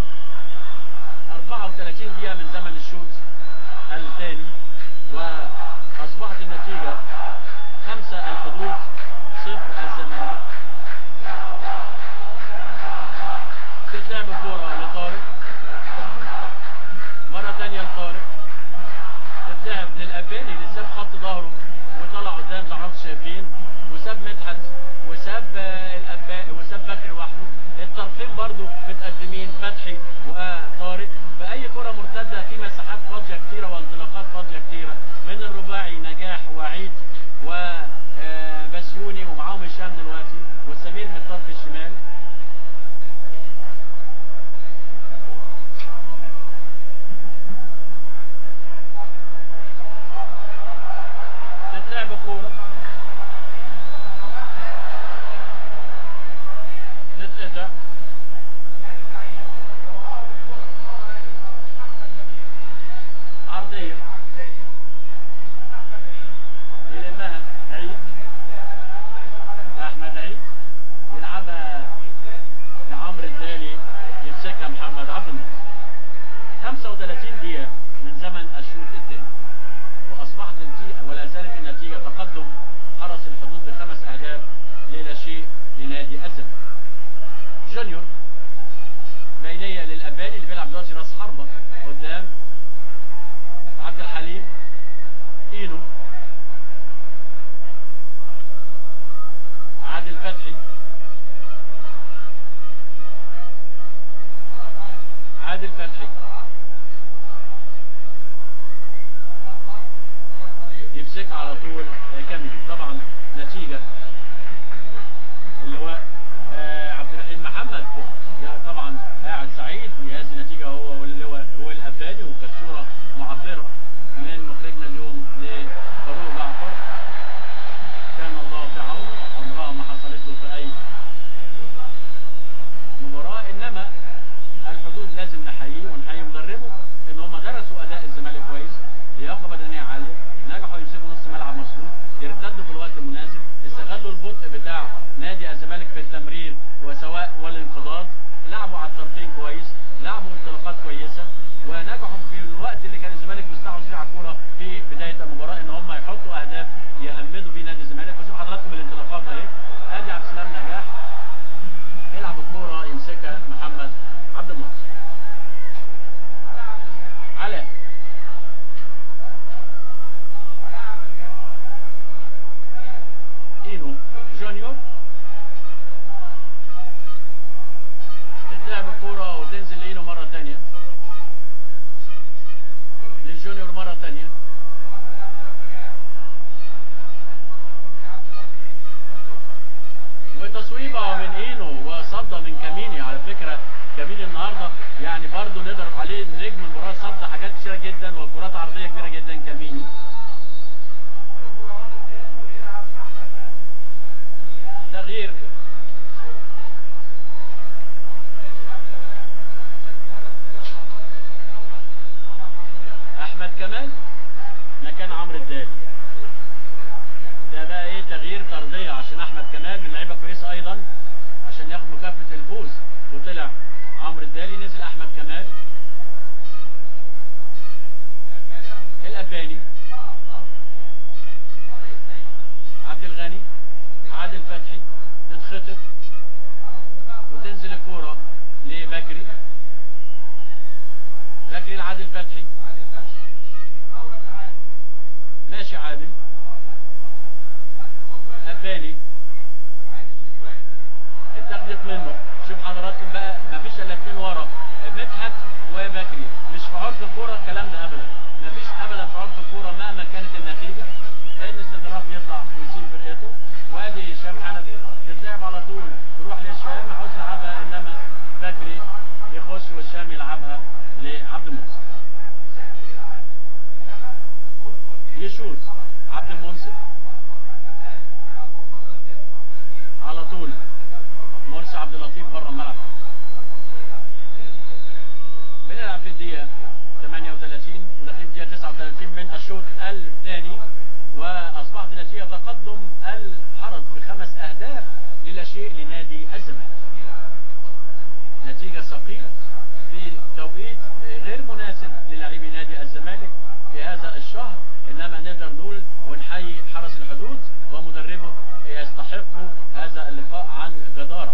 34 دقيقة من زمن الشوط الثاني وأصبحت النتيجة خمسة الحدود صفر الزمالك تتلعب الكورة لطارق مرة تانية لطارق تتلعب للأباني اللي ساب خط ظهره وطلع قدام زي ما انتم شايفين وساب مدحت وساب آه، الأبا وساب بكري لوحده الطرفين برضو متقدمين فتحي وطارق فأي كرة مرتدة في مساحات فاضية كتيرة وانطلاقات فاضية كتيرة من الرباعي نجاح وعيد وبسيوني ومعاهم هشام دلوقتي وسمير من الطرف الشمال تتلعب كورة تتقطع عرضية يلمها عيد أحمد عيد يلعبها لعمرو الدالي يمسكها محمد عبد الناصر 35 دقيقة من زمن الشوط الثاني واصبحت النتيجه ولا زالت النتيجه تقدم حرس الحدود بخمس اهداف للا شيء لنادي الزمالك. جونيور بينيه للاباني اللي بيلعب دلوقتي راس حربه قدام عبد الحليم اينو عادل فتحي عادل فتحي يمسك على طول آه، كامل طبعا نتيجة اللي هو آه، عبد الرحيم محمد يا طبعا قاعد سعيد بهذه النتيجة هو واللي هو هو الأباني وكانت صورة معبرة من مخرجنا اليوم لفاروق جعفر كان الله في عونه عمرها ما حصلت له في أي مباراة إنما الحدود لازم نحييه ونحيي مدربه ان هم درسوا اداء الزمالك كويس لياقه بدنيه عاليه نجحوا يمسكوا نص ملعب مسلوق يرتدوا في الوقت المناسب استغلوا البطء بتاع نادي الزمالك في التمرير وسواء والانقضاض لعبوا على الطرفين كويس لعبوا انطلاقات كويسه ونجحوا في الوقت اللي كان الزمالك مستحوذ فيه على الكوره في بدايه المباراه ان هم يحطوا اهداف يهمدوا بيه نادي الزمالك وشوف حضراتكم الانطلاقات اهي ادي عبد السلام نجاح يلعب الكوره يمسكها محمد عبد الناصر علاء اينو جونيور تتلعب الكورة وتنزل لاينو مرة تانية لجونيور جدا وكرات عرضيه كبيره جدا كميني تغيير احمد كمال مكان عمرو الدالي ده بقى ايه تغيير طرديه عشان احمد كمال من لعيبه كويسه ايضا عشان ياخد مكافاه الفوز وطلع عمرو الدالي نزل احمد كمال الاباني عبد الغني عادل فتحي تتخطف وتنزل الكوره لبكري بكري لعادل فتحي ماشي عادل أباني اتاخدت منه شوف حضراتكم بقى مفيش الا اتنين ورا مدحت وبكري مش في عرف الكوره الكلام ده ابدا مفيش ابدا في عرف الكوره مهما كانت النتيجه ان استدراف يطلع ويسيب فرقته وادي هشام حنفي تتلعب على طول تروح لهشام عاوز يلعبها انما بكري يخش وهشام يلعبها لعبد المنصف يشوط عبد المنصف على طول مرسي عبد اللطيف بره الملعب بنلعب في الدقيقة 38 وداخلين في الدقيقة 39 من الشوط الثاني وأصبحت النتيجة تقدم الحرس بخمس أهداف للا شيء لنادي الزمالك. نتيجة ثقيلة في توقيت غير مناسب للاعبي نادي الزمالك في هذا الشهر انما نقدر نقول ونحيي حرس الحدود ومدربه يستحقوا هذا اللقاء عن جدارة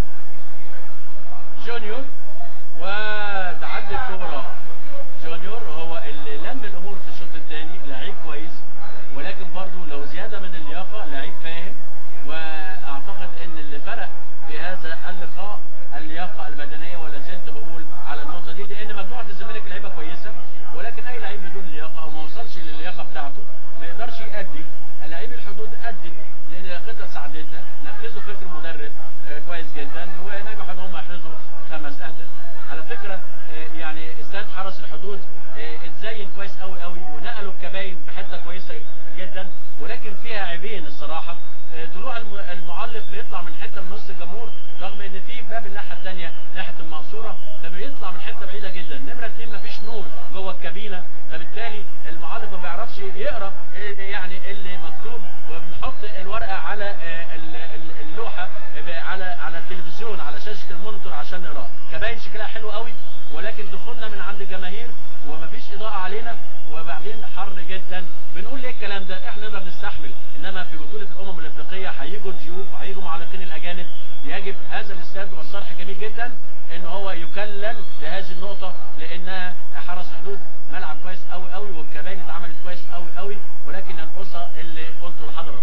جونيور وتعدي الكورة جونيور هو اللي لم الامور في الشوط الثاني لعيب كويس ولكن برضه لو زيادة من اللياقة لعيب فاهم واعتقد ان اللي فرق في هذا اللقاء اللياقة البدنية ولا زلت بقول على النقطة دي لان مجموعة الزمالك لعيبة كويسة ولكن اي لعيب بدون لياقة او ما وصلش للياقة بتاعته ما يقدرش يأدي لعيب الحدود أدت لان لياقتها ساعدتها نفذوا فكر مدرب آه، كويس جدا ونجحوا ان هم يحرزوا خمس اهداف على فكرة آه، يعني استاد حرس الحدود آه، اتزين كويس قوي قوي ونقلوا الكباين في حتة كويسة جدا ولكن فيها عيبين الصراحة آه، طلوع الم- المعلق بيطلع من حتة من نص الجمهور رغم ان في باب الناحية الثانية ناحية المقصورة فبيطلع من حتة بعيدة جدا نمرة اتنين مفيش نور جوه الكابينة فبالتالي المعلق ما بيعرفش يقرا إيه يعني اللي مكتوب وبنحط الورقة على آه، ال- ال- اللوحة آه، على على التلفزيون على شاشة المونيتور عشان نقراها كباين شكلها حلو قوي ولكن دخولنا من عند الجماهير ومفيش اضاءة علينا وبعدين حر جدا بنقول ليه الكلام ده احنا نقدر نستحمل انما في بطولة الامم الافريقية هيجوا ضيوف وهيجوا معلقين الاجانب يجب هذا الاستاد والصرح جميل جدا ان هو يكلل لهذه النقطة لانها حرس الحدود ملعب كويس قوي قوي والكباين اتعملت كويس قوي قوي ولكن ينقصها اللي قلته لحضرتك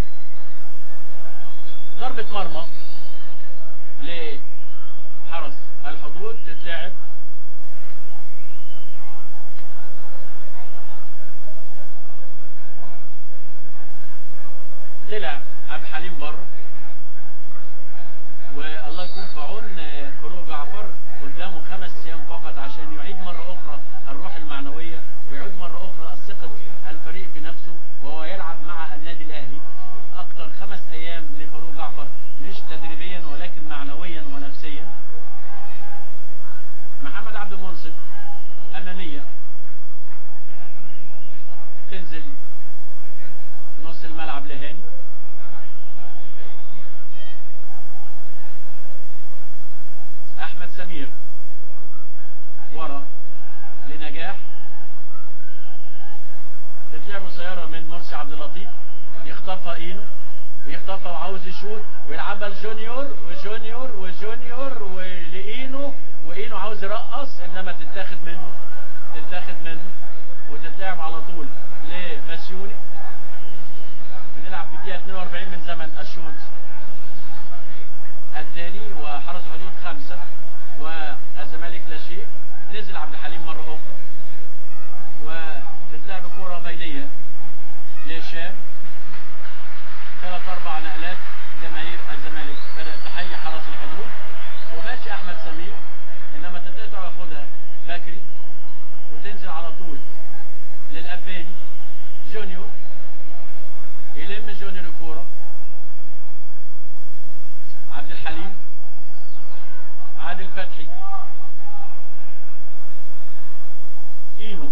ضربة مرمى لحرس الحدود تتلعب طلع عبد الحليم بره والله يكون في عون آه، فاروق جعفر قدامه خمس ايام فقط عشان يعيد مره اخرى الروح المعنويه ويعيد مره اخرى الثقه الفريق في نفسه وهو يلعب مع النادي الاهلي اكتر خمس ايام لفاروق جعفر مش تدريبيا ولكن معنويا ونفسيا محمد عبد المنصف اماميه تنزل في نص الملعب لهاني احمد سمير ورا لنجاح تتلعب قصيره من مرسي عبد اللطيف يخطفها اينو ويخطفها وعاوز يشوط ويلعبها لجونيور وجونيور وجونيور ولاينو واينو عاوز يرقص انما تتاخد منه تتاخد منه وتتلعب على طول لبسيوني بنلعب في الدقيقه 42 من زمن الشوط الثاني وحرس حدود خمسة والزمالك لا شيء نزل عبد الحليم مرة أخرى وتتلعب كرة بينية لهشام ثلاث أربع نقلات جماهير الزمالك بدأت تحيي حرس الحدود وماشي أحمد سمير إنما تتقطع وياخدها بكري وتنزل على طول للأباني جونيور يلم جونيور الكورة عبد الحليم عادل فتحي اينو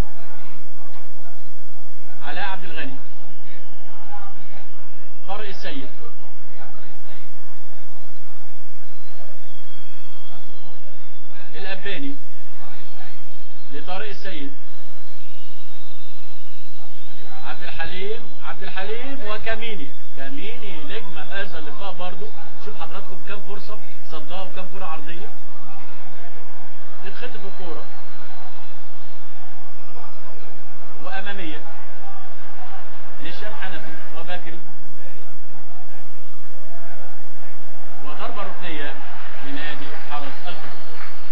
علاء عبد الغني طارق السيد الأباني لطارق السيد عبد الحليم عبد الحليم وكاميني كاميني نجم هذا اللقاء برضو شوف حضراتكم كام فرصة صدها وكام كرة عرضية تتخطف الكورة وأمامية لهشام حنفي وبكري وضربة ركنية لنادي حرس الحدود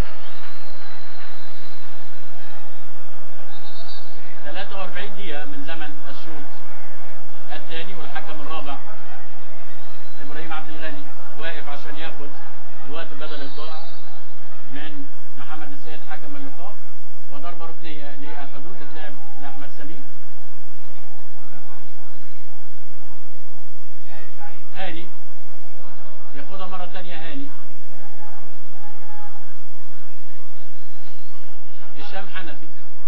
43 دقيقة من زمن الشوط الثاني والحكم الرابع ابراهيم عبد الغني واقف عشان ياخد الوقت بدل الضائع من محمد السيد حكم اللقاء وضربة ركنية للحدود تتلعب لأحمد سمير هاني ياخدها مرة تانية هاني هشام حنفي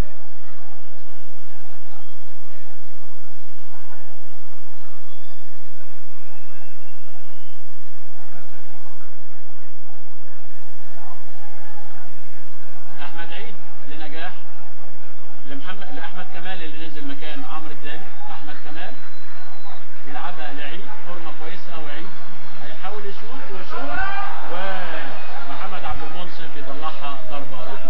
احمد عيد لنجاح لمحمد لاحمد كمال اللي نزل مكان عمرو التالي احمد كمال يلعبها لعيد فورمه كويسه قوي عيد هيحاول يشوط ويشوط ومحمد عبد المنصف يطلعها ضربه ركنيه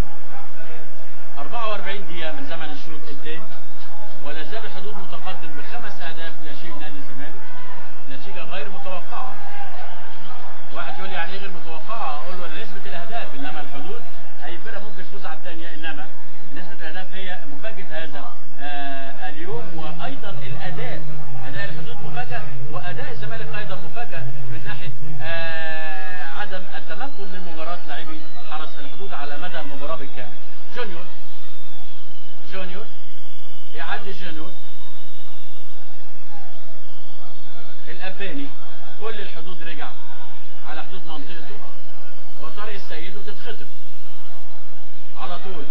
44 دقيقه من زمن الشوط الثاني ولا زال الحدود متقدم بخمس اهداف ليشيل نادي الزمالك نتيجه غير متوقعه واحد يقول لي يعني ايه غير متوقعه اقول له نسبه الاهداف انما الحدود اي فرقه ممكن تفوز على الثانيه انما نسبه الاهداف هي مفاجاه هذا آه اليوم وايضا الاداء اداء الحدود مفاجاه واداء الزمالك ايضا مفاجاه من ناحيه آه عدم التمكن من مباراه لاعبي حرس الحدود على مدى المباراه بالكامل جونيور جونيور يعدي جونيور الاباني كل الحدود رجع على حدود منطقته وطارق السيد وتتخطف على طول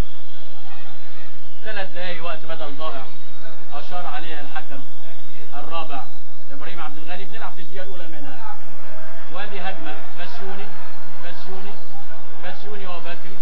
ثلاث دقايق وقت بدل ضائع اشار عليها الحكم الرابع ابراهيم عبد الغني بنلعب في الدقيقه الاولى منها وادي هجمه بسيوني بسيوني بسيوني وبكري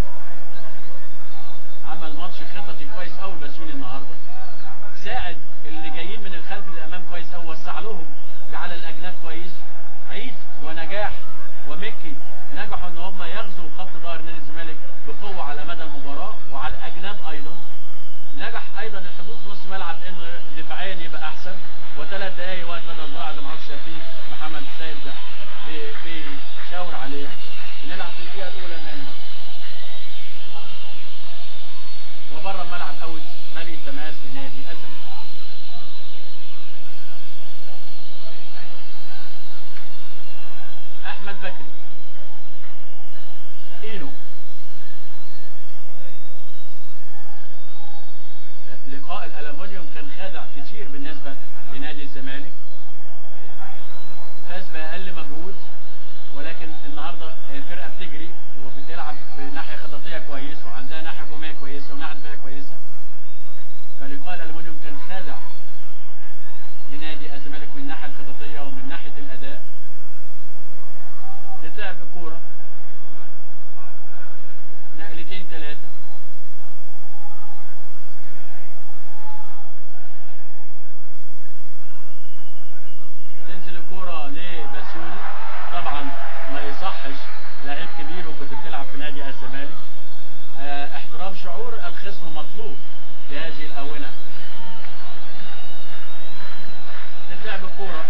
عمل ماتش خططي كويس قوي بسيوني النهارده ساعد اللي جايين من الخلف للامام كويس قوي وسع لهم على الاجناب كويس عيد ونجاح ومكي نجحوا ان هم يغزوا خط ظهر نادي الزمالك بقوه على مدى المباراه وعلى الاجناب ايضا نجح ايضا الحدود في نص ملعب ان دفاعيا يبقى احسن وثلاث دقايق وقت بدل ضاع زي ما حضرتك شايفين محمد السيد ده بي- بيشاور عليه بنلعب في الدقيقه الاولى منها وبره الملعب اوت رمي التماس لنادي الزمالك احمد بكري اينو لقاء الالومنيوم كان خادع كتير بالنسبه لنادي الزمالك فاز باقل مجهود ولكن النهارده الفرقه بتجري وبتلعب بناحيه خططيه كويس وعندها ناحيه هجوميه كويسه وناحيه دفاعيه كويسه فلقاء الالومنيوم كان خادع لنادي الزمالك من الناحيه الخططيه ومن ناحيه الاداء تتلعب الكوره نقلتين ثلاثه تنزل الكوره لبسيوني طبعا ما يصحش لعيب كبير وكنت بتلعب في نادي الزمالك آه، احترام شعور الخصم مطلوب في هذه الاونه تتلعب الكوره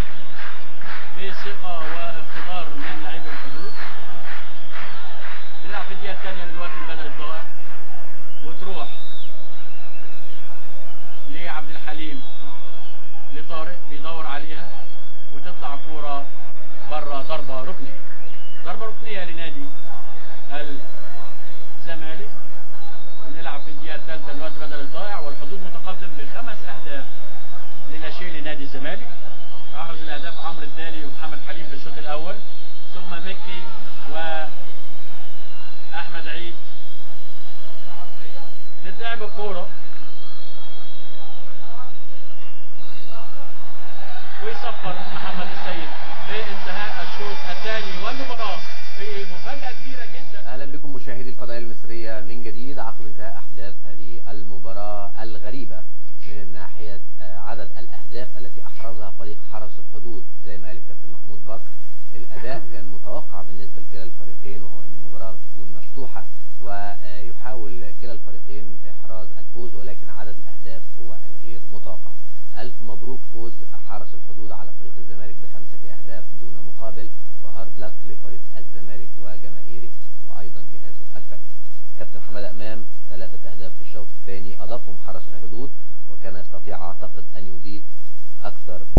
بثقه واقتدار من لعيب الحدود تلعب في الدقيقه الثانيه من الوقت البدل الضائع وتروح لعبد الحليم لطارق بيدور عليها وتطلع كوره بره ضربه ركنيه ضربه ركنيه لنادي الزمالك ونلعب في الدقيقة الثالثة الوقت بدل الضائع والحدود متقدم بخمس أهداف للا شيء لنادي الزمالك أحرز الأهداف عمرو الدالي ومحمد حليم في الشوط الأول ثم مكي وأحمد عيد تتلعب الكورة ويصفر محمد السيد بانتهاء الشوط الثاني والمباراة في مفاجأة كبيرة جدا اهلا بكم مشاهدي القضايا المصريه من جديد عقب انتهاء احداث هذه المباراه الغريبه من ناحيه آه، عدد الاهداف التي احرزها فريق حرس الحدود زي ما قال الكابتن محمود بكر الاداء كان متوقع بالنسبه لكلا الفريقين وهو ان المباراه تكون مفتوحه ويحاول كلا الفريقين احراز الفوز ولكن عدد الاهداف هو الغير متوقع الف مبروك فوز حرس الحدود على فريق الزمالك بخمسه اهداف دون مقابل وهارد لك لفريق الزمالك وجماهيره وايضا جهازه الفني كابتن حماده امام ثلاثه اهداف في الشوط الثاني اضافهم حرس الحدود وكان يستطيع اعتقد ان يضيف اكثر